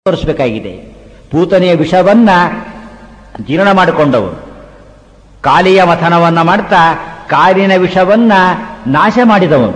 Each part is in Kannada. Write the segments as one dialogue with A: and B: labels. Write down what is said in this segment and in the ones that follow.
A: ತೋರಿಸಬೇಕಾಗಿದೆ ಪೂತನೆಯ ವಿಷವನ್ನ ಜೀರ್ಣ ಮಾಡಿಕೊಂಡವರು ಕಾಲಿಯ ಮಥನವನ್ನ ಮಾಡ್ತಾ ಕಾಲಿನ ವಿಷವನ್ನ ನಾಶ ಮಾಡಿದವನು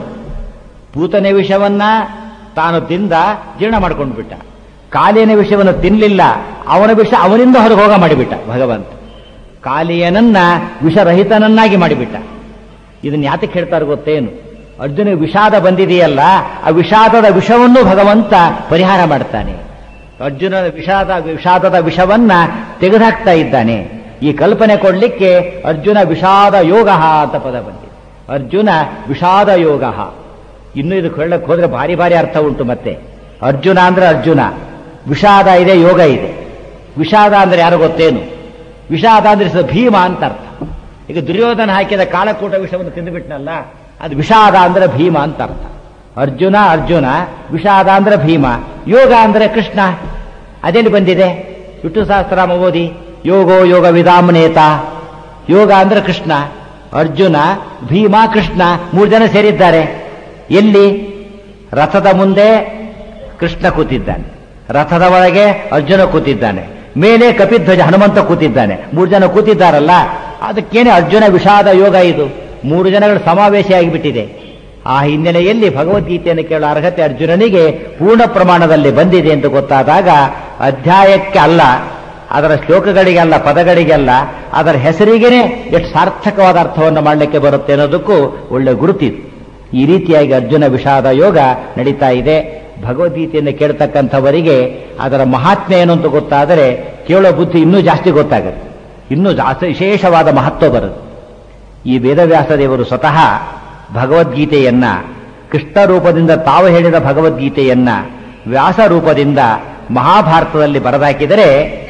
A: ಪೂತನೆ ವಿಷವನ್ನ ತಾನು ತಿಂದ ಜೀರ್ಣ ಮಾಡ್ಕೊಂಡು ಬಿಟ್ಟ ಕಾಲಿನ ವಿಷವನ್ನು ತಿನ್ನಲಿಲ್ಲ ಅವನ ವಿಷ ಅವನಿಂದ ಹೊರಗೆ ಹೋಗ ಮಾಡಿಬಿಟ್ಟ ಭಗವಂತ ಕಾಲಿಯನನ್ನ ವಿಷರಹಿತನನ್ನಾಗಿ ಮಾಡಿಬಿಟ್ಟ ಇದನ್ನ ಯಾತಕ್ಕೆ ಹೇಳ್ತಾರೆ ಗೊತ್ತೇನು ಅರ್ಜುನ ವಿಷಾದ ಬಂದಿದೆಯಲ್ಲ ಆ ವಿಷಾದದ ವಿಷವನ್ನು ಭಗವಂತ ಪರಿಹಾರ ಮಾಡ್ತಾನೆ ಅರ್ಜುನನ ವಿಷಾದ ವಿಷಾದದ ವಿಷವನ್ನ ತೆಗೆದುಹಾಕ್ತಾ ಇದ್ದಾನೆ ಈ ಕಲ್ಪನೆ ಕೊಡ್ಲಿಕ್ಕೆ ಅರ್ಜುನ ವಿಷಾದ ಯೋಗ ಅಂತ ಪದ ಬಂದಿದೆ ಅರ್ಜುನ ವಿಷಾದ ಯೋಗ ಇನ್ನು ಇದು ಹೇಳಕ್ ಹೋದ್ರೆ ಭಾರಿ ಭಾರಿ ಅರ್ಥ ಉಂಟು ಮತ್ತೆ ಅರ್ಜುನ ಅಂದ್ರೆ ಅರ್ಜುನ ವಿಷಾದ ಇದೆ ಯೋಗ ಇದೆ ವಿಷಾದ ಅಂದ್ರೆ ಯಾರು ಗೊತ್ತೇನು ವಿಷಾದ ಅಂದ್ರೆ ಸ- ಭೀಮ ಅಂತ ಅರ್ಥ ಈಗ ದುರ್ಯೋಧನ ಹಾಕಿದ ಕಾಲಕೂಟ ವಿಷವನ್ನು ತಿಂದುಬಿಟ್ನಲ್ಲ ಅದು ವಿಷಾದ ಅಂದ್ರೆ ಭೀಮ ಅಂತ ಅರ್ಥ ಅರ್ಜುನ ಅರ್ಜುನ ವಿಷಾದ ಅಂದ್ರೆ ಭೀಮ ಯೋಗ ಅಂದ್ರೆ ಕೃಷ್ಣ ಅದೆಲ್ಲಿ ಬಂದಿದೆ ವಿಷ್ಣು ಸಹಸ್ರಾಮ ಓದಿ ಯೋಗೋ ಯೋಗ ವಿಧಾಮನೇತ ಯೋಗ ಅಂದ್ರೆ ಕೃಷ್ಣ ಅರ್ಜುನ ಭೀಮ ಕೃಷ್ಣ ಮೂರು ಜನ ಸೇರಿದ್ದಾರೆ ಎಲ್ಲಿ ರಥದ ಮುಂದೆ ಕೃಷ್ಣ ಕೂತಿದ್ದಾನೆ ರಥದ ಒಳಗೆ ಅರ್ಜುನ ಕೂತಿದ್ದಾನೆ ಮೇಲೆ ಕಪಿಧ್ವಜ ಹನುಮಂತ ಕೂತಿದ್ದಾನೆ ಮೂರು ಜನ ಕೂತಿದ್ದಾರಲ್ಲ ಅದಕ್ಕೇನೆ ಅರ್ಜುನ ವಿಷಾದ ಯೋಗ ಇದು ಮೂರು ಜನಗಳ ಸಮಾವೇಶ ಆಗಿಬಿಟ್ಟಿದೆ ಆ ಹಿನ್ನೆಲೆಯಲ್ಲಿ ಭಗವದ್ಗೀತೆಯನ್ನು ಕೇಳೋ ಅರ್ಹತೆ ಅರ್ಜುನನಿಗೆ ಪೂರ್ಣ ಪ್ರಮಾಣದಲ್ಲಿ ಬಂದಿದೆ ಎಂದು ಗೊತ್ತಾದಾಗ ಅಧ್ಯಾಯಕ್ಕೆ ಅಲ್ಲ ಅದರ ಶ್ಲೋಕಗಳಿಗಲ್ಲ ಪದಗಳಿಗಲ್ಲ ಅದರ ಹೆಸರಿಗೇನೆ ಎಷ್ಟು ಸಾರ್ಥಕವಾದ ಅರ್ಥವನ್ನು ಮಾಡಲಿಕ್ಕೆ ಬರುತ್ತೆ ಅನ್ನೋದಕ್ಕೂ ಒಳ್ಳೆ ಗುರುತಿದೆ ಈ ರೀತಿಯಾಗಿ ಅರ್ಜುನ ವಿಷಾದ ಯೋಗ ನಡೀತಾ ಇದೆ ಭಗವದ್ಗೀತೆಯನ್ನು ಕೇಳ್ತಕ್ಕಂಥವರಿಗೆ ಅದರ ಮಹಾತ್ಮೆ ಏನು ಅಂತ ಗೊತ್ತಾದರೆ ಕೇಳೋ ಬುದ್ಧಿ ಇನ್ನೂ ಜಾಸ್ತಿ ಗೊತ್ತಾಗುತ್ತೆ ಇನ್ನೂ ಜಾಸ್ತಿ ವಿಶೇಷವಾದ ಮಹತ್ವ ಬರುತ್ತೆ ಈ ವೇದವ್ಯಾಸ ದೇವರು ಸ್ವತಃ ಭಗವದ್ಗೀತೆಯನ್ನ ಕೃಷ್ಣ ರೂಪದಿಂದ ತಾವು ಹೇಳಿದ ಭಗವದ್ಗೀತೆಯನ್ನ ವ್ಯಾಸ ರೂಪದಿಂದ ಮಹಾಭಾರತದಲ್ಲಿ ಬರೆದಾಕಿದರೆ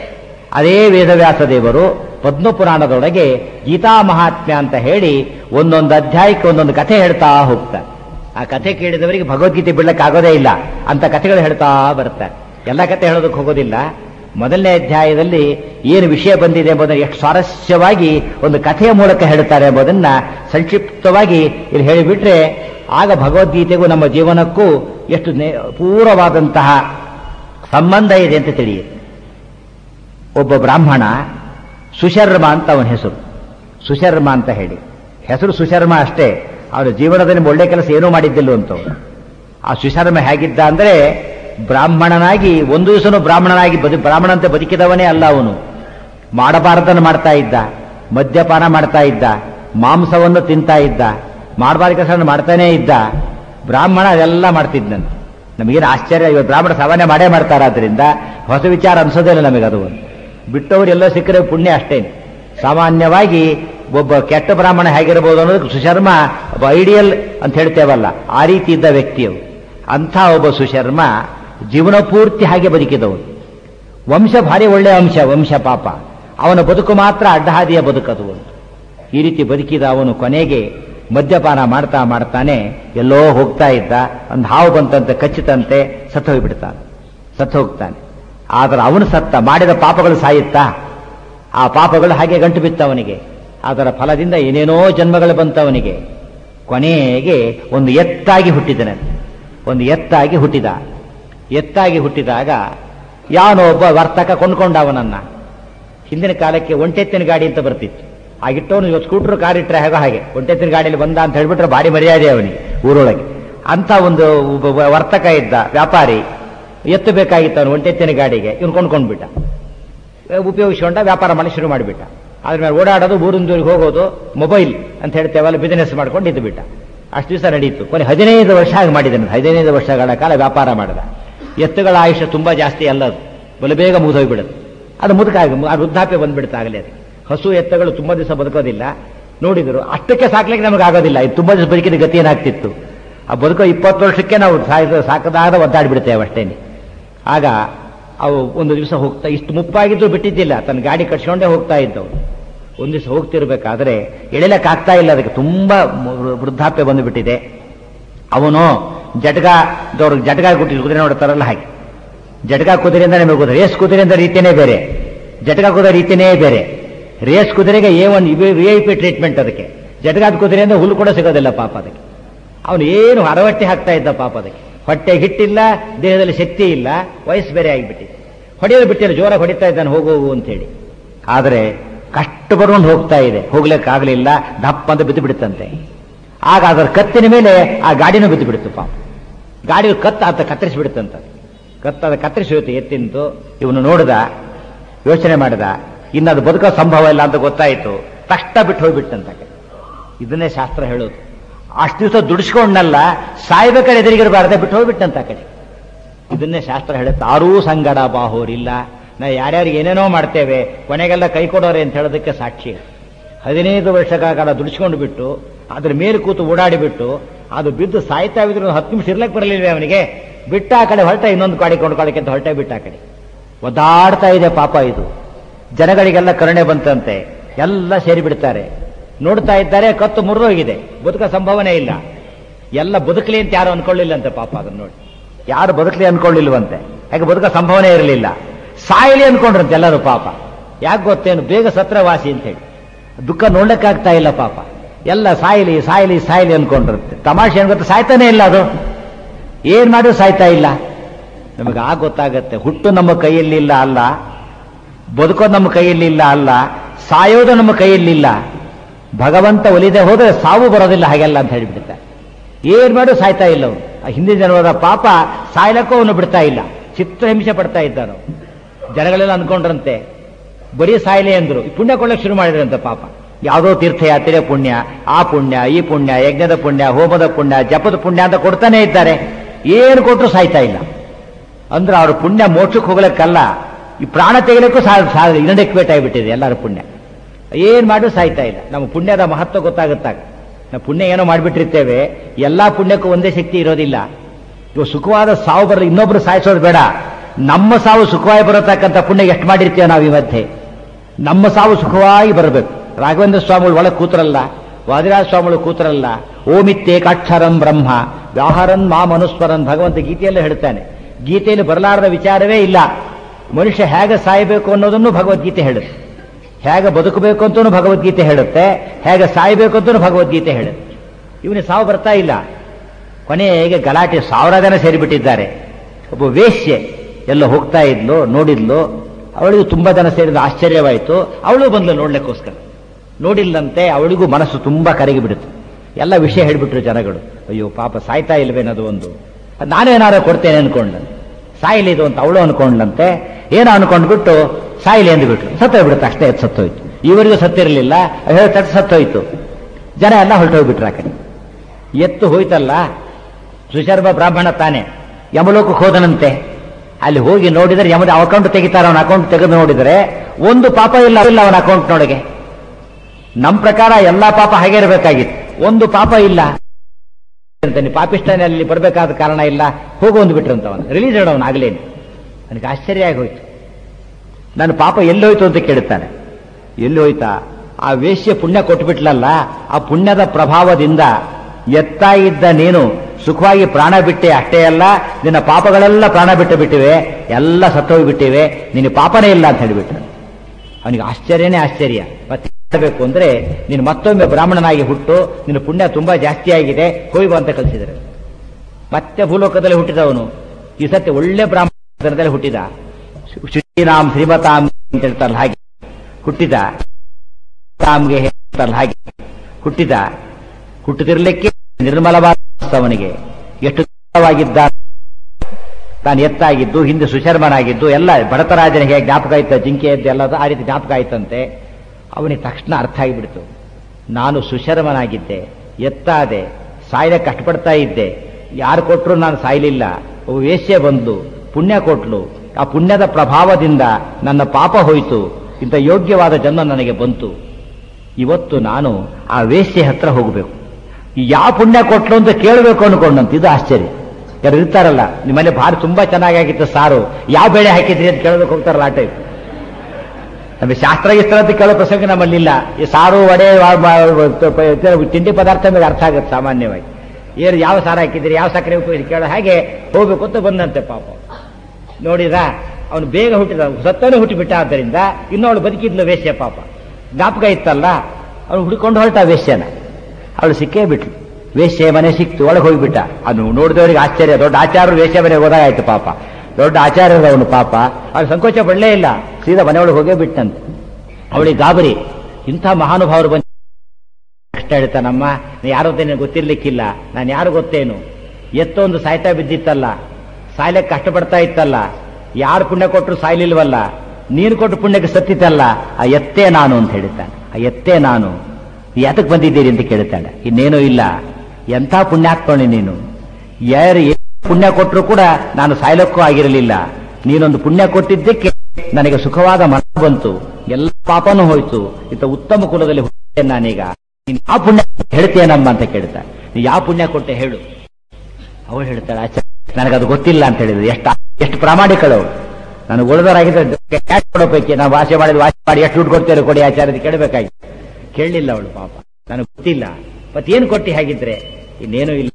A: ಅದೇ ವೇದವ್ಯಾಸ ದೇವರು ಪದ್ಮಪುರಾಣದೊಳಗೆ ಗೀತಾ ಮಹಾತ್ಮ್ಯ ಅಂತ ಹೇಳಿ ಒಂದೊಂದು ಅಧ್ಯಾಯಕ್ಕೆ ಒಂದೊಂದು ಕಥೆ ಹೇಳ್ತಾ ಹೋಗ್ತಾರೆ ಆ ಕಥೆ ಕೇಳಿದವರಿಗೆ ಭಗವದ್ಗೀತೆ ಬಿಡ್ಲಕ್ಕೆ ಆಗೋದೇ ಇಲ್ಲ ಅಂತ ಕಥೆಗಳು ಹೇಳ್ತಾ ಬರ್ತಾರೆ ಎಲ್ಲ ಕಥೆ ಹೇಳೋದಕ್ಕೆ ಹೋಗೋದಿಲ್ಲ ಮೊದಲನೇ ಅಧ್ಯಾಯದಲ್ಲಿ ಏನು ವಿಷಯ ಬಂದಿದೆ ಎಂಬುದನ್ನು ಎಷ್ಟು ಸ್ವಾರಸ್ಯವಾಗಿ ಒಂದು ಕಥೆಯ ಮೂಲಕ ಹೇಳ್ತಾರೆ ಎಂಬುದನ್ನ ಸಂಕ್ಷಿಪ್ತವಾಗಿ ಇಲ್ಲಿ ಹೇಳಿಬಿಟ್ರೆ ಆಗ ಭಗವದ್ಗೀತೆಗೂ ನಮ್ಮ ಜೀವನಕ್ಕೂ ಎಷ್ಟು ನೇ- ಪೂರ್ವವಾದಂತಹ ಸಂಬಂಧ ಇದೆ ಅಂತ ತಿಳಿಯುತ್ತೆ ಒಬ್ಬ ಬ್ರಾಹ್ಮಣ ಸುಶರ್ಮ ಅಂತ ಅವನ ಹೆಸರು ಸುಶರ್ಮ ಅಂತ ಹೇಳಿ ಹೆಸರು ಸುಶರ್ಮ ಅಷ್ಟೇ ಅವನ ಜೀವನದಲ್ಲಿ ಒಳ್ಳೆ ಕೆಲಸ ಏನೂ ಮಾಡಿದ್ದಿಲ್ಲ ಅಂತವನು ಆ ಸುಶರ್ಮ ಹೇಗಿದ್ದ ಅಂದ್ರೆ ಬ್ರಾಹ್ಮಣನಾಗಿ ಒಂದು ದಿವಸನೂ ಬ್ರಾಹ್ಮಣನಾಗಿ ಬದು ಬ್ರಾಹ್ಮಣಂತೆ ಬದುಕಿದವನೇ ಅಲ್ಲ ಅವನು ಮಾಡಬಾರದನ್ನು ಮಾಡ್ತಾ ಇದ್ದ ಮದ್ಯಪಾನ ಮಾಡ್ತಾ ಇದ್ದ ಮಾಂಸವನ್ನು ತಿಂತಾ ಇದ್ದ ಮಾಡಬಾರ್ದ ಕೆಲಸವನ್ನು ಮಾಡ್ತಾನೇ ಇದ್ದ ಬ್ರಾಹ್ಮಣ ಅದೆಲ್ಲ ಮಾಡ್ತಿದ್ದಂತೆ ನಮಗೇನು ಆಶ್ಚರ್ಯ ಇವತ್ತು ಬ್ರಾಹ್ಮಣ ಸಾಮಾನ್ಯ ಮಾಡೇ ಮಾಡ್ತಾರಾದ್ರಿಂದ ಹೊಸ ವಿಚಾರ ಅನ್ಸೋದೇ ಇಲ್ಲ ನಮಗೆ ಅದು ಒಂದು ಬಿಟ್ಟವರು ಎಲ್ಲೋ ಸಿಕ್ಕರೆ ಪುಣ್ಯ ಅಷ್ಟೇನೆ ಸಾಮಾನ್ಯವಾಗಿ ಒಬ್ಬ ಕೆಟ್ಟ ಬ್ರಾಹ್ಮಣ ಹೇಗಿರಬಹುದು ಅನ್ನೋದಕ್ಕೆ ಸುಶರ್ಮ ಒಬ್ಬ ಐಡಿಯಲ್ ಅಂತ ಹೇಳ್ತೇವಲ್ಲ ಆ ರೀತಿ ಇದ್ದ ವ್ಯಕ್ತಿಯವು ಅಂಥ ಒಬ್ಬ ಸುಶರ್ಮ ಜೀವನ ಪೂರ್ತಿ ಹಾಗೆ ಬದುಕಿದವನು ವಂಶ ಭಾರಿ ಒಳ್ಳೆಯ ವಂಶ ವಂಶ ಪಾಪ ಅವನ ಬದುಕು ಮಾತ್ರ ಅಡ್ಡಹಾದಿಯ ಬದುಕದು ಒಂದು ಈ ರೀತಿ ಬದುಕಿದ ಅವನು ಕೊನೆಗೆ ಮದ್ಯಪಾನ ಮಾಡ್ತಾ ಮಾಡ್ತಾನೆ ಎಲ್ಲೋ ಹೋಗ್ತಾ ಇದ್ದ ಒಂದು ಹಾವು ಬಂತಂತೆ ಕಚ್ಚಿತಂತೆ ಸತ್ತು ಹೋಗ್ಬಿಡ್ತಾನೆ ಸತ್ತು ಹೋಗ್ತಾನೆ ಆದ್ರೆ ಅವನು ಸತ್ತ ಮಾಡಿದ ಪಾಪಗಳು ಸಾಯುತ್ತಾ ಆ ಪಾಪಗಳು ಹಾಗೆ ಗಂಟು ಬಿತ್ತವನಿಗೆ ಅದರ ಫಲದಿಂದ ಏನೇನೋ ಜನ್ಮಗಳು ಬಂತವನಿಗೆ ಕೊನೆಗೆ ಒಂದು ಎತ್ತಾಗಿ ಹುಟ್ಟಿದನಂತೆ ಒಂದು ಎತ್ತಾಗಿ ಹುಟ್ಟಿದ ಎತ್ತಾಗಿ ಹುಟ್ಟಿದಾಗ ಯಾವನೋ ಒಬ್ಬ ವರ್ತಕ ಕೊಂಡ್ಕೊಂಡ ಅವನನ್ನ ಹಿಂದಿನ ಕಾಲಕ್ಕೆ ಒಂಟೆತ್ತಿನ ಗಾಡಿ ಅಂತ ಬರ್ತಿತ್ತು ಆಗಿಟ್ಟವನು ಇವತ್ತು ಸ್ಕೂಟರ್ ಕಾರ್ ಇಟ್ಟರೆ ಹೇಗೋ ಹಾಗೆ ಒಂಟೆತ್ತಿನ ಗಾಡಿಯಲ್ಲಿ ಬಂದ ಅಂತ ಹೇಳ್ಬಿಟ್ರೆ ಭಾರಿ ಮರ್ಯಾದೆ ಅವನಿಗೆ ಊರೊಳಗೆ ಅಂತ ಒಂದು ಒಬ್ಬ ವರ್ತಕ ಇದ್ದ ವ್ಯಾಪಾರಿ ಎತ್ತು ಬೇಕಾಗಿತ್ತು ಅವನು ಒಂಟೆತ್ತಿನ ಗಾಡಿಗೆ ಇವನು ಕೊಂಡ್ಕೊಂಡ್ಬಿಟ್ಟ ಉಪಯೋಗಿಸ್ಕೊಂಡ ವ್ಯಾಪಾರ ಮಾಡಿ ಶುರು ಮಾಡಿಬಿಟ್ಟ ಅದ್ರ ಮೇಲೆ ಓಡಾಡೋದು ಊರಿಂದೂರಿಗೆ ಹೋಗೋದು ಮೊಬೈಲ್ ಅಂತ ಹೇಳ್ತೇವಲ್ಲ ಬಿಸಿನೆಸ್ ಮಾಡ್ಕೊಂಡು ಇದ್ದು ಬಿಟ್ಟ ಅಷ್ಟು ದಿವಸ ನಡೀತು ಕೊನೆ ಹದಿನೈದು ವರ್ಷ ಆಗಿ ಮಾಡಿದ್ದಾನೆ ಹದಿನೈದು ವರ್ಷಗಳ ಕಾಲ ವ್ಯಾಪಾರ ಮಾಡಿದ ಎತ್ತುಗಳ ಆಯುಷ್ಯ ತುಂಬಾ ಜಾಸ್ತಿ ಅಲ್ಲದು ಬಲು ಬೇಗ ಮುಗಿದೋಗ್ಬಿಡುತ್ತೆ ಅದು ಮುದುಕಾಗಿ ಆ ವೃದ್ಧಾಪ್ಯ ಬಂದ್ಬಿಡುತ್ತೆ ಆಗಲೇ ಅದು ಹಸು ಎತ್ತುಗಳು ತುಂಬಾ ದಿವಸ ಬದುಕೋದಿಲ್ಲ ನೋಡಿದ್ರು ಅಷ್ಟಕ್ಕೆ ಸಾಕ್ಲಿಕ್ಕೆ ನಮಗೆ ಆಗೋದಿಲ್ಲ ಇದು ತುಂಬಾ ದಿವಸ ಬದುಕಿದ ಗತಿ ಏನಾಗ್ತಿತ್ತು ಆ ಬದುಕೋ ಇಪ್ಪತ್ತು ವರ್ಷಕ್ಕೆ ನಾವು ಸಾಯ್ದ ಸಾಕದಾದ ಒದ್ದಾಡ್ಬಿಡ್ತೇವೆ ಅಷ್ಟೇನೆ ಆಗ ಅವು ಒಂದು ದಿವಸ ಹೋಗ್ತಾ ಇಷ್ಟು ಮುಪ್ಪಾಗಿದ್ದು ಬಿಟ್ಟಿದ್ದಿಲ್ಲ ತನ್ನ ಗಾಡಿ ಕಟ್ಸ್ಕೊಂಡೇ ಹೋಗ್ತಾ ಇದ್ದವು ಒಂದು ದಿವಸ ಹೋಗ್ತಿರ್ಬೇಕಾದ್ರೆ ಎಳೆಲಕ್ಕೆ ಆಗ್ತಾ ಇಲ್ಲ ಅದಕ್ಕೆ ತುಂಬಾ ಮು- ವೃದ್ಧಾಪ್ಯ ಬಂದುಬಿಟ್ಟಿದೆ ಅವನು ಜಟ್ಗಾದವ್ರಿಗೆ ಜಟ್ಗಾ ಕೊಟ್ಟಿದ್ದು ಕುದುರೆ ನೋಡ್ತಾರಲ್ಲ ಹಾಗೆ ಜಟ್ಗಾ ಕುದುರೆಯಿಂದ ನಿಮಗೆ ಗೊತ್ತು ರೇಸ್ ಕುದುರೆಯಿಂದ ರೀತಿಯೇ ಬೇರೆ ಜಟ್ಗಾ ಕುದುರೆ ರೀತಿಯೇ ಬೇರೆ ರೇಸ್ ಕುದುರೆಗೆ A one V I P treatment ಅದಕ್ಕೆ ಜಟ್ಗಾದ ಕುದುರೆಯಿಂದ ಹುಲ್ಲು ಕೂಡ ಸಿಗೋದಿಲ್ಲ ಪಾಪ ಅದಕ್ಕೆ ಅವನು ಏನು ಹರವಟ್ಟೆ ಹಾಕ್ತಾ ಇದ್ದ ಪಾಪ ಅದಕ್ಕೆ ಹೊಟ್ಟೆ ಹಿಟ್ಟಿಲ್ಲ ದೇಹದಲ್ಲಿ ಶಕ್ತಿ ಇಲ್ಲ ವಯಸ್ಸು ಬೇರೆ ಆಗಿಬಿಟ್ಟಿದೆ ಹೊಡೆಯೋದು ಬಿಟ್ಟಿಲ್ಲ ಜೋರಾಗಿ ಹೊಡಿತಾ ಇದ್ದಾನೆ ಹೋಗು ಹೋಗು ಅಂತೇಳಿ ಆದರೆ ಕಷ್ಟ ಬರುಕೊಂಡು ಹೋಗ್ತಾ ಇದೆ ಹೋಗ್ಲಿಕ್ಕಾಗಲಿಲ್ಲ ದಪ್ಪ ಅಂತ ಬಿದ್ದು ಬಿಡುತ್ತಂತೆ ಆಗ ಅದರ ಕತ್ತಿನ ಮೇಲೆ ಆ ಗಾಡಿನೂ ಬಿದ್ದು ಬಿಡುತ್ತು ಪಾಪ ಗಾಡಿ ಕತ್ತು ಆತ ಕತ್ತರಿಸಿ ಬಿಡುತ್ತಂತ ಕತ್ತು ಅದ ಕತ್ತರಿಸಿ ಹೋಯ್ತು ಎತ್ತಿಂತು ಇವನು ನೋಡಿದ ಯೋಚನೆ ಮಾಡಿದ ಇನ್ನು ಅದು ಬದುಕೋ ಸಂಭವ ಇಲ್ಲ ಅಂತ ಗೊತ್ತಾಯಿತು ತಕ್ಷಣ ಬಿಟ್ಟು ಹೋಗ್ಬಿಟ್ಟಂತ ಇದನ್ನೇ ಶಾಸ್ತ್ರ ಹೇಳೋದು ಅಷ್ಟು ದಿವಸ ದುಡಿಸ್ಕೊಂಡಲ್ಲ ಸಾಯ್ಬೇಕಾದ್ರೆ ಎದುರಿಗಿರಬಾರ್ದೆ ಬಿಟ್ಟು ಹೋಗ್ಬಿಟ್ಟಂತ ಆ ಕಡೆ ಇದನ್ನೇ ಶಾಸ್ತ್ರ ಹೇಳುತ್ತೆ ಆರೂ ಸಂಗಡ ಬಾಹೋರಿಲ್ಲ ನಾ ಯಾರ್ಯಾರಿಗೆ ಏನೇನೋ ಮಾಡ್ತೇವೆ ಕೊನೆಗೆಲ್ಲ ಕೈ ಕೊಡೋರೆ ಅಂತ ಹೇಳೋದಕ್ಕೆ ಸಾಕ್ಷಿ ಹದಿನೈದು ವರ್ಷಗಳ ಕಾಲ ದುಡಿಸ್ಕೊಂಡು ಬಿಟ್ಟು ಅದ್ರ ಮೇಲೆ ಕೂತು ಓಡಾಡಿಬಿಟ್ಟು ಅದು ಬಿದ್ದು ಸಾಯ್ತಾ ಇದ್ರು ಒಂದು ಹತ್ತು ನಿಮಿಷ ಇರ್ಲಕ್ಕೆ ಬರಲಿಲ್ವೇ ಅವನಿಗೆ ಬಿಟ್ಟ ಆ ಕಡೆ ಹೊರಟ ಇನ್ನೊಂದು ಗಾಡಿ ಕೊಂಡ್ಕೊಳ್ಳೋಕೆ ಅಂತ ಹೊರಟೆ ಬಿಟ್ಟ ಆ ಕಡೆ ಒದ್ದಾಡ್ತಾ ಇದೆ ಪಾಪ ಇದು ಜನಗಳಿಗೆಲ್ಲ ಕರುಣೆ ಬಂತಂತೆ ಎಲ್ಲ ಸೇರಿ ಬಿಡ್ತಾರೆ ನೋಡ್ತಾ ಇದ್ದಾರೆ ಕತ್ತು ಮುರಿದೋಗಿದೆ ಬದುಕ ಸಂಭವನೆ ಇಲ್ಲ ಎಲ್ಲ ಬದುಕಲಿ ಅಂತ ಯಾರು ಅನ್ಕೊಳ್ಳಿಲ್ಲಂತೆ ಪಾಪ ಅದನ್ನ ನೋಡಿ ಯಾರು ಬದುಕಲಿ ಅನ್ಕೊಳ್ಳಿಲ್ವಂತೆ ಯಾಕೆ ಬದುಕ ಸಂಭವನೆ ಇರಲಿಲ್ಲ ಸಾಯಲಿ ಅನ್ಕೊಂಡ್ರಂತೆ ಎಲ್ಲರೂ ಪಾಪ ಯಾಕೆ ಗೊತ್ತೇನು ಬೇಗ ಸತ್ರವಾಸಿ ಅಂತ ಹೇಳಿ ದುಃಖ ನೋಡ್ಲಿಕ್ಕಾಗ್ತಾ ಇಲ್ಲ ಪಾಪ ಎಲ್ಲ ಸಾಯಲಿ ಸಾಯಲಿ ಸಾಯಲಿ ಅನ್ಕೊಂಡಿರುತ್ತೆ ತಮಾಷೆ ಏನ್ ಗೊತ್ತಾ ಸಾಯ್ತಾನೆ ಇಲ್ಲ ಅದು ಏನ್ ಮಾಡಿದ್ರು ಸಾಯ್ತಾ ಇಲ್ಲ ನಮಗೆ ಆಗ ಗೊತ್ತಾಗತ್ತೆ ಹುಟ್ಟು ನಮ್ಮ ಕೈಯಲ್ಲಿಲ್ಲ ಅಲ್ಲ ಬದುಕೋದು ನಮ್ಮ ಕೈಯಲ್ಲಿಲ್ಲ ಅಲ್ಲ ಸಾಯೋದು ನಮ್ಮ ಕೈಯಲ್ಲಿಲ್ಲ ಭಗವಂತ ಒಲಿದೆ ಹೋದ್ರೆ ಸಾವು ಬರೋದಿಲ್ಲ ಹಾಗೆಲ್ಲ ಅಂತ ಹೇಳಿಬಿಡ್ತಾರೆ ಏನ್ ಮಾಡು ಸಾಯ್ತಾ ಇಲ್ಲ ಅವನು ಆ ಹಿಂದಿನ ಜನವಾದ ಪಾಪ ಸಾಯ್ಲಕ್ಕೂ ಅವನು ಬಿಡ್ತಾ ಇಲ್ಲ ಚಿತ್ರಹಿಂಸೆ ಪಡ್ತಾ ಇದ್ದಾನು ಜನಗಳೆಲ್ಲ ಅನ್ಕೊಂಡ್ರಂತೆ ಬರೀ ಸಾಯ್ಲೆ ಅಂದ್ರು ಈ ಪುಣ್ಯ ಕೊಡ್ಲಿಕ್ಕೆ ಶುರು ಮಾಡಿದ್ರಂತೆ ಪಾಪ ಯಾವುದೋ ತೀರ್ಥಯಾತ್ರೆ ಪುಣ್ಯ ಆ ಪುಣ್ಯ ಈ ಪುಣ್ಯ ಯಜ್ಞದ ಪುಣ್ಯ ಹೋಮದ ಪುಣ್ಯ ಜಪದ ಪುಣ್ಯ ಅಂತ ಕೊಡ್ತಾನೆ ಇದ್ದಾರೆ ಏನು ಕೊಟ್ಟರು ಸಾಯ್ತಾ ಇಲ್ಲ ಅಂದ್ರೆ ಅವ್ರ ಪುಣ್ಯ ಮೋಕ್ಷಕ್ಕೆ ಹೋಗ್ಲಿಕ್ಕಲ್ಲ ಈ ಪ್ರಾಣ ತೆಗಿಲಿಕ್ಕೂ ಸಾ ಇನಡೆಕ್ವೇಟ್ ಆಗಿಬಿಟ್ಟಿದೆ ಎಲ್ಲರ ಪುಣ್ಯ ಏನ್ ಮಾಡಿದ್ರು ಸಾಯ್ತಾ ಇಲ್ಲ ನಮ್ಮ ಪುಣ್ಯದ ಮಹತ್ವ ಗೊತ್ತಾಗುತ್ತಾಗ ನಾವು ಪುಣ್ಯ ಏನೋ ಮಾಡಿಬಿಟ್ಟಿರ್ತೇವೆ ಎಲ್ಲಾ ಪುಣ್ಯಕ್ಕೂ ಒಂದೇ ಶಕ್ತಿ ಇರೋದಿಲ್ಲ ಇವು ಸುಖವಾದ ಸಾವು ಬರಲಿ ಇನ್ನೊಬ್ರು ಸಾಯಿಸೋದು ಬೇಡ ನಮ್ಮ ಸಾವು ಸುಖವಾಗಿ ಬರತಕ್ಕಂಥ ಪುಣ್ಯ ಎಷ್ಟು ಮಾಡಿರ್ತೀವಿ ನಾವು ಈ ಮಧ್ಯೆ ನಮ್ಮ ಸಾವು ಸುಖವಾಗಿ ಬರಬೇಕು ರಾಘವೇಂದ್ರ ಸ್ವಾಮಿಗಳು ಒಳಗೆ ಕೂತರಲ್ಲ ವಾದಿರಾಜ ಸ್ವಾಮಿಗಳು ಕೂತರಲ್ಲ ಓಮಿತ್ತೇಕಾಕ್ಷರಂ ಬ್ರಹ್ಮ ವ್ಯಾಹಾರನ್ ಮಾ ಮನುಸ್ಮರನ್ ಭಗವಂತ ಗೀತೆಯಲ್ಲೇ ಹೇಳ್ತಾನೆ ಗೀತೆಯಲ್ಲಿ ಬರಲಾರದ ವಿಚಾರವೇ ಇಲ್ಲ ಮನುಷ್ಯ ಹೇಗೆ ಸಾಯಬೇಕು ಅನ್ನೋದನ್ನು ಭಗವದ್ಗೀತೆ ಹೇಳುತ್ತೆ ಹೇಗೆ ಬದುಕಬೇಕು ಅಂತಲೂ ಭಗವದ್ಗೀತೆ ಹೇಳುತ್ತೆ ಹೇಗೆ ಸಾಯಬೇಕು ಅಂತಲೂ ಭಗವದ್ಗೀತೆ ಹೇಳುತ್ತೆ ಇವನಿಗೆ ಸಾವು ಬರ್ತಾ ಇಲ್ಲ ಕೊನೆಗೆ ಗಲಾಟೆ ಸಾವಿರ ಜನ ಸೇರಿಬಿಟ್ಟಿದ್ದಾರೆ ಒಬ್ಬ ವೇಶ್ಯೆ ಎಲ್ಲ ಹೋಗ್ತಾ ಇದ್ಲು ನೋಡಿದ್ಲು ಅವಳಿಗೂ ತುಂಬಾ ಜನ ಸೇರಿದ ಆಶ್ಚರ್ಯವಾಯಿತು ಅವಳು ಬಂದ್ಲು ನೋಡ್ಲಿಕ್ಕೋಸ್ಕರ ನೋಡಿಲ್ಲಂತೆ ಅವಳಿಗೂ ಮನಸ್ಸು ತುಂಬಾ ಕರಗಿ ಬಿಡುತ್ತೆ ಎಲ್ಲ ವಿಷಯ ಹೇಳ್ಬಿಟ್ರು ಜನಗಳು ಅಯ್ಯೋ ಪಾಪ ಸಾಯ್ತಾ ಇಲ್ವೇನದು ಒಂದು ನಾನೇನಾರು ಕೊಡ್ತೇನೆ ಅನ್ಕೊಂಡ್ಲ ಸಾಯಿಲಿ ಇದು ಅಂತ ಅವಳು ಅನ್ಕೊಂಡ್ಲಂತೆ ಏನೋ ಅನ್ಕೊಂಡ್ಬಿಟ್ಟು ಸಾಯಿಲಿ ಅಂದ್ಬಿಟ್ರು ಸತ್ತೋಗ್ಬಿಡುತ್ತೆ ಅಷ್ಟೇ ಎದ್ದು ಸತ್ತೋಯ್ತು ಇವರಿಗೂ ಸತ್ತಿರಲಿಲ್ಲ ಹೇಳಿ ತಟ್ಟು ಸತ್ತೋಯ್ತು ಜನ ಎಲ್ಲ ಹೊರಟೋಗ್ಬಿಟ್ರು ಆ ಕಡೆ ಎತ್ತು ಹೋಯ್ತಲ್ಲ ಸುಶರ್ಭ ಬ್ರಾಹ್ಮಣ ತಾನೆ ಯಮಲೋಕಕ್ಕೆ ಹೋದನಂತೆ ಅಲ್ಲಿ ಹೋಗಿ ನೋಡಿದರೆ ಯಮದ ಅಕೌಂಟ್ ತೆಗಿತಾರೆ ಅವನ ಅಕೌಂಟ್ ತೆಗೆದು ನೋಡಿದರೆ ಒಂದು ಪಾಪ ಇಲ್ಲ ಇಲ್ಲ ಅವನ ಅಕೌಂಟ್ ನೊಳಗೆ ನಮ್ಮ ಪ್ರಕಾರ ಎಲ್ಲಾ ಪಾಪ ಹಾಗೆ ಇರಬೇಕಾಗಿತ್ತು ಒಂದು ಪಾಪ ಇಲ್ಲ ಅಂತಾನೆ ಪಾಪಿಷ್ಟಾನೆ ಅಲ್ಲಿ ಬರಬೇಕಾದ ಕಾರಣ ಇಲ್ಲ ಹೋಗು ಒಂದು ಬಿಟ್ರಂತ ಅವನು ರಿಲೀಸ್ ಅವನು ಆಗ್ಲೇನು ನನಗೆ ಆಶ್ಚರ್ಯ ಆಗಿ ಹೋಯ್ತು ನನ್ನ ಪಾಪ ಎಲ್ಲಿ ಹೋಯ್ತು ಅಂತ ಕೇಳುತ್ತಾನೆ ಎಲ್ಲಿ ಹೋಯ್ತಾ ಆ ವೇಶ್ಯ ಪುಣ್ಯ ಕೊಟ್ಬಿಟ್ಲಲ್ಲ ಆ ಪುಣ್ಯದ ಪ್ರಭಾವದಿಂದ ಎತ್ತಾ ಇದ್ದ ನೀನು ಸುಖವಾಗಿ ಪ್ರಾಣ ಬಿಟ್ಟೆ ಅಷ್ಟೇ ಅಲ್ಲ ನಿನ್ನ ಪಾಪಗಳೆಲ್ಲ ಪ್ರಾಣ ಬಿಟ್ಟು ಬಿಟ್ಟಿವೆ ಎಲ್ಲ ಸತ್ತೋಗ್ಬಿಟ್ಟಿವೆ ನಿನ್ನ ಪಾಪನೇ ಇಲ್ಲ ಅಂತ ಹೇಳಿಬಿಟ್ರು ಅವನಿಗೆ ಆಶ್ಚರ್ಯನೇ ಆಶ್ಚರ್ಯ ಮತ್ತೆ ಮಾಡಬೇಕು ಅಂದ್ರೆ ನೀನು ಮತ್ತೊಮ್ಮೆ ಬ್ರಾಹ್ಮಣನಾಗಿ ಹುಟ್ಟು ನಿನ್ನ ಪುಣ್ಯ ತುಂಬಾ ಜಾಸ್ತಿ ಆಗಿದೆ ಹೋಗಿ ಬಾ ಅಂತ ಕಳಿಸಿದರೆ ಮತ್ತೆ ಭೂಲೋಕದಲ್ಲಿ ಹುಟ್ಟಿದವನು ಈ ಸತ್ಯ ಒಳ್ಳೆ ಬ್ರಾಹ್ಮಣದಲ್ಲಿ ಹುಟ್ಟಿದ ಶ್ರೀರಾಮ್ ಶ್ರೀಮತಾಮ್ ಅಂತ ಹೇಳ್ತಾರಲ್ಲ ಹಾಗೆ ಹುಟ್ಟಿದ ರಾಮ್ಗೆ ಹೇಳ್ತಾರಲ್ಲ ಹಾಗೆ ಹುಟ್ಟಿದ ಹುಟ್ಟುತ್ತಿರಲಿಕ್ಕೆ ನಿರ್ಮಲವಾದ ಅವನಿಗೆ ಎಷ್ಟು ವಾಗಿದ್ದ ತಾನು ಎತ್ತಾಗಿದ್ದು ಹಿಂದೆ ಸುಶರ್ಮನಾಗಿದ್ದು ಎಲ್ಲ ಭರತರಾಜನಿಗೆ ಜ್ಞಾಪಕ ಇತ್ತ ಜಿಂಕೆ ಎದ್ದು ಎಲ್ಲ ಆ ರೀತಿ ಜ್ಞಾಪಕ ಆಯ್ತಂತೆ ಅವನಿಗೆ ತಕ್ಷಣ ಅರ್ಥ ಆಗಿಬಿಡ್ತು ನಾನು ಸುಶರ್ಮನಾಗಿದ್ದೆ ಎತ್ತಾದೆ ಸಾಯ್ಲೆ ಕಷ್ಟಪಡ್ತಾ ಇದ್ದೆ ಯಾರು ಕೊಟ್ಟರು ನಾನು ಸಾಯ್ಲಿಲ್ಲ ಒಬ್ಬ ವೇಶ್ಯೆ ಬಂದು ಪುಣ್ಯ ಕೊಟ್ಲು ಆ ಪುಣ್ಯದ ಪ್ರಭಾವದಿಂದ ನನ್ನ ಪಾಪ ಹೋಯಿತು ಇಂಥ ಯೋಗ್ಯವಾದ ಜನ್ಮ ನನಗೆ ಬಂತು ಇವತ್ತು ನಾನು ಆ ವೇಶ್ಯೆ ಹತ್ರ ಹೋಗಬೇಕು ಯಾವ ಪುಣ್ಯ ಕೊಟ್ಲು ಅಂತ ಕೇಳಬೇಕು ಅನ್ಕೊಂಡಂತ ಇದು ಆಶ್ಚರ್ಯ ಯಾರು ಇರ್ತಾರಲ್ಲ ನಿಮ್ಮಲ್ಲಿ ಭಾರಿ ತುಂಬಾ ಚೆನ್ನಾಗಿತ್ತು ಸಾರು ಯಾವ ಬೇಳೆ ಹಾಕಿದ್ರಿ ಅಂತ ಕೇಳಬೇಕು ಹೋಗ್ತಾರಲ್ಲ ಆ ಟೈಪ್ ನಮಗೆ ಶಾಸ್ತ್ರ ಗಿಸ್ತ್ರ ಅಂತ ಕೇಳೋ ಪ್ರಸಂಗ ನಮ್ಮಲ್ಲಿಲ್ಲ ಈ ಸಾರು ವಡೆ ವಾ- ವಾ- ತಿಂಡಿ ಪದಾರ್ಥ ನಮಗೆ ಅರ್ಥ ಆಗುತ್ತೆ ಸಾಮಾನ್ಯವಾಗಿ ಏನು ಯಾವ ಸಾರು ಹಾಕಿದ್ರಿ ಯಾವ ಸಕ್ಕರೆ ಉಪಯೋಗಿಸಿ ಕೇಳೋ ಹಾಗೆ ಹೋಗ್ಬೇಕು ಅಂತ ಬಂದಂತೆ ಪಾಪ ನೋಡಿದ ಅವನು ಬೇಗ ಹುಟ್ಟಿದ ಸತ್ತನೇ ಹುಟ್ಟಿಬಿಟ್ಟ ಆದ್ದರಿಂದ ಇನ್ನವಳು ಬದುಕಿದ್ಲು ವೇಶ್ಯ ಪಾಪ ಜ್ಞಾಪಕ ಇತ್ತಲ್ಲ ಅವಳು ಹುಡುಕೊಂಡು ಹೊರಟ ವೇಶ್ಯನ ಅವಳು ಸಿಕ್ಕೇ ಬಿಟ್ಲು ವೇಶ್ಯೆ ಮನೆ ಸಿಕ್ತು ಒಳಗೆ ಹೋಗ್ಬಿಟ್ಟ ಅದು ನೋಡಿದವರಿಗೆ ಆಶ್ಚರ್ಯ ದೊಡ್ಡ ಆಚಾರ್ಯರು ವೇಶ್ಯ ಮನೆಗೆ ಹೋದಾಗಾಯ್ತು ಪಾಪ ದೊಡ್ಡ ಆಚಾರ್ಯರವನು ಪಾಪ ಅವ್ರು ಸಂಕೋಚ ಪಡಲೇ ಇಲ್ಲ ಸೀದಾ ಮನೆಯೊಳಗೆ ಹೋಗೇ ಬಿಟ್ಟಂತೆ ಅವಳಿಗೆ ಗಾಬರಿ ಇಂಥ ಮಹಾನುಭಾವರು ಬಂದ ಕಷ್ಟ ಹೇಳ್ತಾನಮ್ಮ ಯಾರು ಅಂತ ನಿನಗೆ ಗೊತ್ತಿರ್ಲಿಕ್ಕಿಲ್ಲ ನಾನು ಯಾರು ಗೊತ್ತೇನು ಎತ್ತೊಂದು ಸಾಯ್ತಾ ಬಿದ್ದಿತ್ತಲ್ಲ ಸಾಯ್ಲಿಕ್ಕೆ ಕಷ್ಟಪಡ್ತಾ ಇತ್ತಲ್ಲ ಯಾರು ಪುಣ್ಯ ಕೊಟ್ಟರು ಸಾಯ್ಲಿಲ್ವಲ್ಲ ನೀನು ಕೊಟ್ಟು ಪುಣ್ಯಕ್ಕೆ ಸತ್ತಿತ್ತಲ್ಲ ಆ ಎತ್ತೇ ನಾನು ಅಂತ ಹೇಳ್ತಾನೆ ಆ ಎತ್ತೇ ನಾನು ಯಾತಕ್ಕೆ ಬಂದಿದ್ದೀರಿ ಅಂತ ಕೇಳ್ತಾಳೆ ಇನ್ನೇನೂ ಇಲ್ಲ ಎಂಥ ಪುಣ್ಯಾತ್ಮಣಿ ನೀನು ಯಾರು ಏನು ಪುಣ್ಯ ಕೊಟ್ಟರು ಕೂಡ ನಾನು ಸಾಯ್ಲಕ್ಕೂ ಆಗಿರಲಿಲ್ಲ ನೀನೊಂದು ಪುಣ್ಯ ಕೊಟ್ಟಿದ್ದಕ್ಕೆ ನನಗೆ ಸುಖವಾದ ಮನ ಬಂತು ಎಲ್ಲ ಪಾಪನೂ ಹೋಯ್ತು ಇಂಥ ಉತ್ತಮ ಕುಲದಲ್ಲಿ ಹುಟ್ಟಿದ್ದೇನೆ ನಾನೀಗ ನೀನು ಯಾವ ಪುಣ್ಯ ಹೇಳ್ತೇನಮ್ಮ ಅಂತ ಕೇಳ್ತಾ ನೀ ಯಾವ ಪುಣ್ಯ ಕೊಟ್ಟೆ ಹೇಳು ಅವಳು ಹೇಳ್ತಾಳೆ ಆಚಾರ್ಯ ನನಗದು ಗೊತ್ತಿಲ್ಲ ಅಂತ ಹೇಳಿದ್ರು ಎಷ್ಟು ಎಷ್ಟು ಪ್ರಾಮಾಣಿಕಳು ಅವಳು ನನಗೆ ಉಳಿದವರಾಗಿದ್ದರೆ ಕ್ಯಾಶ್ ಕೊಡೋ ಪೈಕಿ ನಾವು ವಾಸೆ ಮಾಡಿದ ವಾಸೆ ಮಾಡಿ ಎಷ್ಟು ದುಡ್ಡು ಕೊಡ್ತೇವೆ ಕೊಡಿ ಆಚಾರ್ಯ ಕೇಳಬೇಕಾಗಿತ್ತು ಕೇಳಲಿಲ್ಲ ಅವಳು ಪಾಪ ನನಗೆ ಗೊತ್ತಿಲ್ಲ ಮತ್ತೇನು ಕೊಟ್ಟಿ ಹಾಗಿದ್ರೆ ಇನ್ನೇನೂ ಇಲ್ಲ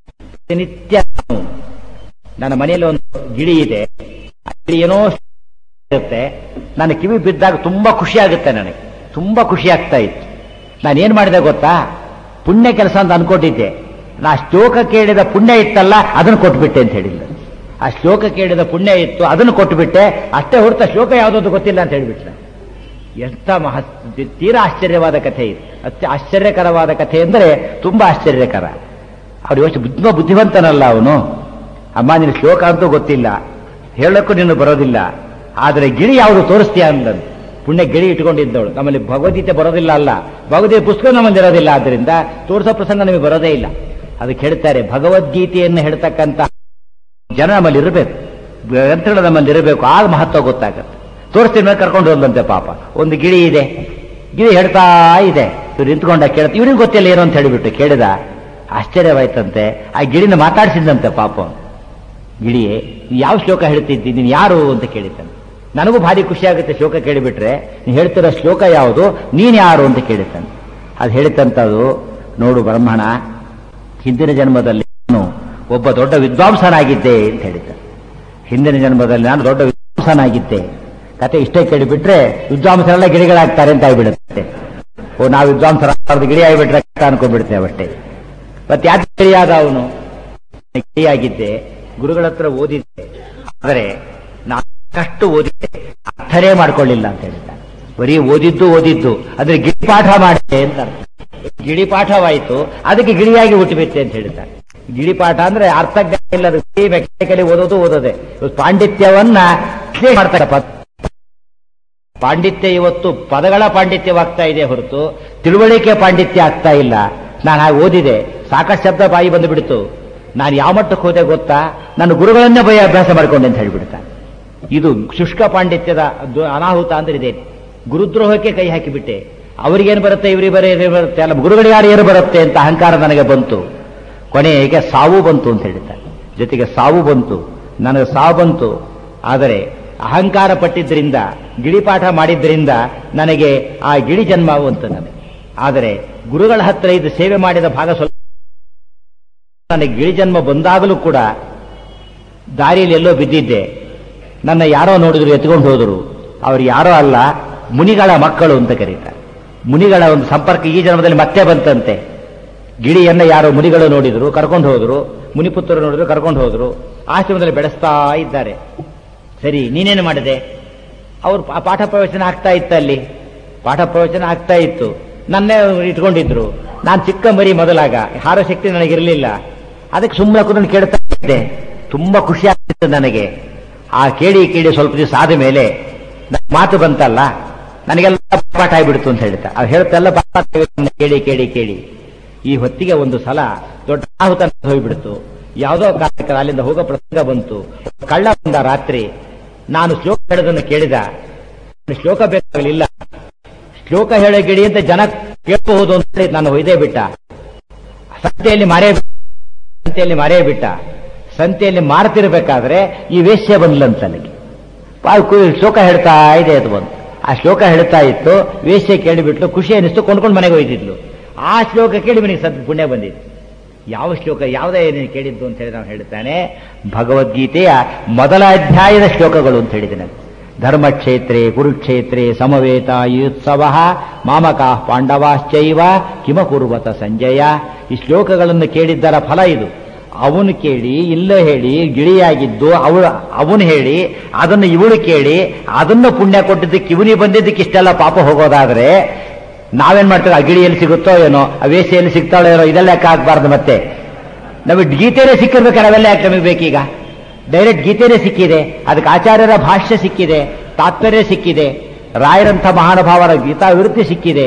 A: ನಿತ್ಯ ನಾನು ನನ್ನ ಮನೆಯಲ್ಲಿ ಒಂದು ಗಿಳಿ ಇದೆ ಆ ಗಿಳಿ ಏನೋ ಇರುತ್ತೆ ನನ್ನ ಕಿವಿ ಬಿದ್ದಾಗ ತುಂಬಾ ಖುಷಿ ಆಗುತ್ತೆ ನನಗೆ ತುಂಬಾ ಖುಷಿ ಆಗ್ತಾ ಇತ್ತು ನಾನು ಏನ್ ಮಾಡಿದೆ ಗೊತ್ತಾ ಪುಣ್ಯ ಕೆಲಸ ಅಂತ ಅನ್ಕೊಂಡಿದ್ದೆ ನಾ ಶ್ಲೋಕ ಕೇಳಿದ ಪುಣ್ಯ ಇತ್ತಲ್ಲ ಅದನ್ನು ಕೊಟ್ಬಿಟ್ಟೆ ಅಂತ ಹೇಳಿಲ್ಲ ಆ ಶ್ಲೋಕ ಕೇಳಿದ ಪುಣ್ಯ ಇತ್ತು ಅದನ್ನು ಕೊಟ್ಟುಬಿಟ್ಟೆ ಅಷ್ಟೇ ಹೊರತ ಶ್ಲೋಕ ಯಾವುದೋ ಗೊತ್ತಿಲ್ಲ ಅಂತ ಹೇಳಿಬಿಟ್ರೆ ಎಂಥ ಮಹ ತೀರಾ ಆಶ್ಚರ್ಯವಾದ ಕಥೆ ಇದು ಅತ್ಯ ಆಶ್ಚರ್ಯಕರವಾದ ಕಥೆ ಎಂದರೆ ತುಂಬಾ ಆಶ್ಚರ್ಯಕರ ಅವ್ರು ಯೋಚನೆ ತುಂಬಾ ಬುದ್ಧಿವಂತನಲ್ಲ ಅವನು ಅಮ್ಮ ನಿನ್ನ ಶ್ಲೋಕ ಅಂತೂ ಗೊತ್ತಿಲ್ಲ ಹೇಳಕ್ಕೂ ನೀನು ಬರೋದಿಲ್ಲ ಆದರೆ ಗಿಳಿ ಯಾವುದು ತೋರಿಸ್ತೀಯ ಅಂದಂತ ಪುಣ್ಯ ಗಿಳಿ ಇಟ್ಕೊಂಡಿದ್ದವಳು ನಮ್ಮಲ್ಲಿ ಭಗವದ್ಗೀತೆ ಬರೋದಿಲ್ಲ ಅಲ್ಲ ಭಗವದ್ಗೀತೆ ಪುಸ್ತಕ ನಮ್ಮಲ್ಲಿ ಇರೋದಿಲ್ಲ ಆದ್ದರಿಂದ ತೋರಿಸೋ ಪ್ರಸಂಗ ನಮಗೆ ಬರೋದೇ ಇಲ್ಲ ಅದಕ್ಕೆ ಹೇಳ್ತಾರೆ ಭಗವದ್ಗೀತೆಯನ್ನು ಹೇಳ್ತಕ್ಕಂಥ ಜನ ನಮ್ಮಲ್ಲಿ ಇರಬೇಕು ಯಂತ್ರಗಳು ನಮ್ಮಲ್ಲಿ ಇರಬೇಕು ಆಗ ಮಹತ್ವ ಗೊತ್ತಾಗುತ್ತೆ ತೋರಿಸ್ತೀನಿ ಮೇಲೆ ಕರ್ಕೊಂಡು ಹೋದಂತೆ ಪಾಪ ಒಂದು ಗಿಳಿ ಇದೆ ಗಿಳಿ ಹೇಳ್ತಾ ಇದೆ ಇವ್ರು ನಿಂತ್ಕೊಂಡ ಕೇಳ್ತಾ ಇವ್ರಿಗೆ ಗೊತ್ತಿಲ್ಲ ಏನು ಅಂತ ಹೇಳಿಬಿಟ್ಟು ಕೇಳಿದ ಆಶ್ಚರ್ಯವಾಯ್ತಂತೆ ಆ ಗಿಳಿನ ಮಾತಾಡಿಸಿದಂತೆ ಪಾಪ ಗಿಳಿಯೇ ಯಾವ ಶ್ಲೋಕ ಹೇಳ್ತಿದ್ದಿ ನೀನು ಯಾರು ಅಂತ ಕೇಳಿದ್ದಾನೆ ನನಗೂ ಭಾರಿ ಖುಷಿ ಆಗುತ್ತೆ ಶ್ಲೋಕ ಕೇಳಿಬಿಟ್ರೆ ನೀನು ಹೇಳ್ತಿರೋ ಶ್ಲೋಕ ಯಾವುದು ನೀನು ಯಾರು ಅಂತ ಕೇಳಿದ್ದಾನೆ ಅದು ಹೇಳಿತಂತದು ನೋಡು ಬ್ರಹ್ಮಣ ಹಿಂದಿನ ಜನ್ಮದಲ್ಲಿ ನಾನು ಒಬ್ಬ ದೊಡ್ಡ ವಿದ್ವಾಂಸನಾಗಿದ್ದೆ ಅಂತ ಹೇಳಿದ್ದ ಹಿಂದಿನ ಜನ್ಮದಲ್ಲಿ ನಾನು ದೊಡ್ಡ ವಿದ್ವಾಂಸನಾಗಿದ್ದೆ ಕತೆ ಇಷ್ಟೇ ಕೇಳಿಬಿಟ್ರೆ ವಿದ್ವಾಂಸರೆಲ್ಲ ಗಿಳಿಗಳಾಗ್ತಾರೆ ಅಂತ ಆಗ್ಬಿಡುತ್ತೆ ಓ ನಾವು ವಿದ್ವಾಂಸರಾದ ಗಿಳಿ ಆಗಿಬಿಟ್ರೆ ಕಷ್ಟ ಅನ್ಕೊಂಡ್ಬಿಡ್ತೇವೆ ಅಷ್ಟೇ ಮತ್ತೆ ಯಾಕೆ ಗಿಳಿಯಾದ ಅವನು ಗಿಳಿಯಾಗಿದ್ದೆ ಗುರುಗಳ ಹತ್ರ ಓದಿದ್ದೆ ಆದರೆ ನಾನು ಸಾಕಷ್ಟು ಓದಿದ್ದೆ ಅರ್ಥನೇ ಮಾಡ್ಕೊಳ್ಳಿಲ್ಲ ಅಂತ ಹೇಳಿದ್ದ ಬರೀ ಓದಿದ್ದು ಓದಿದ್ದು ಅದ್ರ ಗಿಳಿ ಪಾಠ ಮಾಡಿದೆ ಅಂತ ಅರ್ಥ. ಗಿಳಿ ಪಾಠವಾಯಿತು ಅದಕ್ಕೆ ಗಿಳಿಯಾಗಿ ಹುಟ್ಟುಬಿಟ್ಟೆ ಅಂತ ಹೇಳಿದ್ದಾರೆ ಗಿಳಿ ಪಾಠ ಅಂದ್ರೆ ಅರ್ಥ ಇಲ್ಲ ಅದು ಮೆಕ್ಯಾನಿಕಲಿ ಓದೋದು ಓದೋದೆ ಇವತ್ತು ಪಾಂಡಿತ್ಯವನ್ನ ವಿಶ್ಲೇಷಣೆ ಮಾಡ್ತಾರೆ ಪ- ಪಾಂಡಿತ್ಯ ಇವತ್ತು ಪದಗಳ ಪಾಂಡಿತ್ಯವಾಗ್ತಾ ಇದೆ ಹೊರತು ತಿಳುವಳಿಕೆ ಪಾಂಡಿತ್ಯ ಆಗ್ತಾ ಇಲ್ಲ ನಾನು ಹಾಗೆ ಓದಿದೆ ಸಾಕಷ್ಟು ಶಬ್ದ ಬಾಯಿ ಬಂದು ಬಿಡ್ತು ನಾನು ಯಾವ ಮಟ್ಟಕ್ಕೆ ಹೋದೆ ಗೊತ್ತಾ ನನ್ನ ಗುರುಗಳನ್ನೇ ಬೈ ಅಭ್ಯಾಸ ಮಾಡ್ಕೊಂಡೆ ಅಂತ ಹೇಳಿಬಿಡ್ತಾನೆ ಇದು ಶುಷ್ಕ ಪಾಂಡಿತ್ಯದ ದು- ಅನಾಹುತ ಅಂದ್ರೆ ಇದೆ ಗುರುದ್ರೋಹಕ್ಕೆ ಕೈ ಹಾಕಿಬಿಟ್ಟೆ ಅವ್ರಿಗೇನು ಬರುತ್ತೆ ಇವರಿಗೆ ಬರೀ ಇವ್ರಿಗೆ ಬರುತ್ತೆ ಅಲ್ಲ ಗುರುಗಳು ಯಾರು ಏನು ಬರುತ್ತೆ ಅಂತ ಅಹಂಕಾರ ನನಗೆ ಬಂತು ಕೊನೆಗೆ ಸಾವು ಬಂತು ಅಂತ ಹೇಳ್ತಾರೆ ಜೊತೆಗೆ ಸಾವು ಬಂತು ನನಗೆ ಸಾವು ಬಂತು ಆದರೆ ಅಹಂಕಾರ ಪಟ್ಟಿದ್ರಿಂದ ಗಿಳಿಪಾಠ ಮಾಡಿದ್ರಿಂದ ನನಗೆ ಆ ಗಿಳಿ ಜನ್ಮ ಬಂತು ನನಗೆ ಆದರೆ ಗುರುಗಳ ಹತ್ರ ಇದು ಸೇವೆ ಮಾಡಿದ ಭಾಗ ಸ್ವಲ್ಪ ನನಗೆ ಗಿಳಿ ಜನ್ಮ ಬಂದಾಗಲೂ ಕೂಡ ದಾರಿಯಲ್ಲಿ ಎಲ್ಲೋ ಬಿದ್ದಿದ್ದೆ ನನ್ನ ಯಾರೋ ನೋಡಿದ್ರು ಎತ್ಕೊಂಡು ಹೋದರು ಅವ್ರು ಯಾರೋ ಅಲ್ಲ ಮುನಿಗಳ ಮಕ್ಕಳು ಅಂತ ಕರೀತಾರೆ ಮುನಿಗಳ ಒಂದು ಸಂಪರ್ಕ ಈ ಜನ್ಮದಲ್ಲಿ ಮತ್ತೆ ಬಂತಂತೆ ಗಿಳಿಯನ್ನ ಯಾರೋ ಮುನಿಗಳು ನೋಡಿದ್ರು ಕರ್ಕೊಂಡು ಹೋದ್ರು ಮುನಿಪುತ್ರರು ನೋಡಿದ್ರು ಕರ್ಕೊಂಡು ಹೋದ್ರು ಆಶ್ರಮದಲ್ಲಿ ಬೆಳೆಸ್ತಾ ಇದ್ದಾರೆ ಸರಿ ನೀನೇನು ಮಾಡಿದೆ ಅವ್ರು ಪಾ- ಪಾಠ ಪ್ರವಚನ ಆಗ್ತಾ ಇತ್ತು ಅಲ್ಲಿ ಪಾಠ ಪ್ರವಚನ ಆಗ್ತಾ ಇತ್ತು ನನ್ನೇ ಇಟ್ಕೊಂಡಿದ್ರು ನಾನು ಚಿಕ್ಕ ಮರಿ ಮೊದಲಾಗ ಹಾರೋ ಶಕ್ತಿ ನನಗಿರಲಿಲ್ಲ ಅದಕ್ಕೆ ಸುಮ್ಮನೆ ಕೂತ್ಕೊಂಡು ಕೇಳ್ತಾ ಇದ್ದೆ ತುಂಬಾ ಖುಷಿ ಆಗ್ತಿತ್ತು ನನಗೆ ಆ ಕೇಳಿ ಕೇಳಿ ಸ್ವಲ್ಪ ದಿವಸ ಆದ ಮೇಲೆ ನನ್ನ ಮಾತು ಬಂತಲ್ಲ ನನಗೆಲ್ಲ ಪಾಠ ಆಗಿಬಿಡ್ತು ಅಂತ ಹೇಳ್ತಾ ಅವ್ರು ಹೇಳ್ತೆಲ್ಲ ಪಾಠ ಕೇಳಿ ಕೇಳಿ ಕೇಳಿ ಈ ಹೊತ್ತಿಗೆ ಒಂದು ಸಲ ದೊಡ್ಡ ಅನಾಹುತ ಹೋಗ್ಬಿಡ್ತು ಯಾವುದೋ ಕಾರಣಕ್ಕೆ ಅಲ್ಲಿಂದ ಹೋಗೋ ಪ್ರಸಂಗ ಬಂತು ಕಳ್ಳ ಬಂದ ರಾತ್ರಿ ನಾನು ಶ್ಲೋಕ ಹೇಳೋದನ್ನು ಕೇಳಿದ ನನಗೆ ಶ್ಲೋಕ ಬೇಕಾಗಲಿಲ್ಲ ಶ್ಲೋಕ ಹೇಳೋ ಗಿಡಿ ಅಂತ ಜನ ಕೇಳಬಹುದು ಅಂತ ಹೇಳಿ ನಾನು ಒಯ್ದೇ ಬಿಟ್ಟ ಸಂತೆಯಲ್ಲಿ ಮಾರೇ ಸಂತೆಯಲ್ಲಿ ಮಾರೇ ಬಿಟ್ಟ ಸಂತೆಯಲ್ಲಿ ಮಾರ್ತಿರ್ಬೇಕಾದ್ರೆ ಈ ವೇಶ್ಯ ಬಂದ್ಲಂತ ನನಗೆ ಆ ಕು- ಶ್ಲೋಕ ಹೇಳ್ತಾ ಇದೆ ಅದು ಬಂತು ಆ ಶ್ಲೋಕ ಹೇಳ್ತಾ ಇತ್ತು ವೇಶ್ಯ ಕೇಳಿಬಿಟ್ಲು ಖುಷಿ ಅನಿಸ್ತು ಕೊಂಡ್ಕೊಂಡು ಮನೆಗೆ ಒಯ್ದಿದ್ಲು ಆ ಶ್ಲೋಕ ಕೇಳಿ ಮನೆಗೆ ಸದ್ ಪುಣ್ಯ ಬಂದಿತ್ತು ಯಾವ ಶ್ಲೋಕ ಯಾವುದೇ ನೀನು ಕೇಳಿದ್ದು ಅಂತ ಹೇಳಿ ನಾವು ಹೇಳ್ತಾನೆ ಭಗವದ್ಗೀತೆಯ ಮೊದಲ ಅಧ್ಯಾಯದ ಶ್ಲೋಕಗಳು ಅಂತ ಹೇಳಿದ್ದೇನೆ ಧರ್ಮಕ್ಷೇತ್ರೇ ಕುರುಕ್ಷೇತ್ರೇ ಸಮವೇತ ಯುತ್ಸವ ಮಾಮಕ ಪಾಂಡವಾಶ್ಚೈವ ಕಿಮ ಕುರುವತ ಸಂಜಯ ಈ ಶ್ಲೋಕಗಳನ್ನು ಕೇಳಿದ್ದರ ಫಲ ಇದು ಅವನು ಕೇಳಿ ಇಲ್ಲ ಹೇಳಿ ಗಿಳಿಯಾಗಿದ್ದು ಅವಳು ಅವನು ಹೇಳಿ ಅದನ್ನು ಇವಳು ಕೇಳಿ ಅದನ್ನು ಪುಣ್ಯ ಕೊಟ್ಟಿದ್ದಕ್ಕೆ ಇವನಿಗೆ ಬಂದಿದ್ದಕ್ಕೆ ಇಷ್ಟೆಲ್ಲ ಪಾಪ ಹೋಗೋದಾದ್ರೆ ನಾವೇನ್ ಮಾಡ್ತೀವಿ ಆ ಗಿಳಿ ಎಲ್ಲಿ ಸಿಗುತ್ತೋ ಏನೋ ಆ ವೇಸಿ ಎಲ್ಲಿ ಸಿಗ್ತಾಳೋ ಏನೋ ಇದೆಲ್ಲ ಲೆಕ್ಕ ಹಾಕ್ಬಾರ್ದು ಮತ್ತೆ ನಮಗೆ ಗೀತೆನೇ ಸಿಕ್ಕಿರ್ಬೇಕಾದ್ರೆ ಅವೆಲ್ಲ ಯಾಕೆ ನಮಗೆ ಬೇಕೀಗ ಡೈರೆಕ್ಟ್ ಗೀತೆನೇ ಸಿಕ್ಕಿದೆ ಅದಕ್ಕೆ ಆಚಾರ್ಯರ ಭಾಷ್ಯ ಸಿಕ್ಕಿದೆ ತಾತ್ಪರ್ಯ ಸಿಕ್ಕಿದೆ ರಾಯರಂಥ ಮಹಾನುಭಾವರ ಗೀತಾ ವಿರುದ್ಧಿ ಸಿಕ್ಕಿದೆ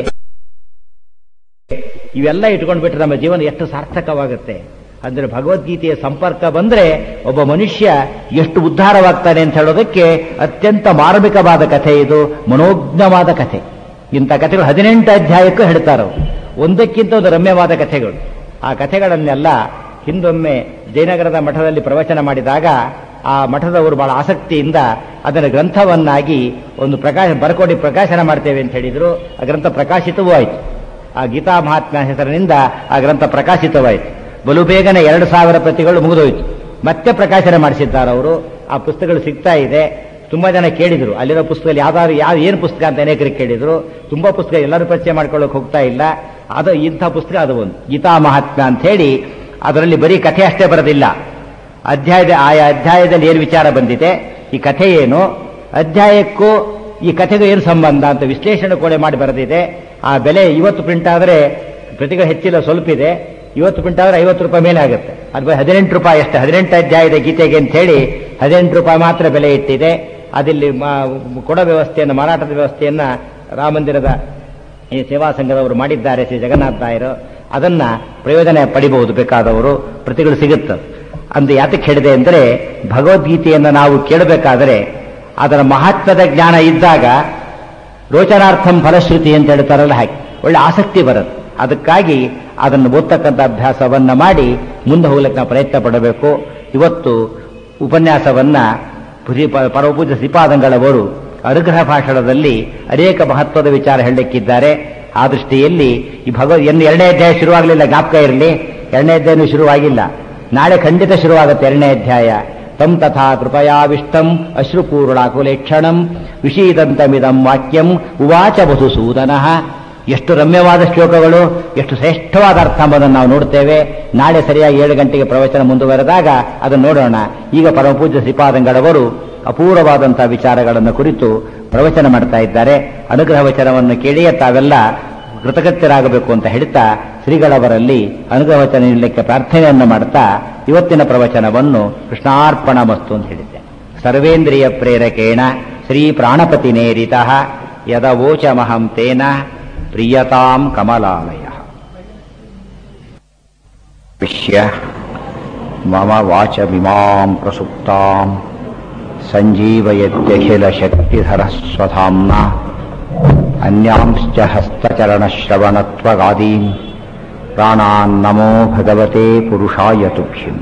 A: ಇವೆಲ್ಲ ಇಟ್ಕೊಂಡ್ಬಿಟ್ರೆ ನಮ್ಮ ಜೀವನ ಎಷ್ಟು ಸಾರ್ಥಕವಾಗುತ್ತೆ ಅಂದ್ರೆ ಭಗವದ್ಗೀತೆಯ ಸಂಪರ್ಕ ಬಂದ್ರೆ ಒಬ್ಬ ಮನುಷ್ಯ ಎಷ್ಟು ಉದ್ಧಾರವಾಗ್ತಾನೆ ಅಂತ ಹೇಳೋದಕ್ಕೆ ಅತ್ಯಂತ ಮಾರ್ಮಿಕವಾದ ಕಥೆ ಇದು ಮನೋಜ್ಞವಾದ ಕಥೆ ಇಂಥ ಕಥೆಗಳು ಹದಿನೆಂಟು ಅಧ್ಯಾಯಕ್ಕೂ ಹೇಳ್ತಾರೆ ಒಂದಕ್ಕಿಂತ ಒಂದು ರಮ್ಯವಾದ ಕಥೆಗಳು ಆ ಕಥೆಗಳನ್ನೆಲ್ಲ ಹಿಂದೊಮ್ಮೆ ಜಯನಗರದ ಮಠದಲ್ಲಿ ಪ್ರವಚನ ಮಾಡಿದಾಗ ಆ ಮಠದವರು ಬಹಳ ಆಸಕ್ತಿಯಿಂದ ಅದರ ಗ್ರಂಥವನ್ನಾಗಿ ಒಂದು ಪ್ರಕಾಶ ಬರ್ಕೊಡಿ ಪ್ರಕಾಶನ ಮಾಡ್ತೇವೆ ಅಂತ ಹೇಳಿದ್ರು ಆ ಗ್ರಂಥ ಪ್ರಕಾಶಿತವೂ ಆಯಿತು ಆ ಗೀತಾ ಮಹಾತ್ಮ ಹೆಸರಿನಿಂದ ಆ ಗ್ರಂಥ ಪ್ರಕಾಶಿತವಾಯಿತು ಬಲು ಬೇಗನೆ ಎರಡು ಸಾವಿರ ಪ್ರತಿಗಳು ಮುಗಿದೋಯ್ತು ಮತ್ತೆ ಪ್ರಕಾಶನ ಮಾಡಿಸಿದ್ದಾರೆ ಅವರು ಆ ಪುಸ್ತಕಗಳು ಸಿಗ್ತಾ ಇದೆ ತುಂಬಾ ಜನ ಕೇಳಿದ್ರು ಅಲ್ಲಿರೋ ಪುಸ್ತಕದಲ್ಲಿ ಯಾವ್ದಾದ್ರು ಯಾವ ಏನು ಪುಸ್ತಕ ಅಂತ ಅನೇಕರಿಗೆ ಕೇಳಿದ್ರು ತುಂಬಾ ಪುಸ್ತಕ ಎಲ್ಲರೂ ಪರಿಚಯ ಮಾಡ್ಕೊಳ್ಳೋಕೆ ಹೋಗ್ತಾ ಇಲ್ಲ ಅದು ಇಂಥ ಪುಸ್ತಕ ಅದು ಒಂದು ಗೀತಾ ಮಹಾತ್ಮ ಅಂತ ಹೇಳಿ ಅದರಲ್ಲಿ ಬರೀ ಕಥೆ ಅಷ್ಟೇ ಬರೋದಿಲ್ಲ ಅಧ್ಯಾಯದ ಆಯಾ ಅಧ್ಯಾಯದಲ್ಲಿ ಏನು ವಿಚಾರ ಬಂದಿದೆ ಈ ಕಥೆ ಏನು ಅಧ್ಯಾಯಕ್ಕೂ ಈ ಕಥೆಗೂ ಏನು ಸಂಬಂಧ ಅಂತ ವಿಶ್ಲೇಷಣೆ ಕೂಡ ಮಾಡಿ ಬರೆದಿದೆ ಆ ಬೆಲೆ ಇವತ್ತು ಪ್ರಿಂಟ್ ಆದರೆ ಪ್ರತಿಗಳು ಹೆಚ್ಚಿಲ್ಲ ಸ್ವಲ್ಪ ಇದೆ ಇವತ್ತು ಪ್ರಿಂಟ್ ಆದರೆ ಐವತ್ತು ರೂಪಾಯಿ ಮೇಲೆ ಆಗುತ್ತೆ ಅದು ಬರೀ ಹದಿನೆಂಟು ರೂಪಾಯಿ ಅಷ್ಟೇ ಹದಿನೆಂಟು ಅಧ್ಯಾಯದ ಗೀತೆಗೆ ಅಂತ ಹೇಳಿ ಹದಿನೆಂಟು ರೂಪಾಯಿ ಮಾತ್ರ ಬೆಲೆ ಇಟ್ಟಿದೆ ಅದಿಲ್ಲಿ ಮಾ- ಕೊಡೋ ವ್ಯವಸ್ಥೆಯನ್ನು ಮಾರಾಟದ ವ್ಯವಸ್ಥೆಯನ್ನ ರಾಮಮಂದಿರದ ಈ ಸೇವಾ ಸಂಘದವರು ಮಾಡಿದ್ದಾರೆ ಶ್ರೀ ಜಗನ್ನಾಥ ರಾಯರು ಅದನ್ನ ಪ್ರಯೋಜನ ಪಡಿಬಹುದು ಬೇಕಾದವರು ಪ್ರತಿಗಳು ಸಿಗುತ್ತೆ ಅಂದು ಯಾತಕ್ಕೆ ಹೇಳಿದೆ ಅಂದರೆ ಭಗವದ್ಗೀತೆಯನ್ನು ನಾವು ಕೇಳಬೇಕಾದರೆ ಅದರ ಮಹತ್ವದ ಜ್ಞಾನ ಇದ್ದಾಗ ರೋಚನಾರ್ಥಂ ಫಲಶ್ರುತಿ ಅಂತ ಹೇಳ್ತಾರಲ್ಲ ಹಾಗೆ ಒಳ್ಳೆ ಆಸಕ್ತಿ ಬರುತ್ತೆ ಅದಕ್ಕಾಗಿ ಅದನ್ನು ಓದ್ತಕ್ಕಂಥ ಅಭ್ಯಾಸವನ್ನ ಮಾಡಿ ಮುಂದೆ ಹೋಗ್ಲಿಕ್ಕೆ ನಾವು ಪ್ರಯತ್ನ ಪಡಬೇಕು ಇವತ್ತು ಉಪನ್ಯಾಸವನ್ನ ಪುರಿ- ಪ- ಪರಮಪೂಜ್ಯ ಶ್ರೀಪಾದಂಗಳವರು ಅನುಗ್ರಹ ಭಾಷಣದಲ್ಲಿ ಅನೇಕ ಮಹತ್ವದ ವಿಚಾರ ಹೇಳಲಿಕ್ಕಿದ್ದಾರೆ ಆ ದೃಷ್ಟಿಯಲ್ಲಿ ಈ ಭಗವದ್ ಇನ್ನು ಎರಡನೇ ಅಧ್ಯಾಯ ಶುರುವಾಗಲಿಲ್ಲ ಜ್ಞಾಪಕ ಇರಲಿ ಎರಡನೇ ಅಧ್ಯಾಯನೂ ಶುರುವಾಗಿಲ್ಲ ನಾಳೆ ಖಂಡಿತ ಶುರುವಾಗುತ್ತೆ ಎರಡನೇ ಅಧ್ಯಾಯ ತಂ ತಥಾ ಕೃಪಯಾವಿಷ್ಟಂ ಅಶ್ರುಪೂರ್ಣಾಕುಲೇಕ್ಷಣಂ ವಿಷೀದಂತಮಿದಂ ವಾಕ್ಯಂ ಉವಾಚ ವಧುಸೂದನಃ ಎಷ್ಟು ರಮ್ಯವಾದ ಶ್ಲೋಕಗಳು ಎಷ್ಟು ಶ್ರೇಷ್ಠವಾದ ಅರ್ಥ ಎಂಬುದನ್ನು ನಾವು ನೋಡ್ತೇವೆ ನಾಳೆ ಸರಿಯಾಗಿ ಏಳು ಗಂಟೆಗೆ ಪ್ರವಚನ ಮುಂದುವರೆದಾಗ ಅದನ್ನು ನೋಡೋಣ ಈಗ ಪರಮಪೂಜ್ಯ ಶ್ರೀಪಾದಂಗಳವರು ಅಪೂರ್ವವಾದಂತಹ ವಿಚಾರಗಳನ್ನು ಕುರಿತು ಪ್ರವಚನ ಮಾಡ್ತಾ ಇದ್ದಾರೆ ಅನುಗ್ರಹ ವಚನವನ್ನು ಕೇಳಿಯೇ ತಾವೆಲ್ಲ ಕೃತಕೃತ್ಯರಾಗಬೇಕು ಅಂತ ಹೇಳ್ತಾ ಶ್ರೀಗಳವರಲ್ಲಿ ಅನುಗ್ರಹ ವಚನ ನೀಡಲಿಕ್ಕೆ ಪ್ರಾರ್ಥನೆಯನ್ನು ಮಾಡ್ತಾ ಇವತ್ತಿನ ಪ್ರವಚನವನ್ನು ಕೃಷ್ಣಾರ್ಪಣ ಮಸ್ತು ಅಂತ ಹೇಳಿದ್ದೆ ಸರ್ವೇಂದ್ರಿಯ ಪ್ರೇರಕೇಣ ಶ್ರೀ ಪ್ರಾಣಪತಿ ನೇರಿತ ಯದವೋಚಮಹಂ ತೇನ ಪ್ರಿಯತಾಂ ಕಮಲಾಲಯ ವಿಷ್ಯ ಮಮ ವಾಚಮಿಮಾಂ ಪ್ರಸುಪ್ತಾಂ ಸಂಜೀವಯತ್ಯಖಿಲಶಕ್ತಿಧರಸ್ವಧಾಮ್ನ ಅನ್ಯಾಂಶ್ಚ ಹಸ್ತಚರಣಶ್ರವಣತ್ವಗಾದೀನ್ ಪ್ರಾಣಾನ್ನಮೋ ಭಗವತೆ ಪುರುಷಾಯ ತುಭ್ಯಂ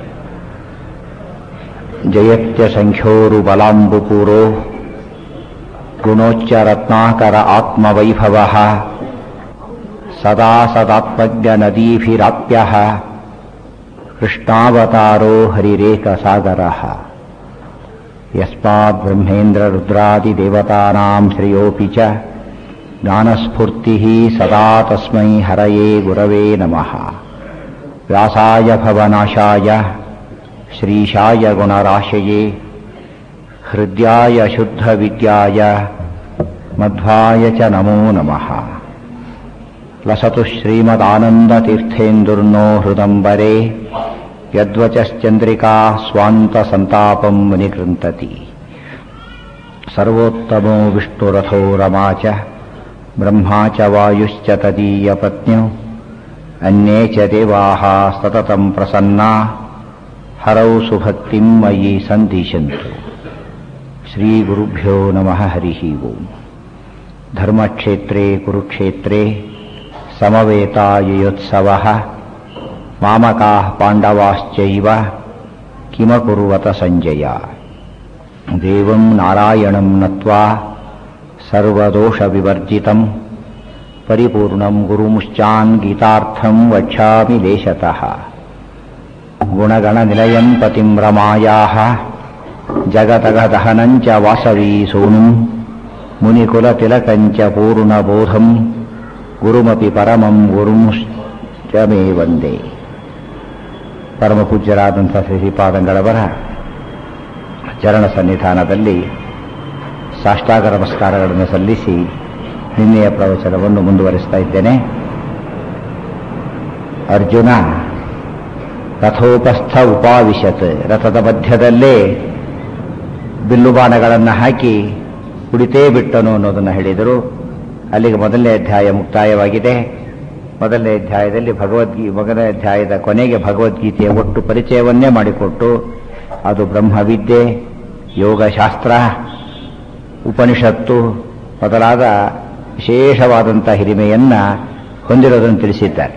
A: ಜಯತ್ಯಸಂಖ್ಯೋರುಬಲಾಂಬುಪೂರೋ ಗುಣೋಚ್ಚರತ್ನಾಕರ ಆತ್ಮವೈಭವಃ ಸದಾ ಸದಾತ್ಮಜ್ಞನದೀಭಿರಾಪ್ಯಃ ಕೃಷ್ಣಾವತಾರೋ ಹರಿರೇಕಸಾಗರಃ ಯಸ್ಮಾದ್ಬ್ರಹ್ಮೇಂದ್ರರುದ್ರಾದಿದೇವತಾನಾಂ ಶ್ರೇಯೋಪಿ ಚ ಜ್ಞಾನಸ್ಫೂರ್ತಿः ಸದಾ ತಸ್ಮೈ ಹರಯೇ ಗುರವೇ ನಮಃ ವ್ಯಾಸಾಯ ಭವನಾಶಾಯ ಶ್ರೀಶಾಯ ಗುಣರಾಶಯೇ ಹೃದ್ಯಾಯ ಶುದ್ಧವಿದ್ಯಾಯ ಮಧ್ವಾಯ ಚ ನಮೋ ನಮಃ ಲಸತು ಶ್ರೀಮದಾನಂದತೀರ್ಥೇಂದುರ್ನೋ ಹೃದಂಬರೆ ಯದ್ವಚಶ್ಚಂದ್ರಿಕಾ ಸ್ವಾಂತಸಂತಾಪಂ ಮುನಿಕೃಂತತಿ ಸರ್ವೋತ್ತಮೋ ವಿಷ್ಣುರಥೋ ರಮಾ ಚ ಬ್ರಹ್ಮಾ ಚ ವಾಯುಶ್ಚ ತದೀಯಪತ್ನ್ಯೌ ಅನ್ಯೇ ಚ ದೇವಾः ಸತತಂ ಪ್ರಸನ್ನಾ ಹರೌ ಸುಭಕ್ತಿಂ ಮಯಿ ಸಂದಿಶಂತು ಶ್ರೀಗುರುಭ್ಯೋ ನಮಃ ಹರಿः ಓಂ ಧರ್ಮಕ್ಷೇತ್ರೇ ಕುರುಕ್ಷೇತ್ರೇ ಸಮವೇತಾಯುಯೋತ್ಸವः ಮಾಮಕಾः ಪಾಂಡವಾಶ್ಚೈವ ಕಿಮಕುರ್ವತ ಸಂಜಯ ದೇವಂ ನಾರಾಯಣಂ ನತ್ವಾ ಸರ್ವದೋಷವಿವರ್ಜಿತಂ ಪರಿಪೂರ್ಣಂ ಗುರುಮುಶ್ಚಾನ್ ಗೀತಾರ್ಥಂ ವಕ್ಷ್ಯಾಮಿ ದೇಶತಃ ಗುಣಗಣನಿಲಯಂ ಪತಿಂ ರಮಾಯಾः ಜಗತಗದಹನಂಚ ವಾಸವೀ ಸೋನುಂ ಮುನಿಕುಲತಿಲಕಂಚ ಪೂರ್ಣಬೋಧಂ ಗುರುಮಪಿ ಪರಮಂ ಗುರುಂಶ್ಚ ಮೇ ವಂದೇ ಪರಮ ಪೂಜ್ಯರಾದಂಥ ಶ್ರೀಪಾದಂಗಳವರ ಚರಣ ಸನ್ನಿಧಾನದಲ್ಲಿ ಸಾಷ್ಟಾಂಗ ನಮಸ್ಕಾರಗಳನ್ನು ಸಲ್ಲಿಸಿ ನಿನ್ನೆಯ ಪ್ರವಚನವನ್ನು ಮುಂದುವರಿಸ್ತಾ ಇದ್ದೇನೆ ಅರ್ಜುನ ರಥೋಪಸ್ಥ ಉಪಾವಿಶತ್ ರಥದ ಮಧ್ಯದಲ್ಲೇ ಬಿಲ್ಲುಬಾಣಗಳನ್ನು ಹಾಕಿ ಕುಡಿತೇ ಬಿಟ್ಟನು ಅನ್ನೋದನ್ನು ಹೇಳಿದರು ಅಲ್ಲಿಗೆ ಮೊದಲನೇ ಅಧ್ಯಾಯ ಮುಕ್ತಾಯವಾಗಿದೆ ಮೊದಲನೇ ಅಧ್ಯಾಯದಲ್ಲಿ ಭಗವದ್ಗೀ ಮೊದಲನೇ ಅಧ್ಯಾಯದ ಕೊನೆಗೆ ಭಗವದ್ಗೀತೆಯ ಒಟ್ಟು ಪರಿಚಯವನ್ನೇ ಮಾಡಿಕೊಟ್ಟು ಅದು ಬ್ರಹ್ಮವಿದ್ಯೆ ಯೋಗಶಾಸ್ತ್ರ ಉಪನಿಷತ್ತು ಮೊದಲಾದ ವಿಶೇಷವಾದಂಥ ಹಿರಿಮೆಯನ್ನ ಹೊಂದಿರೋದನ್ನು ತಿಳಿಸಿದ್ದಾರೆ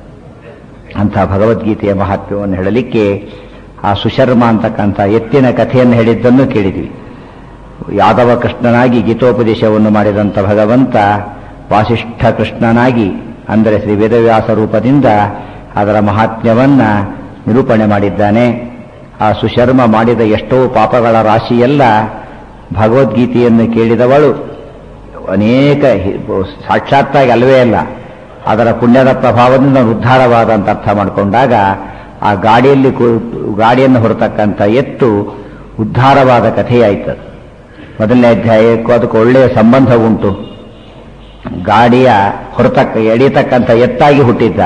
A: ಅಂಥ ಭಗವದ್ಗೀತೆಯ ಮಹತ್ವವನ್ನು ಹೇಳಲಿಕ್ಕೆ ಆ ಸುಶರ್ಮ ಅಂತಕ್ಕಂಥ ಎತ್ತಿನ ಕಥೆಯನ್ನು ಹೇಳಿದ್ದನ್ನು ಕೇಳಿದ್ವಿ ಯಾದವ ಕೃಷ್ಣನಾಗಿ ಗೀತೋಪದೇಶವನ್ನು ಮಾಡಿದಂಥ ಭಗವಂತ ವಾಸಿಷ್ಠ ಕೃಷ್ಣನಾಗಿ ಅಂದರೆ ಶ್ರೀ ವೇದವ್ಯಾಸ ರೂಪದಿಂದ ಅದರ ಮಹಾತ್ಮ್ಯವನ್ನ ನಿರೂಪಣೆ ಮಾಡಿದ್ದಾನೆ ಆ ಸುಶರ್ಮ ಮಾಡಿದ ಎಷ್ಟೋ ಪಾಪಗಳ ರಾಶಿಯೆಲ್ಲ ಭಗವದ್ಗೀತೆಯನ್ನು ಕೇಳಿದವಳು ಅನೇಕ ಸಾಕ್ಷಾತ್ತಾಗಿ ಅಲ್ಲವೇ ಅಲ್ಲ ಅದರ ಪುಣ್ಯದ ಪ್ರಭಾವದಿಂದ ಉದ್ಧಾರವಾದಂತ ಅರ್ಥ ಮಾಡಿಕೊಂಡಾಗ ಆ ಗಾಡಿಯಲ್ಲಿ ಗಾಡಿಯನ್ನು ಹೊರತಕ್ಕಂಥ ಎತ್ತು ಉದ್ಧಾರವಾದ ಕಥೆಯಾಯ್ತದು ಮೊದಲನೇ ಅಧ್ಯಾಯಕ್ಕೂ ಅದಕ್ಕೆ ಒಳ್ಳೆಯ ಸಂಬಂಧ ಉಂಟು ಗಾಡಿಯ ಹೊರತಕ್ಕ ಎಡಿತಕ್ಕಂಥ ಎತ್ತಾಗಿ ಹುಟ್ಟಿದ್ದ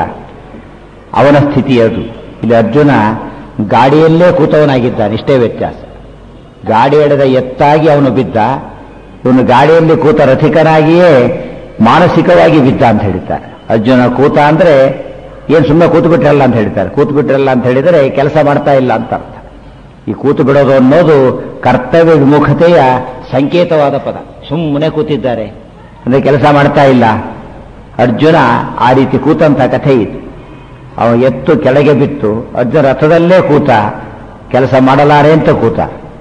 A: ಅವನ ಸ್ಥಿತಿ ಅದು ಇಲ್ಲಿ ಅರ್ಜುನ ಗಾಡಿಯಲ್ಲೇ ಕೂತವನಾಗಿದ್ದಾನೆ ಇಷ್ಟೇ ವ್ಯತ್ಯಾಸ ಗಾಡಿ ಎಳೆದ ಎತ್ತಾಗಿ ಅವನು ಬಿದ್ದ ಇವನು ಗಾಡಿಯಲ್ಲಿ ಕೂತ ರಥಿಕನಾಗಿಯೇ ಮಾನಸಿಕವಾಗಿ ಬಿದ್ದ ಅಂತ ಹೇಳ್ತಾರೆ ಅರ್ಜುನ ಕೂತ ಅಂದ್ರೆ ಏನ್ ಸುಮ್ಮನೆ ಕೂತು ಬಿಟ್ರಲ್ಲ ಅಂತ ಹೇಳ್ತಾರೆ ಕೂತು ಬಿಟ್ರಲ್ಲ ಅಂತ ಹೇಳಿದರೆ ಕೆಲಸ ಮಾಡ್ತಾ ಇಲ್ಲ ಅಂತ ಅರ್ಥ ಈ ಕೂತು ಬಿಡೋದು ಅನ್ನೋದು ಕರ್ತವ್ಯ ವಿಮುಖತೆಯ ಸಂಕೇತವಾದ ಪದ ಸುಮ್ಮನೆ ಕೂತಿದ್ದಾರೆ ಅಂದ್ರೆ ಕೆಲಸ ಮಾಡ್ತಾ ಇಲ್ಲ ಅರ್ಜುನ ಆ ರೀತಿ ಕೂತಂತ ಕಥೆ ಇದು ಅವ ಎತ್ತು ಕೆಳಗೆ ಬಿತ್ತು ಅರ್ಜುನ ರಥದಲ್ಲೇ ಕೂತ ಕೆಲಸ ಮಾಡಲಾರೆ ಅಂತ ಕೂತ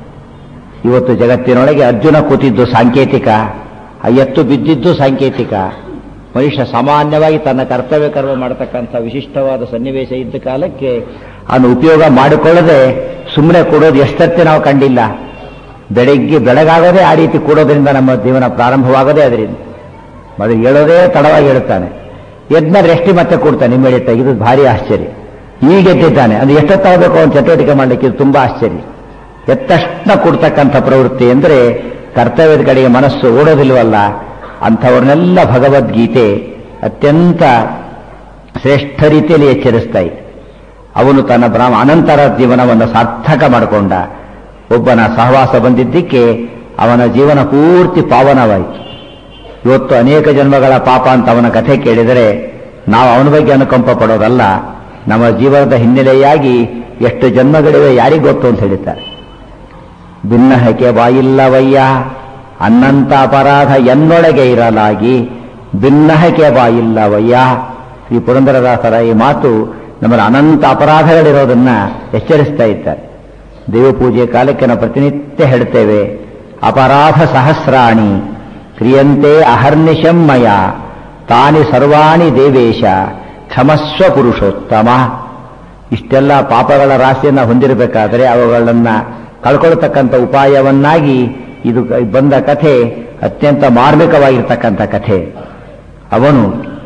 A: ಇವತ್ತು ಜಗತ್ತಿನೊಳಗೆ ಅರ್ಜುನ ಕೂತಿದ್ದು ಸಾಂಕೇತಿಕ ಆ ಎತ್ತು ಬಿದ್ದಿದ್ದು ಸಾಂಕೇತಿಕ ಮನುಷ್ಯ ಸಾಮಾನ್ಯವಾಗಿ ತನ್ನ ಕರ್ತವ್ಯ ಕರ್ಮ ಮಾಡತಕ್ಕಂಥ ವಿಶಿಷ್ಟವಾದ ಸನ್ನಿವೇಶ ಇದ್ದ ಕಾಲಕ್ಕೆ ಅವನು ಉಪಯೋಗ ಮಾಡಿಕೊಳ್ಳದೆ ಸುಮ್ಮನೆ ಕೊಡೋದು ಎಷ್ಟತ್ತೆ ನಾವು ಕಂಡಿಲ್ಲ ಬೆಳಗ್ಗೆ ಬೆಳಗಾಗದೆ ಆ ರೀತಿ ಕೂಡೋದ್ರಿಂದ ನಮ್ಮ ಜೀವನ ಪ್ರಾರಂಭವಾಗದೆ ಅದರಿಂದ ಮೊದಲು ಹೇಳೋದೇ ತಡವಾಗಿ ಹೇಳುತ್ತಾನೆ ಎದ್ಮೇಲೆ ರೆಸ್ಟಿ ಮತ್ತೆ ಕೊಡ್ತಾನೆ ಇಮ್ಮಿಡಿಯೇಟ್ ಇದು ಭಾರಿ ಆಶ್ಚರ್ಯ ಈಗ ಎದ್ದಿದ್ದಾನೆ ಅದು ಎಷ್ಟೊತ್ತಾಗಬೇಕು ಅವನು ಚಟುವಟಿಕೆ ಮಾಡಲಿಕ್ಕೆ ಇದು ತುಂಬಾ ಆಶ್ಚರ್ಯ ಎತ್ತಷ್ಟನ ಕೊಡ್ತಕ್ಕಂಥ ಪ್ರವೃತ್ತಿ ಅಂದರೆ ಕರ್ತವ್ಯದ ಕಡೆಗೆ ಮನಸ್ಸು ಓಡೋದಿಲ್ವಲ್ಲ ಅಂಥವ್ರನ್ನೆಲ್ಲ ಭಗವದ್ಗೀತೆ ಅತ್ಯಂತ ಶ್ರೇಷ್ಠ ರೀತಿಯಲ್ಲಿ ಎಚ್ಚರಿಸ್ತಾ ಇದೆ ಅವನು ತನ್ನ ಬ್ರಾಹ್ಮ ಅನಂತರ ಜೀವನವನ್ನು ಸಾರ್ಥಕ ಮಾಡಿಕೊಂಡ ಒಬ್ಬನ ಸಹವಾಸ ಬಂದಿದ್ದಕ್ಕೆ ಅವನ ಜೀವನ ಪೂರ್ತಿ ಪಾವನವಾಯಿತು ಇವತ್ತು ಅನೇಕ ಜನ್ಮಗಳ ಪಾಪ ಅಂತ ಅವನ ಕಥೆ ಕೇಳಿದರೆ ನಾವು ಅವನ ಬಗ್ಗೆ ಅನುಕಂಪ ಪಡೋದಲ್ಲ ನಮ್ಮ ಜೀವನದ ಹಿನ್ನೆಲೆಯಾಗಿ ಎಷ್ಟು ಜನ್ಮಗಳಿವೆ ಯಾರಿಗೆ ಗೊತ್ತು ಅಂತ ಹೇಳಿದ್ದಾರೆ ಭಿನ್ನಹಕ್ಕೆ ಬಾಯಿಲ್ಲವಯ್ಯ ಅನ್ನಂತ ಅಪರಾಧ ಎನ್ನೊಳಗೆ ಇರಲಾಗಿ ಭಿನ್ನಹಕ್ಕೆ ಬಾಯಿಲ್ಲವಯ್ಯ ಈ ಪುರಂದರದಾಸರ ಈ ಮಾತು ನಮ್ಮಲ್ಲಿ ಅನಂತ ಅಪರಾಧಗಳಿರೋದನ್ನ ಎಚ್ಚರಿಸ್ತಾ ಇದ್ದಾರೆ ದೇವಪೂಜೆ ಕಾಲಕ್ಕೆ ನಾವು ಪ್ರತಿನಿತ್ಯ ಹೇಳ್ತೇವೆ ಅಪರಾಧ ಸಹಸ್ರಾಣಿ ಕ್ರಿಯಂತೆ ಅಹರ್ನಿಶಮ್ಮಯ ತಾನಿ ಸರ್ವಾಣಿ ದೇವೇಶ ಕ್ಷಮಸ್ವ ಪುರುಷೋತ್ತಮ ಇಷ್ಟೆಲ್ಲ ಪಾಪಗಳ ರಾಶಿಯನ್ನು ಹೊಂದಿರಬೇಕಾದರೆ ಅವುಗಳನ್ನ ಕಳ್ಕೊಳ್ತಕ್ಕಂಥ ಉಪಾಯವನ್ನಾಗಿ ಇದು ಬಂದ ಕಥೆ ಅತ್ಯಂತ ಮಾರ್ಮಿಕವಾಗಿರ್ತಕ್ಕಂಥ ಕಥೆ ಅವನು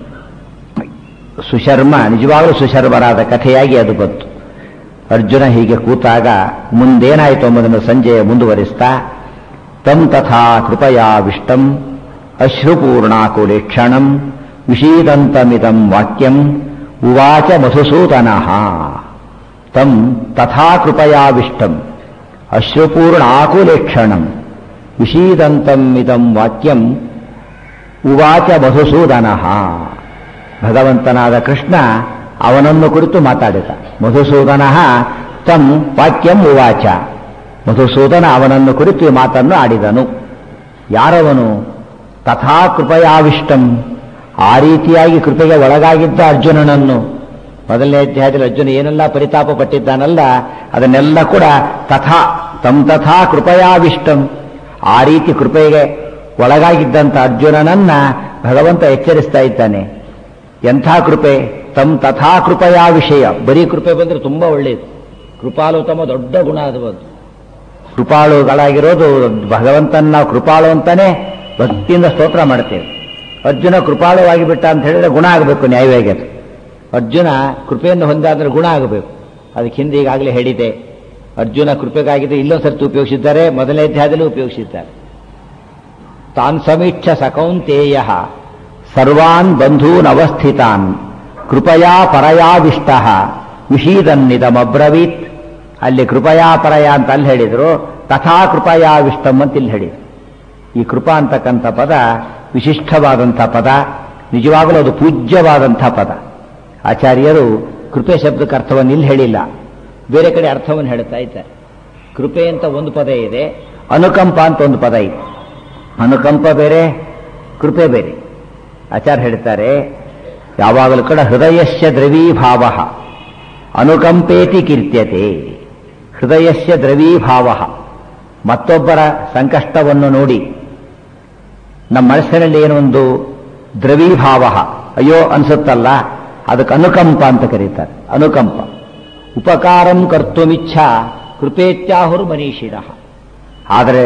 A: ಸುಶರ್ಮ ನಿಜವಾಗಲೂ ಸುಶರ್ಮರಾದ ಕಥೆಯಾಗಿ ಅದು ಬಂತು ಅರ್ಜುನ ಹೀಗೆ ಕೂತಾಗ ಮುಂದೇನಾಯಿತು ಎಂಬುದನ್ನು ಸಂಜೆಯ ಮುಂದುವರಿಸ್ತಾ ತಂ ತಥಾ ಕೃಪಯಾವಿಷ್ಟಂ ಅಶ್ರುಪೂರ್ಣಾಕುಲೇಕ್ಷಣಂ ವಿಷೀದಂತಮಿದಂ ವಾಕ್ಯಂ ಉವಾಚ ಮಧುಸೂದನಃ ತಂ ತಥಾ ಕೃಪಯಾವಿಷ್ಟಂ ಅಶ್ರುಪೂರ್ಣಾಕುಲೇಕ್ಷಣಂ ವಿಷೀದಂತಂ ಇದಂ ವಾಕ್ಯಂ ಉವಾಚ ಮಧುಸೂದನಃ ಭಗವಂತನಾದ ಕೃಷ್ಣ ಅವನನ್ನು ಕುರಿತು ಮಾತಾಡಿದ ಮಧುಸೂದನ ತಂ ವಾಕ್ಯಂ ಉವಾಚ ಮಧುಸೂದನ ಅವನನ್ನು ಕುರಿತು ಈ ಮಾತನ್ನು ಆಡಿದನು ಯಾರವನು ತಥಾ ಕೃಪಯಾವಿಷ್ಟಂ ಆ ರೀತಿಯಾಗಿ ಕೃಪೆಗೆ ಒಳಗಾಗಿದ್ದ ಅರ್ಜುನನನ್ನು ಮೊದಲನೇ ಅಧ್ಯಾಯದಲ್ಲಿ ಅರ್ಜುನ ಏನೆಲ್ಲ ಪರಿತಾಪ ಪಟ್ಟಿದ್ದಾನಲ್ಲ ಅದನ್ನೆಲ್ಲ ಕೂಡ ತಥಾ ತಂ ತಥಾ ಕೃಪಯಾವಿಷ್ಟಂ ಆ ರೀತಿ ಕೃಪೆಗೆ ಒಳಗಾಗಿದ್ದಂಥ ಅರ್ಜುನನನ್ನ ಭಗವಂತ ಎಚ್ಚರಿಸ್ತಾ ಇದ್ದಾನೆ ಎಂಥ ಕೃಪೆ ತಮ್ ತಥಾ ಕೃಪೆಯ ವಿಷಯ ಬರೀ ಕೃಪೆ ಬಂದ್ರೆ ತುಂಬಾ ಒಳ್ಳೆಯದು ಕೃಪಾಲು ತಮ್ಮ ದೊಡ್ಡ ಗುಣ ಅದು ಒಂದು ಕೃಪಾಳುಗಳಾಗಿರೋದು ಭಗವಂತನ ನಾವು ಕೃಪಾಳು ಅಂತಾನೆ ಭಕ್ತಿಯಿಂದ ಸ್ತೋತ್ರ ಮಾಡ್ತೇವೆ ಅರ್ಜುನ ಕೃಪಾಳುವಾಗಿ ಬಿಟ್ಟ ಅಂತ ಹೇಳಿದ್ರೆ ಗುಣ ಆಗಬೇಕು ನ್ಯಾಯವಾಗಿ ಅದು ಅರ್ಜುನ ಕೃಪೆಯನ್ನು ಹೊಂದಾದ್ರೆ ಗುಣ ಆಗಬೇಕು ಅದಕ್ಕೆ ಹಿಂದೆ ಈಗಾಗಲೇ ಹೇಳಿದೆ ಅರ್ಜುನ ಕೃಪೆಗಾಗಿದ್ದು ಇಲ್ಲೊಂದು ಸರ್ತಿ ಉಪಯೋಗಿಸಿದ್ದಾರೆ ಮೊದಲನೇ ಅಧ್ಯಾಯದಲ್ಲೂ ಉಪಯೋಗಿಸಿದ್ದಾರೆ ತಾನ್ ಸಮೀಕ್ಷ ಸಕೌಂತೇಯ ಸರ್ವಾನ್ ಬಂಧೂನ್ ಅವಸ್ಥಿತಾನ್ ಕೃಪಯಾ ಪರಯಾವಿಷ್ಟ ವಿಷೀದನ್ನಿದಮಬ್ರವೀತ್ ಅಲ್ಲಿ ಕೃಪಯಾ ಪರಯ ಅಂತ ಅಲ್ಲಿ ಹೇಳಿದ್ರು ತಥಾ ಕೃಪಯಾವಿಷ್ಟಂ ಅಂತ ಇಲ್ಲಿ ಹೇಳಿದ್ರು ಈ ಕೃಪಾ ಅಂತಕ್ಕಂಥ ಪದ ವಿಶಿಷ್ಟವಾದಂಥ ಪದ ನಿಜವಾಗಲೂ ಅದು ಪೂಜ್ಯವಾದಂಥ ಪದ ಆಚಾರ್ಯರು ಕೃಪೆ ಶಬ್ದಕ್ಕೆ ಅರ್ಥವನ್ನು ಇಲ್ಲಿ ಹೇಳಿಲ್ಲ ಬೇರೆ ಕಡೆ ಅರ್ಥವನ್ನು ಹೇಳ್ತಾ ಇದ್ದಾರೆ ಕೃಪೆ ಅಂತ ಒಂದು ಪದ ಇದೆ ಅನುಕಂಪ ಅಂತ ಒಂದು ಪದ ಇದೆ ಅನುಕಂಪ ಬೇರೆ ಕೃಪೆ ಬೇರೆ ಆಚಾರ್ಯ ಹೇಳ್ತಾರೆ ಯಾವಾಗಲೂ ಕೂಡ ಹೃದಯಸ್ಯ ದ್ರವೀಭಾವ ಅನುಕಂಪೇತಿ ಕೀರ್ತ್ಯತೆ ಹೃದಯಸ್ಯ ದ್ರವೀಭಾವ ಮತ್ತೊಬ್ಬರ ಸಂಕಷ್ಟವನ್ನು ನೋಡಿ ನಮ್ಮ ಮನಸ್ಸಿನಲ್ಲಿ ಏನೊಂದು ದ್ರವೀಭಾವ ಅಯ್ಯೋ ಅನ್ಸುತ್ತಲ್ಲ ಅದಕ್ಕೆ ಅನುಕಂಪ ಅಂತ ಕರೀತಾರೆ ಅನುಕಂಪ ಉಪಕಾರಂ ಕರ್ತುಮಿಚ್ಛ ಕೃಪೇತ್ಯಾಹುರು ಮನೀಷಿಣ ಆದರೆ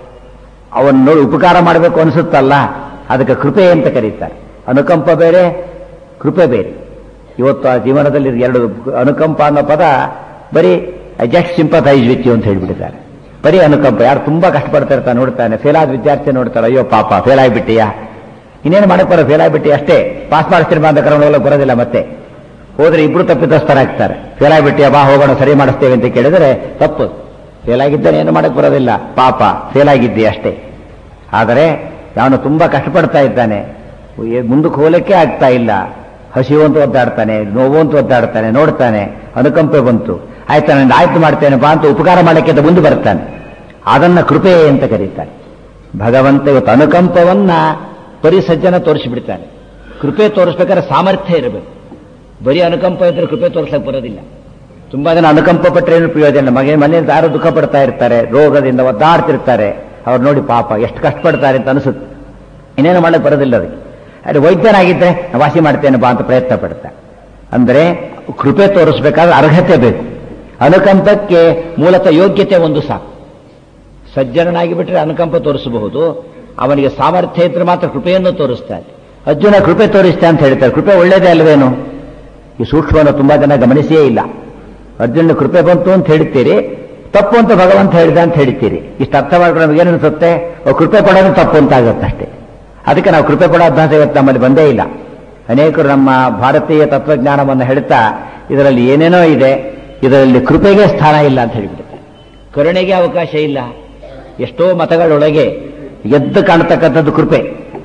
A: ಅವನು ನೋಡಿ ಉಪಕಾರ ಮಾಡಬೇಕು ಅನಿಸುತ್ತಲ್ಲ ಅದಕ್ಕೆ ಕೃಪೆ ಅಂತ ಕರೀತಾರೆ ಅನುಕಂಪ ಬೇರೆ ಕೃಪೆ ಬೇರೆ ಇವತ್ತು ಆ ಜೀವನದಲ್ಲಿ ಎರಡು ಅನುಕಂಪ ಅನ್ನೋ ಪದ ಬರೀ ಜಸ್ಟ್ ಸಿಂಪಥೈಸ್ ವಿತ್ ಯು ಅಂತ ಹೇಳ್ಬಿಟ್ಟಿದ್ದಾರೆ ಬರೀ ಅನುಕಂಪ ಯಾರು ತುಂಬಾ ಕಷ್ಟಪಡ್ತಾ ಇರ್ತಾನೆ ನೋಡ್ತಾನೆ ಫೇಲ್ ಆದ ವಿದ್ಯಾರ್ಥಿ ನೋಡ್ತಾರೆ ಅಯ್ಯೋ ಪಾಪ ಫೇಲ್ ಆಗಿಬಿಟ್ಟಿಯಾ ಇನ್ನೇನು ಮಾಡಕ್ ಬರೋ ಫೇಲ್ ಆಗಿಬಿಟ್ಟಿ ಅಷ್ಟೇ ಪಾಸ್ ಮಾಡಿಸ್ತೀನಿ ಬಾ ಅಂತ ಕರ್ಕೊಂಡು ಹೋಗ್ಲಿಕ್ಕೆ ಬರೋದಿಲ್ಲ ಮತ್ತೆ ಹೋದ್ರೆ ಇಬ್ರು ತಪ್ಪಿತಸ್ಥರಾಗ್ತಾರೆ ಫೇಲ್ ಆಗಿಬಿಟ್ಟಿಯಾ ಬಾ ಹೋಗೋಣ ಸರಿ ಮಾಡಿಸ್ತೇವೆ ಅಂತ ಕೇಳಿದ್ರೆ ತಪ್ಪು ಫೇಲ್ ಆಗಿದ್ದಾನೆ ಏನು ಮಾಡಕ್ ಬರೋದಿಲ್ಲ ಪಾಪ ಫೇಲ್ ಆಗಿದ್ದಿ ಅಷ್ಟೇ ಆದರೆ ಅವನು ತುಂಬಾ ಕಷ್ಟಪಡ್ತಾ ಇದ್ದಾನೆ ಮುಂದಕ್ಕೆ ಹೋಗಲಿಕ್ಕೆ ಆಗ್ತಾ ಇಲ್ಲ ಹಸಿವು ಅಂತ ಒದ್ದಾಡ್ತಾನೆ ನೋವು ಅಂತ ಒದ್ದಾಡ್ತಾನೆ ನೋಡ್ತಾನೆ ಅನುಕಂಪೆ ಬಂತು ಆಯ್ತು ನಾನು ಆಯ್ತು ಮಾಡ್ತೇನೆ ಬಾ ಅಂತ ಉಪಕಾರ ಮಾಡಲಿಕ್ಕೆ ಅಂತ ಮುಂದೆ ಬರ್ತಾನೆ ಅದನ್ನ ಕೃಪೆ ಅಂತ ಕರೀತಾನೆ ಭಗವಂತ ಇವತ್ತು ಅನುಕಂಪವನ್ನ ಪರಿಸಜ್ಜನ ತೋರಿಸಿಬಿಡ್ತಾನೆ ಕೃಪೆ ತೋರಿಸ್ಬೇಕಾದ್ರೆ ಸಾಮರ್ಥ್ಯ ಇರಬೇಕು ಬರೀ ಅನುಕಂಪ ಇದ್ರೆ ಕೃಪೆ ತೋರಿಸಕ್ಕೆ ಬರೋದಿಲ್ಲ ತುಂಬಾ ಜನ ಅನುಕಂಪ ಪಟ್ಟರೆ ಏನು ಪ್ರಯೋಜನ ಮಗ ಮನೆಯಲ್ಲಿ ಯಾರು ದುಃಖ ಪಡ್ತಾ ಇರ್ತಾರೆ ರೋಗದಿಂದ ಒದ್ದಾಡ್ತಿರ್ತಾರೆ ಅವ್ರು ನೋಡಿ ಪಾಪ ಎಷ್ಟು ಕಷ್ಟಪಡ್ತಾರೆ ಅಂತ ಅನಿಸುತ್ತೆ ಇನ್ನೇನು ಮಾಡಕ್ಕೆ ಬರೋದಿಲ್ಲ ಅದಕ್ಕೆ ಅದೇ ವೈದ್ಯನಾಗಿದ್ದರೆ ವಾಸಿ ಮಾಡ್ತೇನೆ ಬಾ ಅಂತ ಪ್ರಯತ್ನ ಪಡ್ತಾರೆ ಅಂದರೆ ಕೃಪೆ ತೋರಿಸ್ಬೇಕಾದ್ರೆ ಅರ್ಹತೆ ಬೇಕು ಅನುಕಂಪಕ್ಕೆ ಮೂಲತಃ ಯೋಗ್ಯತೆ ಒಂದು ಸಾಕು ಸಜ್ಜನನಾಗಿ ಬಿಟ್ಟರೆ ಅನುಕಂಪ ತೋರಿಸಬಹುದು ಅವನಿಗೆ ಸಾಮರ್ಥ್ಯ ಇದ್ರೆ ಮಾತ್ರ ಕೃಪೆಯನ್ನು ತೋರಿಸ್ತಾನೆ ಅರ್ಜುನ ಕೃಪೆ ತೋರಿಸ್ತಾ ಅಂತ ಹೇಳ್ತಾರೆ ಕೃಪೆ ಒಳ್ಳೇದೇ ಅಲ್ವೇನು ಈ ಸೂಕ್ಷ್ಮವನ್ನು ತುಂಬಾ ಜನ ಗಮನಿಸಿಯೇ ಇಲ್ಲ ಅರ್ಜುನ ಕೃಪೆ ಬಂತು ಅಂತ ಹೇಳ್ತೀರಿ ತಪ್ಪು ಅಂತ ಭಗವಂತ ಹೇಳಿದ ಅಂತ ಹೇಳ್ತೀರಿ ಇಷ್ಟು ಅರ್ಥ ಮಾಡ್ಕೊಂಡು ನಮಗೆ ಏನನ್ಸುತ್ತೆ ಕೃಪೆ ಕೊಡೋದು ತಪ್ಪು ಅಂತ ಆಗುತ್ತೆ ಅಷ್ಟೇ ಅದಕ್ಕೆ ನಾವು ಕೃಪೆ ಕೊಡೋ ಅಭ್ಯಾಸ ಇವತ್ತು ನಮ್ಮಲ್ಲಿ ಬಂದೇ ಇಲ್ಲ ಅನೇಕರು ನಮ್ಮ ಭಾರತೀಯ ತತ್ವಜ್ಞಾನವನ್ನು ಹೇಳ್ತಾ ಇದರಲ್ಲಿ ಏನೇನೋ ಇದೆ ಇದರಲ್ಲಿ ಕೃಪೆಗೆ ಸ್ಥಾನ ಇಲ್ಲ ಅಂತ ಹೇಳಿಬಿಡುತ್ತೆ ಕರುಣೆಗೆ ಅವಕಾಶ ಇಲ್ಲ ಎಷ್ಟೋ ಮತಗಳೊಳಗೆ ಎದ್ದು ಕಾಣತಕ್ಕಂಥದ್ದು ಕೃಪೆ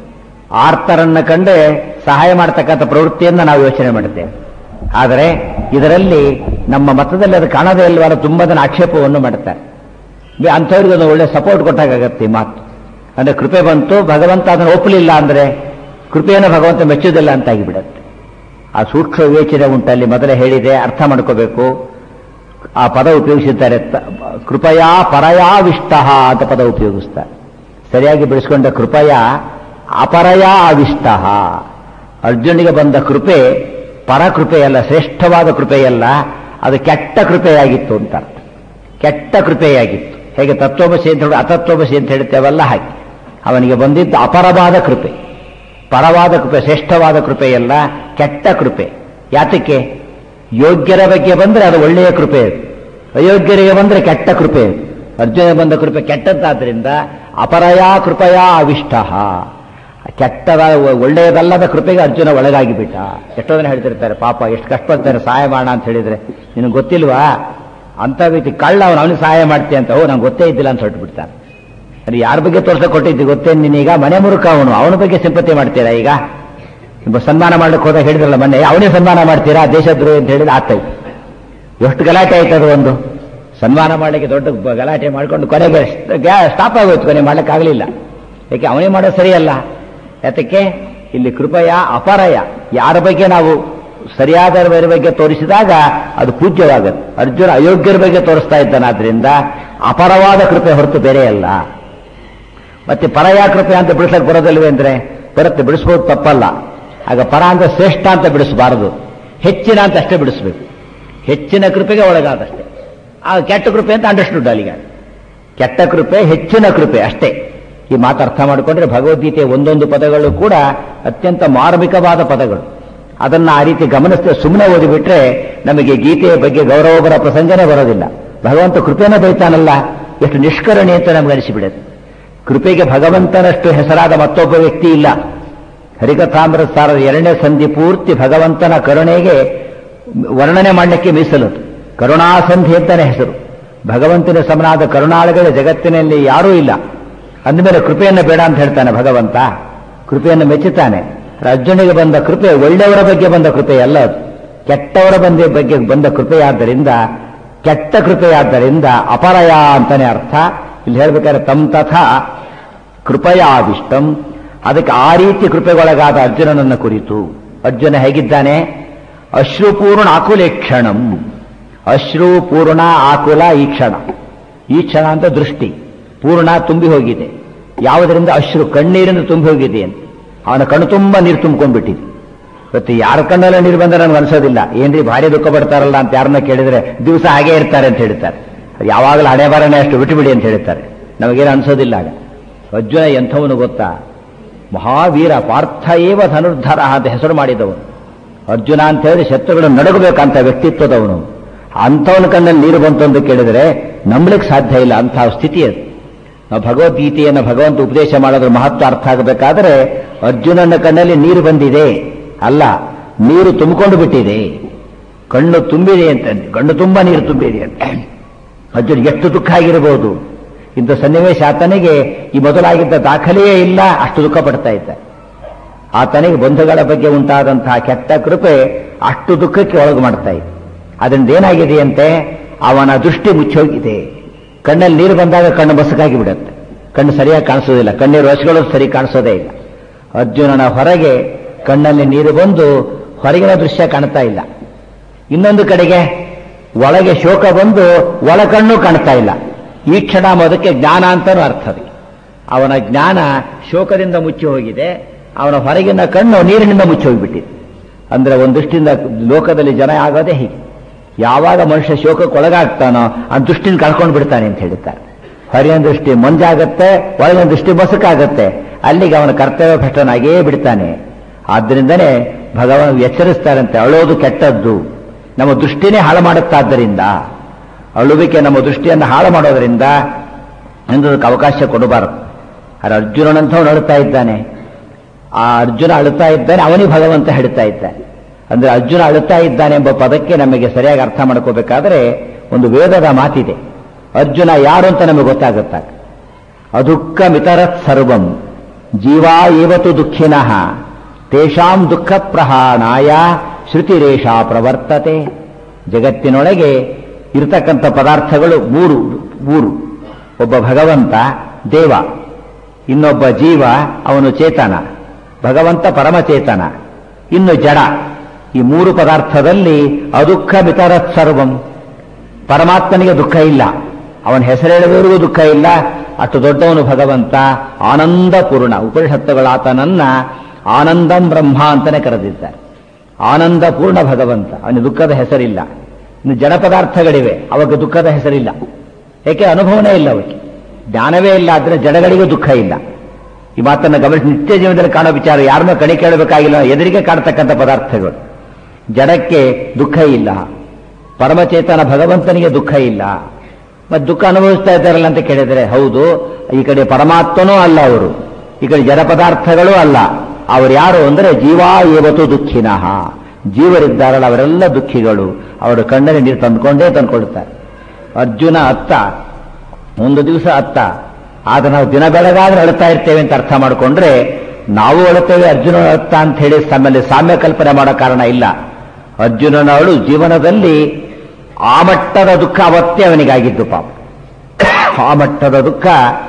A: ಆರ್ತರನ್ನ ಕಂಡೆ ಸಹಾಯ ಮಾಡತಕ್ಕಂಥ ಪ್ರವೃತ್ತಿಯನ್ನು ನಾವು ಯೋಚನೆ ಮಾಡುತ್ತೇವೆ ಆದರೆ ಇದರಲ್ಲಿ ನಮ್ಮ ಮತದಲ್ಲಿ ಅದು ಕಾಣದೇ ಇಲ್ವಲ್ಲ ತುಂಬಾ ಜನ ಆಕ್ಷೇಪವನ್ನು ಮಾಡ್ತಾರೆ ಅಂಥವ್ರಿಗೆ ಒಂದು ಒಳ್ಳೆ ಸಪೋರ್ಟ್ ಕೊಟ್ಟಾಗತ್ತೆ ಈ ಮಾತು ಅಂದ್ರೆ ಕೃಪೆ ಬಂತು ಭಗವಂತ ಅದನ್ನು ಒಪ್ಪಲಿಲ್ಲ ಅಂದ್ರೆ ಕೃಪೆಯನ್ನು ಭಗವಂತ ಮೆಚ್ಚುವುದಿಲ್ಲ ಅಂತ ಆಗಿಬಿಡತ್ತೆ ಆ ಸೂಕ್ಷ್ಮ ವಿವೇಚನೆ ಉಂಟಲ್ಲಿ ಮೊದಲೇ ಹೇಳಿದೆ ಅರ್ಥ ಮಾಡ್ಕೋಬೇಕು ಆ ಪದ ಉಪಯೋಗಿಸಿದ್ದಾರೆ ಕೃಪಯಾ ಪರಯಾವಿಷ್ಟ ಅಂತ ಪದ ಉಪಯೋಗಿಸ್ತಾರೆ ಸರಿಯಾಗಿ ಬೆಳೆಸ್ಕೊಂಡ ಕೃಪಯ ಅಪರಯ ಆವಿಷ್ಟ ಅರ್ಜುನಿಗೆ ಬಂದ ಕೃಪೆ ಪರಕೃಪೆಯಲ್ಲ ಶ್ರೇಷ್ಠವಾದ ಕೃಪೆಯಲ್ಲ ಅದು ಕೆಟ್ಟ ಕೃಪೆಯಾಗಿತ್ತು ಅಂತ ಅರ್ಥ ಕೆಟ್ಟ ಕೃಪೆಯಾಗಿತ್ತು ಹೇಗೆ ತತ್ವಮಸಿ ಅಂತ ಹೇಳಿ ಅತತ್ವಮಸಿ ಅಂತ ಹೇಳ್ತೇವಲ್ಲ ಹಾಗೆ ಅವನಿಗೆ ಬಂದಿದ್ದು ಅಪರವಾದ ಕೃಪೆ ಪರವಾದ ಕೃಪೆ ಶ್ರೇಷ್ಠವಾದ ಕೃಪೆಯಲ್ಲ ಕೆಟ್ಟ ಕೃಪೆ ಯಾತಕ್ಕೆ ಯೋಗ್ಯರ ಬಗ್ಗೆ ಬಂದರೆ ಅದು ಒಳ್ಳೆಯ ಕೃಪೆ ಅಯೋಗ್ಯರಿಗೆ ಬಂದರೆ ಕೆಟ್ಟ ಕೃಪೆ ಅರ್ಜುನ ಬಂದ ಕೃಪೆ ಕೆಟ್ಟದ್ದಾದ್ರಿಂದ ಅಪರಯಾ ಕೃಪಯಾ ಅವಿಷ್ಟ ಕೆಟ್ಟದ ಒಳ್ಳೆಯದಲ್ಲದ ಕೃಪೆಗೆ ಅರ್ಜುನ ಒಳಗಾಗಿ ಬಿಟ್ಟ ಎಷ್ಟೋ ಜನ ಹೇಳ್ತಿರ್ತಾರೆ ಪಾಪ ಎಷ್ಟು ಕಷ್ಟಪಡ್ತಾರೆ ಸಹಾಯ ಮಾಡೋಣ ಅಂತ ಹೇಳಿದ್ರೆ ನಿನಗೆ ಗೊತ್ತಿಲ್ವಾ ಅಂತ ವ್ಯಕ್ತಿ ಕಳ್ಳ ಅವನು ಅವನಿಗೆ ಸಹಾಯ ಮಾಡ್ತೀಯ ಅಂತ ಓ ನಂಗೆ ಗೊತ್ತೇ ಇದ್ದಿಲ್ಲ ಅಂತ ಹೊರಟು ಬಿಡ್ತಾನೆ ಅದು ಯಾರ ಬಗ್ಗೆ ತೋರ್ಸಕ್ಕೆ ಕೊಟ್ಟಿದ್ದಿ ಗೊತ್ತೇನು ನೀನೀಗ ಮನೆ ಮುರುಕ ಅವನು ಅವನ ಬಗ್ಗೆ ಸಿಂಪತಿ ಮಾಡ್ತೀರಾ ಈಗ ಸನ್ಮಾನ ಮಾಡ್ಲಿಕ್ಕೆ ಹೋದಾಗ ಹೇಳಿದ್ರಲ್ಲ ಮೊನ್ನೆ ಅವನೇ ಸನ್ಮಾನ ಮಾಡ್ತೀರಾ ದೇಶದ್ರೋಹಿ ಅಂತ ಹೇಳಿದ್ರೆ ಆತಾಯ್ತು ಎಷ್ಟು ಗಲಾಟೆ ಆಯ್ತದು ಒಂದು ಸನ್ಮಾನ ಮಾಡಲಿಕ್ಕೆ ದೊಡ್ಡ ಗಲಾಟೆ ಮಾಡ್ಕೊಂಡು ಕೊನೆಗೆ ಸ್ಟಾಪ್ ಆಗೋಯ್ತು ಕೊನೆ ಮಾಡ್ಲಿಕ್ಕಾಗಲಿಲ್ಲ ಯಾಕೆ ಅವನೇ ಮಾಡೋದು ಸರಿಯಲ್ಲ ಯಾತಕ್ಕೆ ಇಲ್ಲಿ ಕೃಪಯ ಅಪರಯ ಯಾರ ಬಗ್ಗೆ ನಾವು ಸರಿಯಾದವರ ಬಗ್ಗೆ ತೋರಿಸಿದಾಗ ಅದು ಪೂಜ್ಯವಾಗುತ್ತೆ ಅರ್ಜುನ ಅಯೋಗ್ಯರ ಬಗ್ಗೆ ತೋರಿಸ್ತಾ ಇದ್ದಾನಾದ್ರಿಂದ ಅಪರವಾದ ಕೃಪೆ ಹೊರತು ಬೇರೆ ಅಲ್ಲ ಮತ್ತೆ ಪರಯ ಕೃಪೆ ಅಂತ ಬಿಡಿಸಕ್ಕೆ ಬರೋದಿಲ್ವೇ ಅಂದ್ರೆ ಬರುತ್ತೆ ಬಿಡಿಸ್ಬೋದು ತಪ್ಪಲ್ಲ ಆಗ ಪರ ಅಂದ್ರೆ ಶ್ರೇಷ್ಠ ಅಂತ ಬಿಡಿಸಬಾರದು ಹೆಚ್ಚಿನ ಅಂತ ಅಷ್ಟೇ ಬಿಡಿಸ್ಬೇಕು ಹೆಚ್ಚಿನ ಕೃಪೆಗೆ ಒಳಗಾದಷ್ಟೇ ಆ ಕೆಟ್ಟ ಕೃಪೆ ಅಂತ ಅಂಡರ್ಸ್ಟುಡ್ ಅಲ್ಲಿಗ ಕೆಟ್ಟ ಕೃಪೆ ಹೆಚ್ಚಿನ ಕೃಪೆ ಅಷ್ಟೇ ಈ ಮಾತು ಅರ್ಥ ಮಾಡಿಕೊಂಡ್ರೆ ಭಗವದ್ಗೀತೆಯ ಒಂದೊಂದು ಪದಗಳು ಕೂಡ ಅತ್ಯಂತ ಮಾರ್ಮಿಕವಾದ ಪದಗಳು ಅದನ್ನ ಆ ರೀತಿ ಗಮನಿಸ್ತೇವೆ ಸುಮ್ಮನೆ ಓದಿಬಿಟ್ರೆ ನಮಗೆ ಗೀತೆಯ ಬಗ್ಗೆ ಗೌರವ ಬರೋ ಪ್ರಸಂಗನೇ ಬರೋದಿಲ್ಲ ಭಗವಂತ ಕೃಪೆಯನ್ನು ಬೈತಾನಲ್ಲ ಎಷ್ಟು ನಿಷ್ಕರಣೆ ಅಂತ ನಮ್ಗೆ ಅನಿಸಿಬಿಡುತ್ತೆ ಕೃಪೆಗೆ ಭಗವಂತನಷ್ಟು ಹೆಸರಾದ ಮತ್ತೊಬ್ಬ ವ್ಯಕ್ತಿ ಇಲ್ಲ ಹರಿಕಥಾಮೃತ ಸಾರದ ಎರಡನೇ ಸಂಧಿ ಪೂರ್ತಿ ಭಗವಂತನ ಕರುಣೆಗೆ ವರ್ಣನೆ ಮಾಡಲಿಕ್ಕೆ ಮೀಸಲದು ಕರುಣಾಸಂಧಿ ಅಂತಾನೆ ಹೆಸರು ಭಗವಂತನ ಸಮನಾದ ಕರುಣಾಳುಗಳ ಜಗತ್ತಿನಲ್ಲಿ ಯಾರೂ ಇಲ್ಲ ಅಂದಮೇಲೆ ಕೃಪೆಯನ್ನು ಬೇಡ ಅಂತ ಹೇಳ್ತಾನೆ ಭಗವಂತ ಕೃಪೆಯನ್ನು ಮೆಚ್ಚುತ್ತಾನೆ ಅರ್ಜುನಿಗೆ ಬಂದ ಕೃಪೆ ಒಳ್ಳೆಯವರ ಬಗ್ಗೆ ಬಂದ ಕೃಪೆ ಅಲ್ಲ ಅದು ಕೆಟ್ಟವರ ಬಂದ ಬಗ್ಗೆ ಬಂದ ಕೃಪೆಯಾದ್ದರಿಂದ ಕೆಟ್ಟ ಕೃಪೆಯಾದ್ದರಿಂದ ಅಪರಯ ಅಂತಾನೆ ಅರ್ಥ ಇಲ್ಲಿ ಹೇಳ್ಬೇಕಾದ್ರೆ ತಮ್ ತಥಾ ಕೃಪಯಾವಿಷ್ಟಂ ಅದಕ್ಕೆ ಆ ರೀತಿ ಕೃಪೆಗೊಳಗಾದ ಅರ್ಜುನನನ್ನ ಕುರಿತು ಅರ್ಜುನ ಹೇಗಿದ್ದಾನೆ ಅಶ್ರುಪೂರ್ಣ ಆಕುಲೇಕ್ಷಣಂ ಅಶ್ರುಪೂರ್ಣ ಆಕುಲ ಈ ಕ್ಷಣ ಈ ಕ್ಷಣ ಅಂತ ದೃಷ್ಟಿ ಪೂರ್ಣ ತುಂಬಿ ಹೋಗಿದೆ ಯಾವುದರಿಂದ ಅಶ್ರು ಕಣ್ಣೀರಿಂದ ತುಂಬಿ ಹೋಗಿದೆ ಅಂತ ಅವನ ಕಣ್ಣು ತುಂಬ ನೀರು ತುಂಬಿಕೊಂಡ್ಬಿಟ್ಟಿದೆ ಇವತ್ತು ಯಾರ ಕಣ್ಣಲ್ಲ ನೀರು ಬಂದ್ರೆ ನನಗೆ ಅನ್ಸೋದಿಲ್ಲ ಏನ್ರಿ ಭಾರಿ ದುಃಖ ಪಡ್ತಾರಲ್ಲ ಅಂತ ಯಾರನ್ನ ಕೇಳಿದ್ರೆ ದಿವಸ ಹಾಗೆ ಇರ್ತಾರೆ ಅಂತ ಹೇಳ್ತಾರೆ ಅದು ಯಾವಾಗಲೂ ಹಣೆ ಬರನೇ ಅಷ್ಟು ಬಿಟ್ಟುಬಿಡಿ ಅಂತ ಹೇಳ್ತಾರೆ ನಮಗೇನು ಅನ್ಸೋದಿಲ್ಲ ಆಗ ಅರ್ಜುನ ಎಂಥವನು ಗೊತ್ತಾ ಮಹಾವೀರ ಪಾರ್ಥ ಏವ ಧನುರ್ಧರ ಅಂತ ಹೆಸರು ಮಾಡಿದವನು ಅರ್ಜುನ ಅಂತ ಹೇಳಿ ಶತ್ರುಗಳು ನಡಗಬೇಕಂತ ವ್ಯಕ್ತಿತ್ವದವನು ಅಂಥವನ ಕಣ್ಣಲ್ಲಿ ನೀರು ಬಂತು ಅಂತ ಕೇಳಿದರೆ ನಂಬಲಿಕ್ಕೆ ಸಾಧ್ಯ ಇಲ್ಲ ಅಂತಹ ಸ್ಥಿತಿ ಅದು ನಾವು ಭಗವದ್ಗೀತೆಯನ್ನು ಭಗವಂತ ಉಪದೇಶ ಮಾಡೋದ್ರ ಮಹತ್ವ ಅರ್ಥ ಆಗಬೇಕಾದ್ರೆ ಅರ್ಜುನನ ಕಣ್ಣಲ್ಲಿ ನೀರು ಬಂದಿದೆ ಅಲ್ಲ ನೀರು ತುಂಬಿಕೊಂಡು ಬಿಟ್ಟಿದೆ ಕಣ್ಣು ತುಂಬಿದೆ ಅಂತ ಕಣ್ಣು ತುಂಬ ನೀರು ತುಂಬಿದೆ ಅಂತ ಅರ್ಜುನ್ ಎಷ್ಟು ದುಃಖ ಆಗಿರಬಹುದು ಇಂಥ ಸನ್ನಿವೇಶ ಆತನಿಗೆ ಈ ಮೊದಲಾಗಿದ್ದ ದಾಖಲೆಯೇ ಇಲ್ಲ ಅಷ್ಟು ದುಃಖ ಪಡ್ತಾ ಇದ್ದ ಆತನಿಗೆ ಬಂಧುಗಳ ಬಗ್ಗೆ ಉಂಟಾದಂತಹ ಕೆಟ್ಟ ಕೃಪೆ ಅಷ್ಟು ದುಃಖಕ್ಕೆ ಒಳಗು ಮಾಡ್ತಾ ಇದೆ ಅದರಿಂದ ಏನಾಗಿದೆಯಂತೆ ಅವನ ದೃಷ್ಟಿ ಮುಚ್ಚೋಗಿದೆ ಕಣ್ಣಲ್ಲಿ ನೀರು ಬಂದಾಗ ಕಣ್ಣು ಬಸಕಾಗಿ ಬಿಡುತ್ತೆ ಕಣ್ಣು ಸರಿಯಾಗಿ ಕಾಣಿಸೋದಿಲ್ಲ ಕಣ್ಣೀರು ರಸಗಳು ಸರಿ ಕಾಣಿಸೋದೇ ಇಲ್ಲ ಅರ್ಜುನನ ಹೊರಗೆ ಕಣ್ಣಲ್ಲಿ ನೀರು ಬಂದು ಹೊರಗಿನ ದೃಶ್ಯ ಕಾಣ್ತಾ ಇಲ್ಲ ಇನ್ನೊಂದು ಕಡೆಗೆ ಒಳಗೆ ಶೋಕ ಬಂದು ಒಳ ಕಣ್ಣು ಕಾಣ್ತಾ ಇಲ್ಲ ಈ ಕ್ಷಣ ಅದಕ್ಕೆ ಜ್ಞಾನ ಅಂತಾನೂ ಅರ್ಥವೇ ಅವನ ಜ್ಞಾನ ಶೋಕದಿಂದ ಮುಚ್ಚಿ ಹೋಗಿದೆ ಅವನ ಹೊರಗಿನ ಕಣ್ಣು ನೀರಿನಿಂದ ಮುಚ್ಚಿ ಹೋಗಿಬಿಟ್ಟಿದೆ ಅಂದ್ರೆ ಒಂದೃಷ್ಟಿಯಿಂದ ಲೋಕದಲ್ಲಿ ಜನ ಆಗೋದೇ ಹೀಗೆ ಯಾವಾಗ ಮನುಷ್ಯ ಶೋಕಕ್ಕೆ ಒಳಗಾಗ್ತಾನೋ ಆ ದೃಷ್ಟಿನ ಕಳ್ಕೊಂಡು ಬಿಡ್ತಾನೆ ಅಂತ ಹೇಳ್ತಾರೆ ಹೊರಗಿನ ದೃಷ್ಟಿ ಮಂಜಾಗತ್ತೆ ಒಳಗಿನ ದೃಷ್ಟಿ ಮಸಕಾಗತ್ತೆ ಅಲ್ಲಿಗೆ ಅವನ ಕರ್ತವ್ಯ ಭ್ರಷ್ಟನಾಗೇ ಬಿಡ್ತಾನೆ ಆದ್ರಿಂದನೇ ಭಗವಾನ್ ಎಚ್ಚರಿಸ್ತಾರಂತೆ ಅಳೋದು ಕೆಟ್ಟದ್ದು ನಮ್ಮ ದೃಷ್ಟಿನೇ ಹಾಳು ಮಾಡುತ್ತಾದ್ದರಿಂದ ಅಳುವಿಕೆ ನಮ್ಮ ದೃಷ್ಟಿಯನ್ನು ಹಾಳು ಮಾಡೋದರಿಂದ ಎಂದದಕ್ಕೆ ಅವಕಾಶ ಕೊಡಬಾರದು ಆದರೆ ಅರ್ಜುನನಂಥವನು ಅಳುತ್ತಾ ಇದ್ದಾನೆ ಆ ಅರ್ಜುನ ಅಳುತ್ತಾ ಇದ್ದಾನೆ ಅವನಿಗೆ ಭಗವಂತ ಹೇಳ್ತಾ ಇದ್ದಾನೆ ಅಂದ್ರೆ ಅರ್ಜುನ ಅಳುತ್ತಾ ಇದ್ದಾನೆ ಎಂಬ ಪದಕ್ಕೆ ನಮಗೆ ಸರಿಯಾಗಿ ಅರ್ಥ ಮಾಡ್ಕೋಬೇಕಾದ್ರೆ ಒಂದು ವೇದದ ಮಾತಿದೆ ಅರ್ಜುನ ಯಾರು ಅಂತ ನಮಗೆ ಗೊತ್ತಾಗುತ್ತಾಗ ಅದುಃಖ ಮಿತರತ್ ಸರ್ವಂ ಜೀವಾ ಏವತು ದುಃಖಿನಃ ತೇಷಾಂ ದುಃಖ ಪ್ರಹಾಣಾಯ ಶ್ರುತಿರೇಷಾ ಪ್ರವರ್ತತೆ ಜಗತ್ತಿನೊಳಗೆ ಇರತಕ್ಕಂಥ ಪದಾರ್ಥಗಳು ಮೂರು ಮೂರು ಒಬ್ಬ ಭಗವಂತ ದೇವ ಇನ್ನೊಬ್ಬ ಜೀವ ಅವನು ಚೇತನ ಭಗವಂತ ಪರಮಚೇತನ ಇನ್ನು ಜಡ ಈ ಮೂರು ಪದಾರ್ಥದಲ್ಲಿ ಅದುಃಖ ಮಿತರತ್ ಸರ್ವಂ ಪರಮಾತ್ಮನಿಗೆ ದುಃಖ ಇಲ್ಲ ಅವನ ಹೆಸರೇಳುವವರಿಗೂ ದುಃಖ ಇಲ್ಲ ಅಷ್ಟು ದೊಡ್ಡವನು ಭಗವಂತ ಆನಂದ ಪೂರ್ಣ ಉಪನಿಷತ್ತುಗಳು ಆತನನ್ನ ಆನಂದಂ ಬ್ರಹ್ಮ ಅಂತಾನೆ ಕರೆದಿದ್ದಾರೆ ಆನಂದ ಪೂರ್ಣ ಭಗವಂತ ಅವನಿಗೆ ದುಃಖದ ಹೆಸರಿಲ್ಲ ಇನ್ನು ಜಡ ಪದಾರ್ಥಗಳಿವೆ ಅವಾಗ ದುಃಖದ ಹೆಸರಿಲ್ಲ ಏಕೆ ಅನುಭವನೇ ಇಲ್ಲ ಅವಕ್ಕೆ ಜ್ಞಾನವೇ ಇಲ್ಲ ಆದರೆ ಜಡಗಳಿಗೂ ದುಃಖ ಇಲ್ಲ ಈ ಮಾತನ್ನು ಗಮನಿಸಿ ನಿತ್ಯ ಜೀವನದಲ್ಲಿ ಕಾಣೋ ವಿಚಾರ ಯಾರನ್ನೂ ಕಣಿ ಕೇಳಬೇಕಾಗಿಲ್ಲ ಎದುರಿಗೆ ಕಾಣತಕ್ಕಂಥ ಪದಾರ್ಥಗಳು ಜಡಕ್ಕೆ ದುಃಖ ಇಲ್ಲ ಪರಮಚೇತನ ಭಗವಂತನಿಗೆ ದುಃಖ ಇಲ್ಲ ಮತ್ತೆ ದುಃಖ ಅನುಭವಿಸ್ತಾ ಇದ್ದಾರಲ್ಲ ಅಂತ ಕೇಳಿದರೆ ಹೌದು ಈ ಕಡೆ ಪರಮಾತ್ಮನೂ ಅಲ್ಲ ಅವರು ಈ ಕಡೆ ಜಡ ಪದಾರ್ಥಗಳೂ ಅಲ್ಲ ಅವರು ಯಾರು ಅಂದರೆ ಜೀವಾ ಏವತು ದುಃಖಿನಃ ಜೀವರಿದ್ದಾರಲ್ಲ ಅವರೆಲ್ಲ ದುಃಖಿಗಳು ಅವರು ಕಣ್ಣಲ್ಲಿ ನೀರು ತಂದ್ಕೊಂಡೇ ತಂದ್ಕೊಳ್ತಾರೆ ಅರ್ಜುನ ಅತ್ತ ಒಂದು ದಿವಸ ಅತ್ತ ಆದ್ರೆ ನಾವು ದಿನ ಬೆಳಗಾದ್ರೆ ಅಳ್ತಾ ಇರ್ತೇವೆ ಅಂತ ಅರ್ಥ ಮಾಡಿಕೊಂಡ್ರೆ ನಾವು ಅಳುತ್ತೇವೆ ಅರ್ಜುನ ಅತ್ತ ಅಂತ ಹೇಳಿ ತಮ್ಮಲ್ಲಿ ಸಾಮ್ಯ ಕಲ್ಪನೆ ಮಾಡೋ ಕಾರಣ ಇಲ್ಲ ಅರ್ಜುನನ ಅಳು ಜೀವನದಲ್ಲಿ ಆ ಮಟ್ಟದ ದುಃಖ ಅವತ್ತೇ ಅವನಿಗಾಗಿದ್ದು ಪಾಪ ಆ ಮಟ್ಟದ ದುಃಖ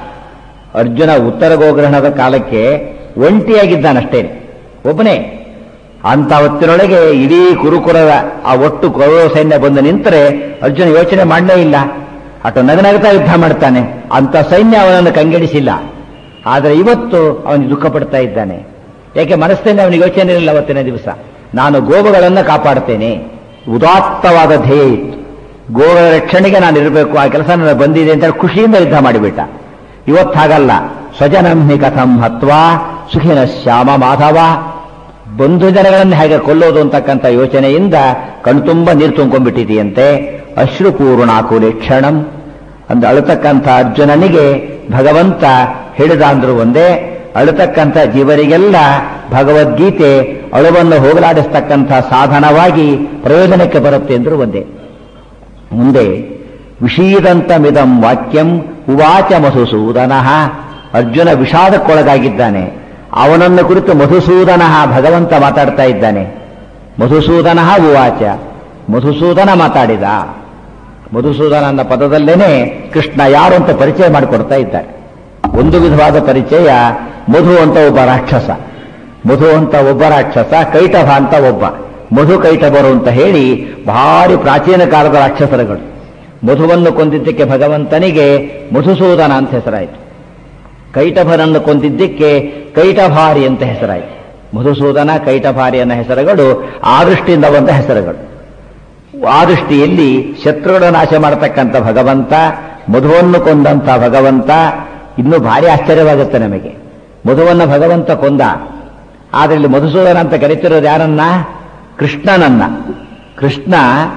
A: ಅರ್ಜುನ ಉತ್ತರ ಗೋಗ್ರಹಣದ ಕಾಲಕ್ಕೆ ಒಂಟಿಯಾಗಿದ್ದಾನಷ್ಟೇ ಒಬ್ಬನೇ ಅಂತ ಹೊತ್ತಿನೊಳಗೆ ಇಡೀ ಕುರುಕುರದ ಆ ಒಟ್ಟು ಕೌರವ ಸೈನ್ಯ ಬಂದು ನಿಂತರೆ ಅರ್ಜುನ ಯೋಚನೆ ಮಾಡಲೇ ಇಲ್ಲ ಅಟು ನಗನಗತಾ ಯುದ್ಧ ಮಾಡ್ತಾನೆ ಅಂತ ಸೈನ್ಯ ಅವನನ್ನು ಕಂಗೆಡಿಸಿಲ್ಲ ಆದರೆ ಇವತ್ತು ಅವನಿಗೆ ದುಃಖ ಪಡ್ತಾ ಇದ್ದಾನೆ ಯಾಕೆ ಮನಸ್ಸಿನಲ್ಲಿ ಅವನಿಗೆ ಯೋಚನೆ ಇರಲಿಲ್ಲ ಅವತ್ತಿನ ದಿವಸ ನಾನು ಗೋವುಗಳನ್ನು ಕಾಪಾಡ್ತೇನೆ ಉದಾತ್ತವಾದ ಧ್ಯೇಯ ಇತ್ತು ಗೋಗಳ ರಕ್ಷಣೆಗೆ ನಾನು ಇರಬೇಕು ಆ ಕೆಲಸ ನನಗೆ ಬಂದಿದೆ ಅಂತ ಹೇಳಿ ಖುಷಿಯಿಂದ ಯುದ್ಧ ಮಾಡಿಬಿಟ್ಟ ಇವತ್ತು ಹಾಗಲ್ಲ ಸ್ವಜನಂಹಿ ಕಥಂ ಹತ್ವಾ ಸುಖಿನ ಶ್ಯಾಮ ಮಾಧವ ಬಂಧು ಜನಗಳನ್ನು ಹೇಗೆ ಕೊಲ್ಲೋದು ಅಂತಕ್ಕಂಥ ಯೋಚನೆಯಿಂದ ಕಣ್ತುಂಬ ನೀರು ತುಂಬಿಟ್ಟಿದೆಯಂತೆ ಅಶ್ರುಪೂರ್ಣಾಕುಲಿ ಕ್ಷಣಂ ಅಂದು ಅಳತಕ್ಕಂಥ ಅರ್ಜುನನಿಗೆ ಭಗವಂತ ಹೇಳಿದ ಅಂದ್ರು ಒಂದೇ ಅಳತಕ್ಕಂಥ ಜೀವರಿಗೆಲ್ಲ ಭಗವದ್ಗೀತೆ ಅಳುವನ್ನು ಹೋಗಲಾಡಿಸ್ತಕ್ಕಂಥ ಸಾಧನವಾಗಿ ಪ್ರಯೋಜನಕ್ಕೆ ಬರುತ್ತೆ ಎಂದ್ರು ಒಂದೇ ಮುಂದೆ ವಿಷೀದಂತಮಿದಂ ವಾಕ್ಯಂ ಉವಾಚ ಮಧುಸೂದನ ಅರ್ಜುನ ವಿಷಾದಕ್ಕೊಳಗಾಗಿದ್ದಾನೆ ಅವನನ್ನು ಕುರಿತು ಮಧುಸೂದನ ಭಗವಂತ ಮಾತಾಡ್ತಾ ಇದ್ದಾನೆ ಮಧುಸೂದನ ಉವಾಚ ಮಧುಸೂದನ ಮಾತಾಡಿದ ಮಧುಸೂದನ ಅನ್ನೋ ಪದದಲ್ಲೇನೆ ಕೃಷ್ಣ ಯಾರು ಅಂತ ಪರಿಚಯ ಮಾಡಿಕೊಡ್ತಾ ಇದ್ದಾರೆ ಒಂದು ವಿಧವಾದ ಪರಿಚಯ ಮಧು ಅಂತ ಒಬ್ಬ ರಾಕ್ಷಸ ಮಧು ಅಂತ ಒಬ್ಬ ರಾಕ್ಷಸ ಕೈಟಭ ಅಂತ ಒಬ್ಬ ಮಧು ಕೈಟಭರು ಅಂತ ಹೇಳಿ ಭಾರಿ ಪ್ರಾಚೀನ ಕಾಲದ ರಾಕ್ಷಸರುಗಳು ಮಧುವನ್ನು ಕೊಂದಿದ್ದಕ್ಕೆ ಭಗವಂತನಿಗೆ ಮಧುಸೂದನ ಅಂತ ಹೆಸರಾಯಿತು ಕೈಟಭರನ್ನು ಕೊಂದಿದ್ದಕ್ಕೆ ಕೈಟಭಾರಿ ಅಂತ ಹೆಸರಾಯಿತು ಮಧುಸೂದನ ಕೈಟಭಾರಿ ಅನ್ನೋ ಹೆಸರುಗಳು ಆ ದೃಷ್ಟಿಯಿಂದ ಬಂದ ಹೆಸರುಗಳು ಆ ದೃಷ್ಟಿಯಲ್ಲಿ ಶತ್ರುಗಳ ನಾಶ ಮಾಡತಕ್ಕಂಥ ಭಗವಂತ ಮಧುವನ್ನು ಕೊಂದಂಥ ಭಗವಂತ ಇನ್ನೂ ಭಾರಿ ಆಶ್ಚರ್ಯವಾಗುತ್ತೆ ನಮಗೆ ಮಧುವನ್ನು ಭಗವಂತ ಕೊಂದ ಆದರೆ ಇಲ್ಲಿ ಮಧುಸೂದನ ಅಂತ ಕರಿತಿರೋದು ಯಾರನ್ನ ಕೃಷ್ಣನನ್ನ ಕೃಷ್ಣ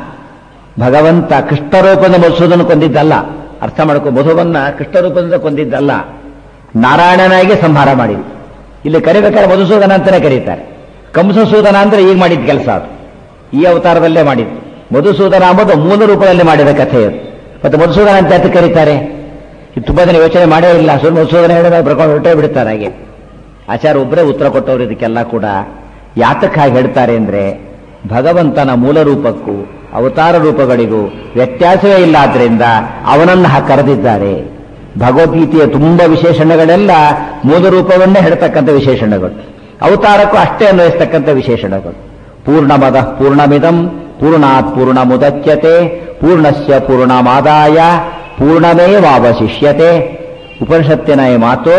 A: ಭಗವಂತ ಕೃಷ್ಣರೂಪದ ಮಧುಸೂದನ ಕೊಂದಿದ್ದಲ್ಲ ಅರ್ಥ ಮಾಡ್ಕೊ ಮಧುವನ್ನ ಕೃಷ್ಣರೂಪದಿಂದ ಕೊಂದಿದ್ದಲ್ಲ ನಾರಾಯಣನಾಗಿ ಸಂಹಾರ ಮಾಡಿದ್ದು ಇಲ್ಲಿ ಕರಿಬೇಕಾದ್ರೆ ಮಧುಸೂದನ ಅಂತಾನೆ ಕರೀತಾರೆ ಕಂಸಸೂದನ ಅಂದ್ರೆ ಈಗ ಮಾಡಿದ ಕೆಲಸ ಅದು ಈ ಅವತಾರದಲ್ಲೇ ಮಾಡಿದ್ದು ಮಧುಸೂದನ ಎಂಬುದು ಮೂಲ ರೂಪದಲ್ಲಿ ಮಾಡಿದ ಕಥೆ ಅದು ಮತ್ತೆ ಮಧುಸೂದನ ಅಂತ ಯಾಕೆ ಕರೀತಾರೆ ಇದು ತುಂಬಾ ಜನ ಯೋಚನೆ ಮಾಡೇ ಇಲ್ಲ ಸುಮ್ಮನೆ ಮಧುಸೂದನ ಹೇಳಿದ್ರೆ ಬರ್ಕೊಂಡು ಹೊರಟೇ ಬಿಡ್ತಾರೆ ಹಾಗೆ ಆಚಾರ ಒಬ್ಬರೇ ಉತ್ತರ ಕೊಟ್ಟವರು ಇದಕ್ಕೆಲ್ಲ ಕೂಡ ಯಾತಕ್ಕೆ ಹಾಗೆ ಹೇಳ್ತಾರೆ ಅಂದ್ರೆ ಭಗವಂತನ ಮೂಲ ರೂಪಕ್ಕೂ ಅವತಾರ ರೂಪಗಳಿಗೂ ವ್ಯತ್ಯಾಸವೇ ಇಲ್ಲ ಆದ್ರಿಂದ ಅವನನ್ನು ಹಾಗೆ ಕರೆದಿದ್ದಾರೆ ಭಗವದ್ಗೀತೆಯ ತುಂಬಾ ವಿಶೇಷಣಗಳೆಲ್ಲ ಮೂಲ ರೂಪವನ್ನೇ ಹೇಳ್ತಕ್ಕಂಥ ವಿಶೇಷಣಗಳು ಅವತಾರಕ್ಕೂ ಅಷ್ಟೇ ಅನ್ವಯಿಸ್ತಕ್ಕಂಥ ವಿಶೇಷಣಗಳು ಪೂರ್ಣಮದ ಪೂರ್ಣಮಿದಂ ಪೂರ್ಣಾತ್ ಪೂರ್ಣ ಮುದಚ್ಯತೆ ಪೂರ್ಣಸ್ಯ ಪೂರ್ಣಮಾದಾಯ ಪೂರ್ಣಮೇವಾವಶಿಷ್ಯತೆ ಉಪನಿಷತ್ತಿನ ಈ ಮಾತು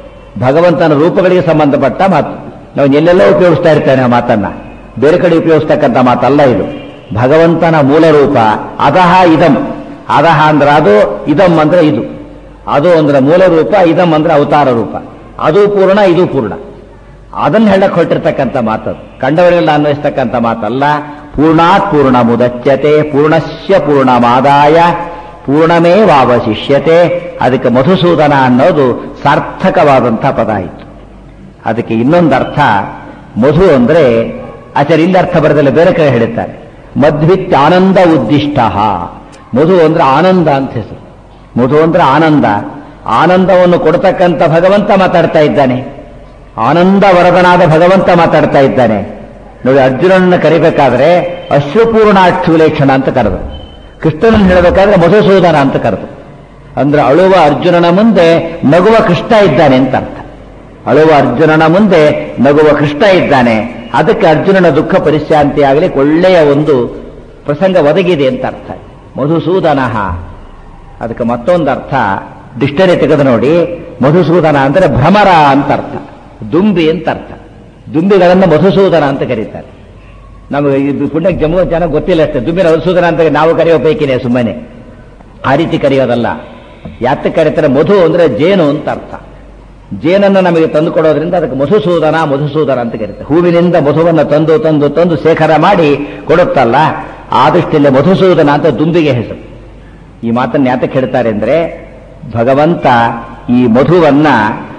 A: ಭಗವಂತನ ರೂಪಗಳಿಗೆ ಸಂಬಂಧಪಟ್ಟ ಮಾತು ನಾವು ಎಲ್ಲೆಲ್ಲೋ ಉಪಯೋಗಿಸ್ತಾ ಇರ್ತೇವೆ ಆ ಮಾತನ್ನ ಬೇರೆ ಕಡೆ ಉಪಯೋಗಿಸ್ತಕ್ಕಂಥ ಮಾತಲ್ಲ ಇದು ಭಗವಂತನ ಮೂಲ ರೂಪ ಅದಹ ಇದಂ ಅದಹ ಅಂದ್ರೆ ಅದು ಇದಂ ಅಂದ್ರೆ ಇದು ಅದು ಅಂದ್ರೆ ಮೂಲ ರೂಪ ಇದಂ ಅಂದ್ರೆ ಅವತಾರ ರೂಪ ಅದು ಪೂರ್ಣ ಇದು ಪೂರ್ಣ ಅದನ್ನ ಹೇಳಕ್ ಹೊರಟಿರ್ತಕ್ಕಂಥ ಮಾತದು ಕಂಡವರೆಲ್ಲ ಅನ್ವಯಿಸ್ತಕ್ಕಂಥ ಮಾತಲ್ಲ ಪೂರ್ಣಾತ್ ಪೂರ್ಣ ಮುದಚ್ಯತೆ ಪೂರ್ಣಸ್ಯ ಪೂರ್ಣಮಾದಾಯ ಪೂರ್ಣಮೇವಾವಶಿಷ್ಯತೆ ಅದಕ್ಕೆ ಮಧುಸೂದನ ಅನ್ನೋದು ಸಾರ್ಥಕವಾದಂಥ ಪದ ಆಯಿತು ಅದಕ್ಕೆ ಇನ್ನೊಂದು ಅರ್ಥ ಮಧು ಅಂದ್ರೆ ಆಚಾರ್ಯ ಇಲ್ಲಿ ಅರ್ಥ ಬರೆದಲ್ಲ ಬೇರೆ ಕಡೆ ಹೇಳುತ್ತಾರೆ ಮಧ್ವಿತ್ ಆನಂದ ಉದ್ದಿಷ್ಟ ಮಧು ಅಂದ್ರೆ ಆನಂದ ಅಂತ ಹೆಸರು ಮಧು ಅಂದ್ರೆ ಆನಂದ ಆನಂದವನ್ನು ಕೊಡ್ತಕ್ಕಂಥ ಭಗವಂತ ಮಾತಾಡ್ತಾ ಇದ್ದಾನೆ ಆನಂದ ವರದನಾದ ಭಗವಂತ ಮಾತಾಡ್ತಾ ಇದ್ದಾನೆ ನೋಡಿ ಅರ್ಜುನನನ್ನು ಕರಿಬೇಕಾದ್ರೆ ಅಶ್ರುಪೂರ್ಣಾಕ್ಷುಲೇಕ್ಷಣ ಅಂತ ಕರೆದು ಕೃಷ್ಣನನ್ನು ಹೇಳಬೇಕಾದ್ರೆ ಮಧುಸೂದನ ಅಂತ ಕರೆದು ಅಂದ್ರೆ ಅಳುವ ಅರ್ಜುನನ ಮುಂದೆ ನಗುವ ಕೃಷ್ಣ ಇದ್ದಾನೆ ಅಂತ ಅರ್ಥ ಅಳುವ ಅರ್ಜುನನ ಮುಂದೆ ನಗುವ ಕೃಷ್ಣ ಇದ್ದಾನೆ ಅದಕ್ಕೆ ಅರ್ಜುನನ ದುಃಖ ಪರಿಶಾಂತಿ ಆಗಲಿ ಒಳ್ಳೆಯ ಒಂದು ಪ್ರಸಂಗ ಒದಗಿದೆ ಅಂತ ಅರ್ಥ ಮಧುಸೂದನ ಅದಕ್ಕೆ ಮತ್ತೊಂದು ಅರ್ಥ ಡಿಕ್ಷನರಿ ತೆಗೆದು ನೋಡಿ ಮಧುಸೂದನ ಅಂದ್ರೆ ಭ್ರಮರ ಅಂತ ಅರ್ಥ ದುಂಬಿ ಅಂತ ಅರ್ಥ ದುಂಬಿಗಳನ್ನು ಮಧುಸೂದನ ಅಂತ ಕರೀತಾರೆ ನಮಗೆ ಇದು ಪುಣ್ಯಕ್ಕೆ ಜಮ್ಮು ಜನ ಗೊತ್ತಿಲ್ಲ ಅಷ್ಟೇ ದುಂಬಿನ ಮಧುಸೂದನ ಅಂತ ನಾವು ಕರೆಯೋ ಪೈಕಿನೇ ಸುಮ್ಮನೆ ಆ ರೀತಿ ಕರೆಯೋದಲ್ಲ ಯಾತಕ್ಕೆ ಕರೀತಾರೆ ಮಧು ಅಂದ್ರೆ ಜೇನು ಅಂತ ಅರ್ಥ ಜೇನನ್ನು ನಮಗೆ ತಂದು ಕೊಡೋದ್ರಿಂದ ಅದಕ್ಕೆ ಮಧುಸೂದನ ಮಧುಸೂದನ ಅಂತ ಕರೀತಾರೆ ಹೂವಿನಿಂದ ಮಧುವನ್ನು ತಂದು ತಂದು ತಂದು ಶೇಖರ ಮಾಡಿ ಕೊಡುತ್ತಲ್ಲ ಆ ದೃಷ್ಟಿಯಲ್ಲಿ ಮಧುಸೂದನ ಅಂತ ದುಂಬಿಗೆ ಹೆಸರು ಈ ಮಾತನ್ನು ಯಾತಕ್ಕೆ ಹೇಳ್ತಾರೆ ಅಂದ್ರೆ ಭಗವಂತ ಈ ಮಧುವನ್ನ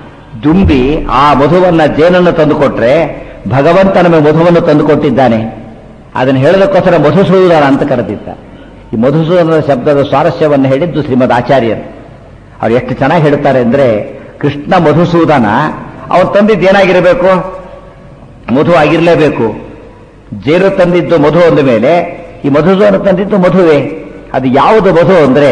A: ದುಂಬಿ ಆ ಮಧುವನ್ನ ಜೇನನ್ನು ತಂದುಕೊಟ್ರೆ ಭಗವಂತ ನಮಗೆ ಮಧುವನ್ನು ತಂದುಕೊಟ್ಟಿದ್ದಾನೆ ಅದನ್ನು ಹೇಳೋದಕ್ಕೋಸ್ಕರ ಮಧುಸೂದನ ಅಂತ ಕರೆದಿದ್ದಾರೆ ಈ ಮಧುಸೂದನ ಶಬ್ದದ ಸ್ವಾರಸ್ಯವನ್ನು ಹೇಳಿದ್ದು ಶ್ರೀಮದ್ ಆಚಾರ್ಯರು ಅವ್ರು ಎಷ್ಟು ಚೆನ್ನಾಗಿ ಹೇಳ್ತಾರೆ ಅಂದ್ರೆ ಕೃಷ್ಣ ಮಧುಸೂದನ ಅವ್ರು ತಂದಿದ್ದು ಏನಾಗಿರಬೇಕು ಮಧು ಆಗಿರಲೇಬೇಕು ಜೇನು ತಂದಿದ್ದು ಮಧು ಅಂದ ಮೇಲೆ ಈ ಮಧುಸೂದನ ತಂದಿದ್ದು ಮಧುವೆ ಅದು ಯಾವುದು ಮಧು ಅಂದ್ರೆ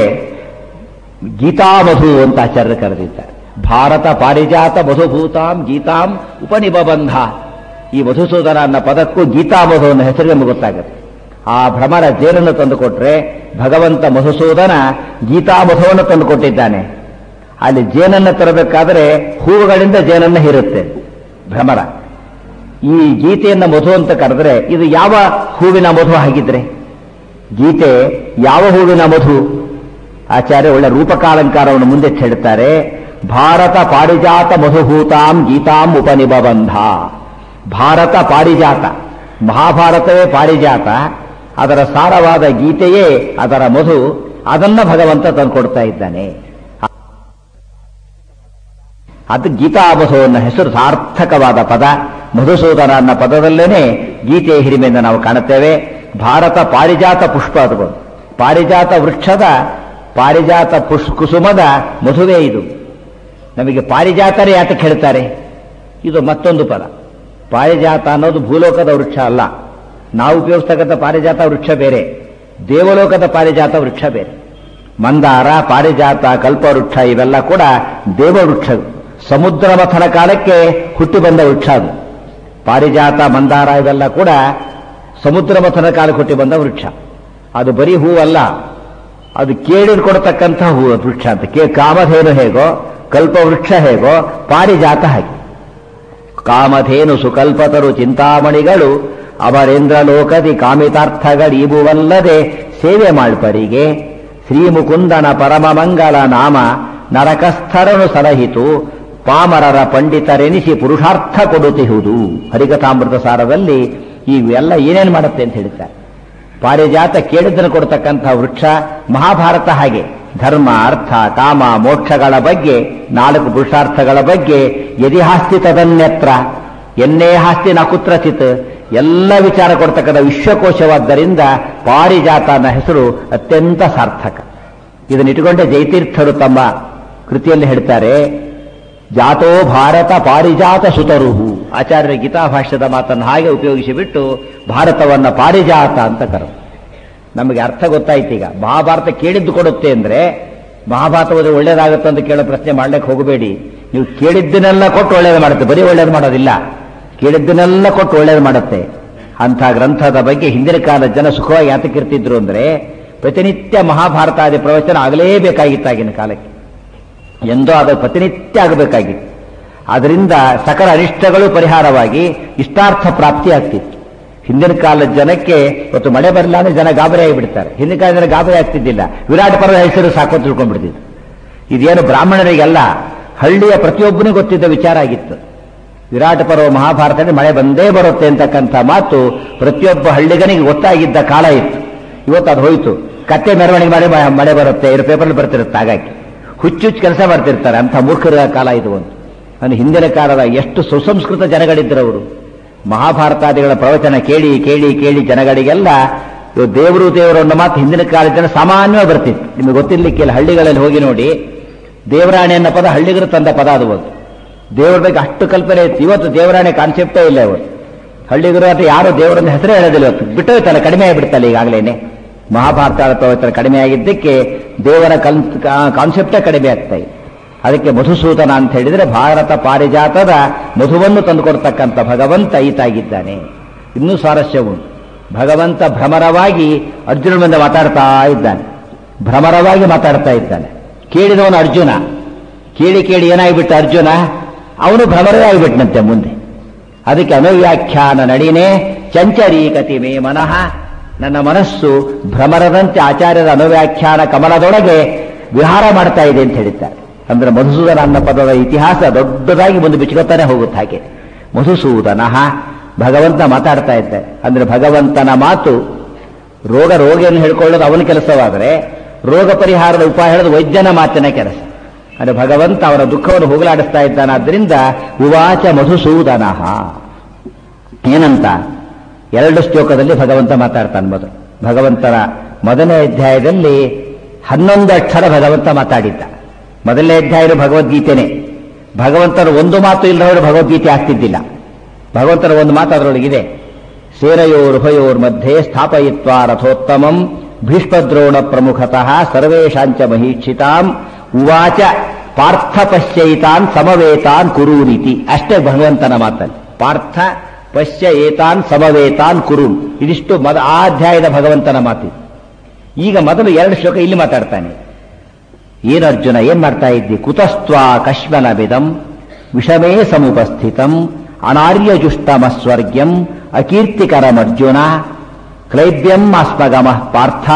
A: ಗೀತಾ ಮಧು ಅಂತ ಆಚಾರ್ಯರು ಕರೆದಿದ್ದಾರೆ ಭಾರತ ಪಾರಿಜಾತ ಮಧುಭೂತಾಂ ಗೀತಾಂ ಉಪನಿಬಂಧ ಈ ಮಧುಸೂದನ ಅನ್ನೋ ಪದಕ್ಕೂ ಗೀತಾ ಮಧು ಅನ್ನೋ ಹೆಸರು ನಮಗೆ ಗೊತ್ತಾಗುತ್ತೆ ಆ ಭ್ರಮರ ಜೇನನ್ನು ತಂದುಕೊಟ್ರೆ ಭಗವಂತ ಮಧುಸೂದನ ಗೀತಾ ಮಧುವನ್ನು ತಂದುಕೊಟ್ಟಿದ್ದಾನೆ ಅಲ್ಲಿ ಜೇನನ್ನು ತರಬೇಕಾದ್ರೆ ಹೂವುಗಳಿಂದ ಜೇನನ್ನು ಹೀರುತ್ತೆ ಭ್ರಮರ ಈ ಗೀತೆಯನ್ನ ಮಧು ಅಂತ ಕರೆದ್ರೆ ಇದು ಯಾವ ಹೂವಿನ ಮಧು ಆಗಿದ್ರೆ ಗೀತೆ ಯಾವ ಹೂವಿನ ಮಧು ಆಚಾರ್ಯ ಒಳ್ಳೆ ರೂಪಕಾಲಂಕಾರವನ್ನು ಮುಂದೆ ಹೇಳ್ತಾರೆ ಭಾರತ ಪಾರಿಜಾತ ಮಧುಭೂತಾಂ ಗೀತಾಂ ಉಪನಿಬಂಧ ಭಾರತ ಪಾರಿಜಾತ ಮಹಾಭಾರತವೇ ಪಾರಿಜಾತ ಅದರ ಸಾರವಾದ ಗೀತೆಯೇ ಅದರ ಮಧು ಅದನ್ನ ಭಗವಂತ ತಂದುಕೊಡ್ತಾ ಇದ್ದಾನೆ ಅದು ಗೀತಾಮಧು ಅನ್ನೋ ಹೆಸರು ಸಾರ್ಥಕವಾದ ಪದ ಮಧುಸೂದನ ಅನ್ನೋ ಪದದಲ್ಲೇನೆ ಗೀತೆಯ ಹಿರಿಮೆಯಿಂದ ನಾವು ಕಾಣುತ್ತೇವೆ ಭಾರತ ಪಾರಿಜಾತ ಪುಷ್ಪ ಅದು ಪಾರಿಜಾತ ವೃಕ್ಷದ ಪಾರಿಜಾತ ಪುಷ್ ಕುಸುಮದ ಮಧುವೇ ಇದು ನಮಗೆ ಪಾರಿಜಾತರೇ ಯಾತಕ್ಕೆ ಹೇಳ್ತಾರೆ ಇದು ಮತ್ತೊಂದು ಪದ ಪಾರಿಜಾತ ಅನ್ನೋದು ಭೂಲೋಕದ ವೃಕ್ಷ ಅಲ್ಲ ನಾವು ಉಪಯೋಗಿಸ್ತಕ್ಕಂಥ ಪಾರಿಜಾತ ವೃಕ್ಷ ಬೇರೆ ದೇವಲೋಕದ ಪಾರಿಜಾತ ವೃಕ್ಷ ಬೇರೆ ಮಂದಾರ ಪಾರಿಜಾತ ಕಲ್ಪವೃಕ್ಷ ಇವೆಲ್ಲ ಕೂಡ ದೇವವೃಕ್ಷ ಸಮುದ್ರ ಮಥನ ಕಾಲಕ್ಕೆ ಹುಟ್ಟಿ ಬಂದ ವೃಕ್ಷ ಅದು ಪಾರಿಜಾತ ಮಂದಾರ ಇವೆಲ್ಲ ಕೂಡ ಸಮುದ್ರ ಮಥನ ಕಾಲಕ್ಕೆ ಹುಟ್ಟಿ ಬಂದ ವೃಕ್ಷ ಅದು ಬರೀ ಹೂವಲ್ಲ ಅದು ಕೇಳಿದ್ ಕೊಡತಕ್ಕಂಥ ಹೂ ವೃಕ್ಷ ಅಂತ ಕೇ ಕಾಮಧೇನು ಹೇಗೋ ಕಲ್ಪವೃಕ್ಷ ಹೇಗೋ ಪಾರಿಜಾತ ಹಾಗೆ ಕಾಮಧೇನು ಸುಕಲ್ಪತರು ಚಿಂತಾಮಣಿಗಳು ಅಮರೇಂದ್ರ ಲೋಕದಿ ಕಾಮಿತಾರ್ಥಗಳೀಬುವಲ್ಲದೆ ಸೇವೆ ಮಾಡ್ಪರಿಗೆ ಶ್ರೀಮುಕುಂದನ ಪರಮ ಮಂಗಲ ನಾಮ ನರಕಸ್ಥರನು ಸಲಹಿತು ಪಾಮರರ ಪಂಡಿತರೆನಿಸಿ ಪುರುಷಾರ್ಥ ಕೊಡುತ್ತಿಹುದು ಹರಿಕಥಾಮೃತ ಸಾರದಲ್ಲಿ ಇವೆಲ್ಲ ಏನೇನು ಮಾಡುತ್ತೆ ಅಂತ ಹೇಳ್ತಾರೆ ಪಾರಿಜಾತ ಕೇಳಿದ್ದನ್ನು ಕೊಡ್ತಕ್ಕಂಥ ವೃಕ್ಷ ಮಹಾಭಾರತ ಹಾಗೆ ಧರ್ಮ ಅರ್ಥ ಕಾಮ ಮೋಕ್ಷಗಳ ಬಗ್ಗೆ ನಾಲ್ಕು ಪುರುಷಾರ್ಥಗಳ ಬಗ್ಗೆ ಯದಿ ಹಾಸ್ತಿ ತದನ್ಯತ್ರ ಎನ್ನೇ ಹಾಸ್ತಿ ನ ಕುತ್ರಚಿತ್ ಎಲ್ಲ ವಿಚಾರ ಕೊಡ್ತಕ್ಕಂಥ ವಿಶ್ವಕೋಶವಾದ್ದರಿಂದ ಪಾರಿಜಾತ ಅನ್ನೋ ಹೆಸರು ಅತ್ಯಂತ ಸಾರ್ಥಕ ಇದನ್ನ ಇಟ್ಟುಕೊಂಡೆ ಜಯತೀರ್ಥರು ತಮ್ಮ ಕೃತಿಯಲ್ಲಿ ಹೇಳ್ತಾರೆ ಜಾತೋ ಭಾರತ ಪಾರಿಜಾತ ಸುತರುಹು ಆಚಾರ್ಯ ಗೀತಾಭಾಷ್ಯದ ಮಾತನ್ನು ಹಾಗೆ ಉಪಯೋಗಿಸಿ ಬಿಟ್ಟು ಭಾರತವನ್ನ ಪಾರಿಜಾತ ಅಂತ ಕರೆದು ನಮಗೆ ಅರ್ಥ ಗೊತ್ತಾಯ್ತು ಈಗ ಮಹಾಭಾರತ ಕೇಳಿದ್ದು ಕೊಡುತ್ತೆ ಅಂದ್ರೆ ಮಹಾಭಾರತ ಓದಿ ಒಳ್ಳೇದಾಗುತ್ತೆ ಅಂತ ಕೇಳೋ ಪ್ರಶ್ನೆ ಮಾಡ್ಲಿಕ್ಕೆ ಹೋಗಬೇಡಿ ನೀವು ಕೇಳಿದ್ದನ್ನೆಲ್ಲ ಕೊಟ್ಟು ಒಳ್ಳೇದು ಮಾಡುತ್ತೆ ಬರೀ ಒಳ್ಳೇದು ಮಾಡೋದಿಲ್ಲ ಕೇಳಿದ್ದನ್ನೆಲ್ಲ ಕೊಟ್ಟು ಒಳ್ಳೇದು ಮಾಡುತ್ತೆ ಅಂಥ ಗ್ರಂಥದ ಬಗ್ಗೆ ಹಿಂದಿನ ಕಾಲದ ಜನ ಸುಖವಾಗಿ ಯಾತಕ್ಕಿರ್ತಿದ್ರು ಅಂದ್ರೆ ಪ್ರತಿನಿತ್ಯ ಮಹಾಭಾರತಾದಿ ಪ್ರವಚನ ಆಗಲೇಬೇಕಾಗಿತ್ತಾಗಿನ ಕಾಲಕ್ಕೆ ಎಂದೋ ಅದು ಪ್ರತಿನಿತ್ಯ ಆಗಬೇಕಾಗಿತ್ತು ಅದರಿಂದ ಸಕಲ ಅನಿಷ್ಟಗಳು ಪರಿಹಾರವಾಗಿ ಇಷ್ಟಾರ್ಥ ಪ್ರಾಪ್ತಿ ಆಗ್ತಿತ್ತು ಹಿಂದಿನ ಕಾಲದ ಜನಕ್ಕೆ ಇವತ್ತು ಮಳೆ ಬರಲ್ಲ ಅಂದ್ರೆ ಜನ ಗಾಬರಿ ಆಗಿಬಿಡ್ತಾರೆ ಹಿಂದಿನ ಕಾಲದ ಜನ ಗಾಬರಿ ಆಗ್ತಿದ್ದಿಲ್ಲ ವಿರಾಟ್ ಪರ್ವದ ಹೆಸರು ಸಾಕು ತಿಳ್ಕೊಂಡ್ಬಿಡ್ತಿದ್ರು ಇದೇನು ಬ್ರಾಹ್ಮಣರಿಗೆಲ್ಲ ಹಳ್ಳಿಯ ಪ್ರತಿಯೊಬ್ಬನಿಗೂ ಗೊತ್ತಿದ್ದ ವಿಚಾರ ಆಗಿತ್ತು ವಿರಾಟ ಪರ್ವ ಮಹಾಭಾರತದಲ್ಲಿ ಮಳೆ ಬಂದೇ ಬರುತ್ತೆ ಅಂತಕ್ಕಂಥ ಮಾತು ಪ್ರತಿಯೊಬ್ಬ ಹಳ್ಳಿಗನಿಗೆ ಗೊತ್ತಾಗಿದ್ದ ಕಾಲ ಇತ್ತು ಇವತ್ತು ಅದು ಹೋಯ್ತು ಕತ್ತೆ ಮೆರವಣಿಗೆ ಮಾಡಿ ಮ- ಮಳೆ ಬರುತ್ತೆ ಇರೋ ಪೇಪರ್ ಬರ್ತಿರುತ್ತೆ ಹಾಗಾಗಿ ಹುಚ್ಚುಚ್ಚು ಕೆಲಸ ಮಾಡ್ತಿರ್ತಾರೆ ಅಂತ ಮೂರ್ಖರ ಕಾಲ ಇದು ಒಂದು ಅಂದ್ರೆ ಹಿಂದಿನ ಕಾಲದ ಎಷ್ಟು ಸುಸಂಸ್ಕೃತ ಜನಗಳಿದ್ದರು ಅವರು ಮಹಾಭಾರತಾದಿಗಳ ಪ್ರವಚನ ಕೇಳಿ ಕೇಳಿ ಕೇಳಿ ಜನಗಳಿಗೆಲ್ಲ ಇವು ದೇವರು ದೇವರು ಅನ್ನೋ ಮಾತು ಹಿಂದಿನ ಕಾಲದ ಜನ ಸಾಮಾನ್ಯವಾಗಿ ಬರ್ತಿತ್ತು ನಿಮಗೆ ಗೊತ್ತಿರ್ಲಿಕ್ಕಿಲ್ಲ ಹಳ್ಳಿಗಳಲ್ಲಿ ಹೋಗಿ ನೋಡಿ ದೇವರಾಣೆ ಅನ್ನೋ ಪದ ಹಳ್ಳಿಗರು ತಂದ ಪದ ಅದು ಒಂದು ದೇವರ ಬಗ್ಗೆ ಅಷ್ಟು ಕಲ್ಪನೆ ಇತ್ತು ಇವತ್ತು ದೇವರಾಣೆ ಕಾನ್ಸೆಪ್ಟೇ ಇಲ್ಲ ಇವತ್ತು ಹಳ್ಳಿಗರು ಅಥವಾ ಯಾರು ದೇವರನ್ನ ಹೆಸರೇ ಹೇಳೋದಿಲ್ಲ ಇವತ್ತು ಬಿಟ್ಟೋಯ್ತಲ್ಲ ಕಡಿಮೆ ಆಗಿಬಿಡ್ತಲ್ಲ ಈಗಾಗಲೇನೆ ಮಹಾಭಾರತ ಪ್ರವಚನ ಕಡಿಮೆ ಆಗಿದ್ದಕ್ಕೆ ದೇವರ ಕಲ್ ಕಾನ್ಸೆಪ್ಟೇ ಕಡಿಮೆ ಆಗ್ತಾ ಇದೆ ಅದಕ್ಕೆ ಮಧುಸೂದನ ಅಂತ ಹೇಳಿದ್ರೆ ಭಾರತ ಪಾರಿಜಾತದ ಮಧುವನ್ನು ತಂದುಕೊಡ್ತಕ್ಕಂಥ ಭಗವಂತ ಈತಾಗಿದ್ದಾನೆ ಇನ್ನೂ ಸ್ವಾರಸ್ಯ ಉಂಟು ಭಗವಂತ ಭ್ರಮರವಾಗಿ ಅರ್ಜುನ ಮುಂದೆ ಮಾತಾಡ್ತಾ ಇದ್ದಾನೆ ಭ್ರಮರವಾಗಿ ಮಾತಾಡ್ತಾ ಇದ್ದಾನೆ ಕೇಳಿದವನು ಅರ್ಜುನ ಕೇಳಿ ಕೇಳಿ ಏನಾಗಿಬಿಟ್ಟ ಅರ್ಜುನ ಅವನು ಭ್ರಮರವೇ ಆಗಿಬಿಟ್ನಂತೆ ಮುಂದೆ ಅದಕ್ಕೆ ಅನುವ್ಯಾಖ್ಯಾನ ನಡಿನೇ ಚಂಚರೀಕತಿ ಮೇ ಮನಃ ನನ್ನ ಮನಸ್ಸು ಭ್ರಮರದಂತೆ ಆಚಾರ್ಯರ ಅನುವ್ಯಾಖ್ಯಾನ ಕಮಲದೊಳಗೆ ವಿಹಾರ ಮಾಡ್ತಾ ಇದೆ ಅಂತ ಹೇಳಿದ್ದಾರೆ ಅಂದ್ರೆ ಮಧುಸೂದನ ಅನ್ನೋ ಪದದ ಇತಿಹಾಸ ದೊಡ್ಡದಾಗಿ ಮುಂದೆ ಬಿಚ್ಕೋತಾನೆ ಹೋಗುತ್ತೆ ಹಾಗೆ ಮಧುಸೂದನ ಭಗವಂತ ಮಾತಾಡ್ತಾ ಇದ್ದಾರೆ ಅಂದ್ರೆ ಭಗವಂತನ ಮಾತು ರೋಗ ರೋಗಿಯನ್ನು ಹೇಳ್ಕೊಳ್ಳೋದು ಅವನ ಕೆಲಸವಾದರೆ ರೋಗ ಪರಿಹಾರದ ಉಪಾಯ ಹೇಳೋದು ವೈದ್ಯನ ಮಾತಿನ ಕೆಲಸ ಅಂದ್ರೆ ಭಗವಂತ ಅವರ ದುಃಖವನ್ನು ಹೋಗಲಾಡಿಸ್ತಾ ಇದ್ದಾನಾದ್ರಿಂದ ಉವಾಚ ಮಧುಸೂದನ ಏನಂತ ಎರಡು ಶ್ಲೋಕದಲ್ಲಿ ಭಗವಂತ ಮಾತಾಡ್ತಾನೆ ಮೊದಲು ಭಗವಂತನ ಮೊದಲನೇ ಅಧ್ಯಾಯದಲ್ಲಿ ಹನ್ನೊಂದು ಅಕ್ಷರ ಭಗವಂತ ಮಾತಾಡಿದ್ದ ಮೊದಲನೇ ಅಧ್ಯಾಯ ಭಗವದ್ಗೀತೆನೇ ಭಗವಂತನ ಒಂದು ಮಾತು ಇಲ್ಲದವರು ಭಗವದ್ಗೀತೆ ಆಗ್ತಿದ್ದಿಲ್ಲ ಭಗವಂತನ ಒಂದು ಮಾತು ಅದರೊಳಗಿದೆ ಸೇನಯೋರುಭಯೋರ್ ಮಧ್ಯೆ ಸ್ಥಾಪಯಿತ್ವಾ ರಥೋತ್ತಮಂ ಭೀಷ್ಮದ್ರೋಣ ಪ್ರಮುಖತಃ ಸರ್ವೇಶಾಂಚ ಮಹೀಕ್ಷಿತಾಂ ಉವಾಚ ಪಾರ್ಥ ಪಶ್ಯೈತಾನ್ ಸಮವೇತಾನ್ ಕುರೂನಿತಿ ಅಷ್ಟೇ ಭಗವಂತನ ಮಾತಲ್ಲಿ ಪಾರ್ಥ ಪಶ್ಯ ಏತಾನ್ ಸಮವೇತಾನ್ ಕುರುನ್ ಇದಿಷ್ಟು ಮದ ಆ ಅಧ್ಯಾಯದ ಭಗವಂತನ ಮಾತು ಈಗ ಮೊದಲು ಎರಡು ಶ್ಲೋಕ ಇಲ್ಲಿ ಮಾತಾಡ್ತಾನೆ ಏನು ಅರ್ಜುನ ಏನ್ ಮಾಡ್ತಾ ಇದ್ದಿ ಕುತಸ್ತ್ವಾ ಕಶ್ಮಲ ವಿದಂ ವಿಷಮೇ ಸಮುಪಸ್ಥಿತಂ ಅನಾರ್ಯಜುಷ್ಟಮಸ್ವರ್ಗ್ಯಂ ಅಕೀರ್ತಿಕರಮರ್ಜುನ ಕ್ಲೈಬ್ಯಂ ಆಸ್ಮಗಮ ಪಾರ್ಥ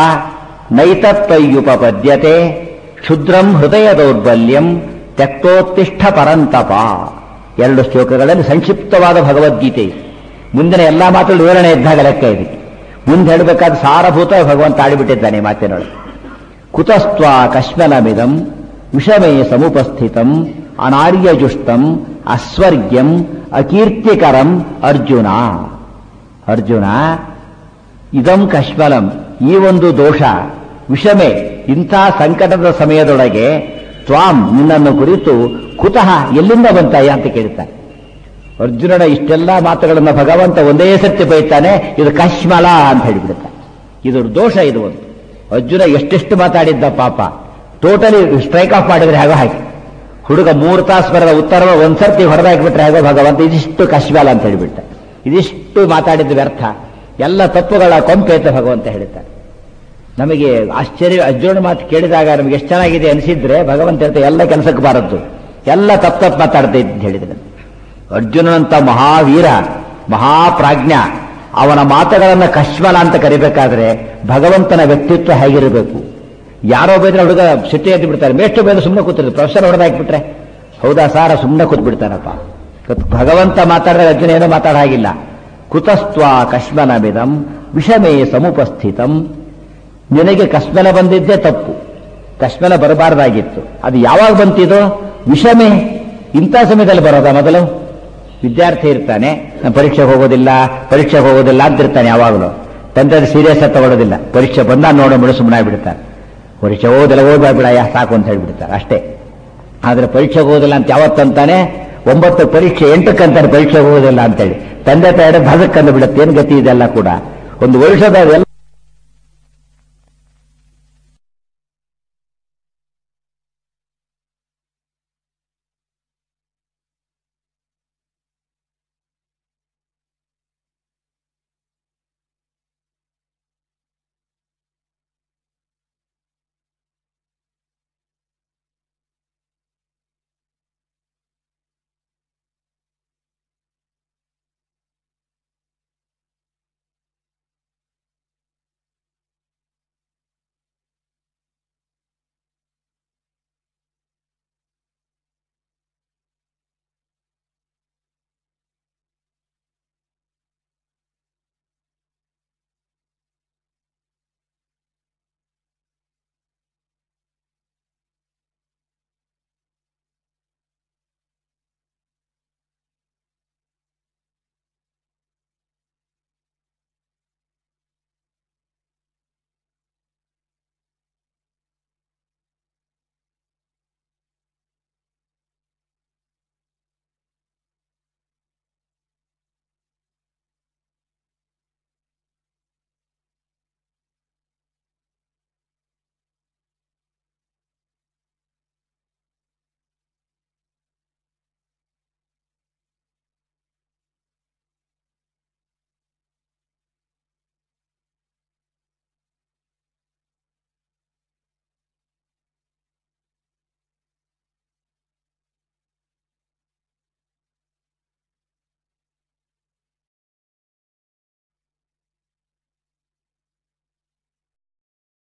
A: ನೈತತ್ವಯ್ಯುಪಪದ್ಯತೆ ಕ್ಷುದ್ರಂ ಹೃದಯ ದೌರ್ಬಲ್ಯಂ ತ್ಯಕ್ತೋತ್ತಿಷ್ಠ ಪರಂತಪ ಎರಡು ಶ್ಲೋಕಗಳಲ್ಲಿ ಸಂಕ್ಷಿಪ್ತವಾದ ಭಗವದ್ಗೀತೆ ಇದೆ ಮುಂದಿನ ಎಲ್ಲಾ ಮಾತುಗಳು ವಿವರಣೆ ಇದ್ದಾಗ ಲೆಕ್ಕ ಇದೆ ಮುಂದೆ ಹೇಳಬೇಕಾದ ಸಾರಭೂತ ಭಗವಂತ ಆಡಿಬಿಟ್ಟಿದ್ದಾನೆ ಈ ಮಾತಿನೊಳಗೆ ಕುತಸ್ತ್ವ ಕಶ್ಮಲಮಿದಂ ವಿಷಮೇ ಸಮುಪಸ್ಥಿತಂ ಅನಾರ್ಯಜುಷ್ಟಂ ಅಸ್ವರ್ಗ್ಯಂ ಅಕೀರ್ತಿಕರಂ ಅರ್ಜುನ ಅರ್ಜುನ ಇದಂ ಕಶ್ಮಲಂ ಈ ಒಂದು ದೋಷ ವಿಷಮೆ ಇಂಥ ಸಂಕಟದ ಸಮಯದೊಳಗೆ ತ್ವಾಂ ನಿನ್ನನ್ನು ಕುರಿತು ಕುತಃ ಎಲ್ಲಿಂದ ಬಂತಾಯ ಅಂತ ಕೇಳ್ತಾನೆ ಅರ್ಜುನನ ಇಷ್ಟೆಲ್ಲ ಮಾತುಗಳನ್ನು ಭಗವಂತ ಒಂದೇ ಸತ್ಯ ಬೈತಾನೆ ಇದು ಕಶ್ಮಲ ಅಂತ ಹೇಳಿಬಿಡ್ತಾನೆ ಇದು ದೋಷ ಇದು ಒಂದು ಅರ್ಜುನ ಎಷ್ಟೆಷ್ಟು ಮಾತಾಡಿದ್ದ ಪಾಪ ಟೋಟಲಿ ಸ್ಟ್ರೈಕ್ ಆಫ್ ಮಾಡಿದ್ರೆ ಹೇಗೋ ಹಾಗೆ ಹುಡುಗ ಮೂರು ತಾಸು ಬರದ ಉತ್ತರ ಒಂದ್ಸರ್ತಿ ಹೊಡೆದಾಕ್ಬಿಟ್ರೆ ಹೇಗೋ ಭಗವಂತ ಇದಿಷ್ಟು ಕಶ್ಮಲ ಅಂತ ಹೇಳಿಬಿಟ್ಟ ಇದಿಷ್ಟು ಮಾತಾಡಿದ ವ್ಯರ್ಥ ಎಲ್ಲ ತಪ್ಪುಗಳ ಕೊಂಪೆ ಅಂತ ಭಗವಂತ ಹೇಳ್ತಾನೆ ನಮಗೆ ಆಶ್ಚರ್ಯ ಅರ್ಜುನ ಮಾತು ಕೇಳಿದಾಗ ನಮಗೆ ಎಷ್ಟು ಚೆನ್ನಾಗಿದೆ ಅನಿಸಿದ್ರೆ ಭಗವಂತ ಹೇಳ್ತಾ ಎಲ್ಲ ಕೆಲಸಕ್ಕೆ ಬಾರದ್ದು ಎಲ್ಲ ತಪ್ಪು ತಪ್ಪು ಮಾತಾಡ್ತಾ ಅಂತ ಹೇಳಿದ್ರೆ ಅರ್ಜುನನಂತ ಮಹಾವೀರ ಮಹಾಪ್ರಾಜ್ಞ ಅವನ ಮಾತುಗಳನ್ನ ಕಶ್ಮಲ ಅಂತ ಕರಿಬೇಕಾದ್ರೆ ಭಗವಂತನ ವ್ಯಕ್ತಿತ್ವ ಹೇಗಿರಬೇಕು ಯಾರೋ ಬೈದ್ರೆ ಹುಡುಗ ಸಿಟ್ಟಿ ಎದ್ದು ಬಿಡ್ತಾರೆ ಮೇಷ್ಟು ಬೈದ್ರೆ ಸುಮ್ಮನೆ ಕೂತಿರ್ತಾರೆ ಪ್ರೊಫೆಸರ್ ಹೊಡೆದಾಕ್ಬಿಟ್ರೆ ಹೌದಾ ಸಾರ ಸುಮ್ಮನೆ ಕೂತ್ ಬಿಡ್ತಾರಪ್ಪ ಭಗವಂತ ಮಾತಾಡಿದ್ರೆ ಅರ್ಜುನ ಏನೋ ಮಾತಾಡ ಹಾಗಿಲ್ಲ ಕುತಸ್ತ್ವ ಕಶ್ಮಲಮಿದಂ ವಿಷಮೇ ಸಮುಪಸ್ಥಿತಂ ನಿನಗೆ ಕಶ್ಮಲ ಬಂದಿದ್ದೇ ತಪ್ಪು ಕಶ್ಮಲ ಬರಬಾರ್ದಾಗಿತ್ತು ಅದು ಯಾವಾಗ ಬಂತಿದೋ ವಿಷಮೇ ಇಂಥ ಸಮಯದಲ್ಲಿ ಬರೋದಾ ಮೊದಲು ವಿದ್ಯಾರ್ಥಿ ಇರ್ತಾನೆ ನಾನು ಪರೀಕ್ಷೆಗೆ ಹೋಗೋದಿಲ್ಲ ಪರೀಕ್ಷೆಗೆ ಹೋಗೋದಿಲ್ಲ ಅಂತಿರ್ತಾನೆ ಯಾವಾಗಲೂ ತಂದೆ ಸೀರಿಯಸ್ ಆಗಿ ತಗೊಳ್ಳೋದಿಲ್ಲ ಪರೀಕ್ಷೆ ಬಂದ ನೋಡೋ ಬಿಡು ಸುಮ್ಮನೆ ಬಿಡ್ತಾರೆ ಪರೀಕ್ಷೆ ಓದಿಲ್ಲ ಓದ್ಬೇಡ ಸಾಕು ಅಂತ ಹೇಳ್ಬಿಡ್ತಾರೆ ಅಷ್ಟೇ ಆದ್ರೆ ಪರೀಕ್ಷೆಗೆ ಹೋಗೋದಿಲ್ಲ ಅಂತ ಯಾವತ್ತಂತಾನೆ ಒಂಬತ್ತು ಪರೀಕ್ಷೆ ಎಂಟಕ್ಕಂತಾನೆ ಪರೀಕ್ಷೆಗೆ ಹೋಗೋದಿಲ್ಲ ಅಂತೇಳಿ ತಂದೆ ತಾಯಿ ಹದಕ್ಕಂದು ಬಿಡುತ್ತೆ ಏನು ಗತಿ ಇದೆಲ್ಲ ಕೂಡ ಒಂದು ವರ್ಷದ ಎಲ್ಲ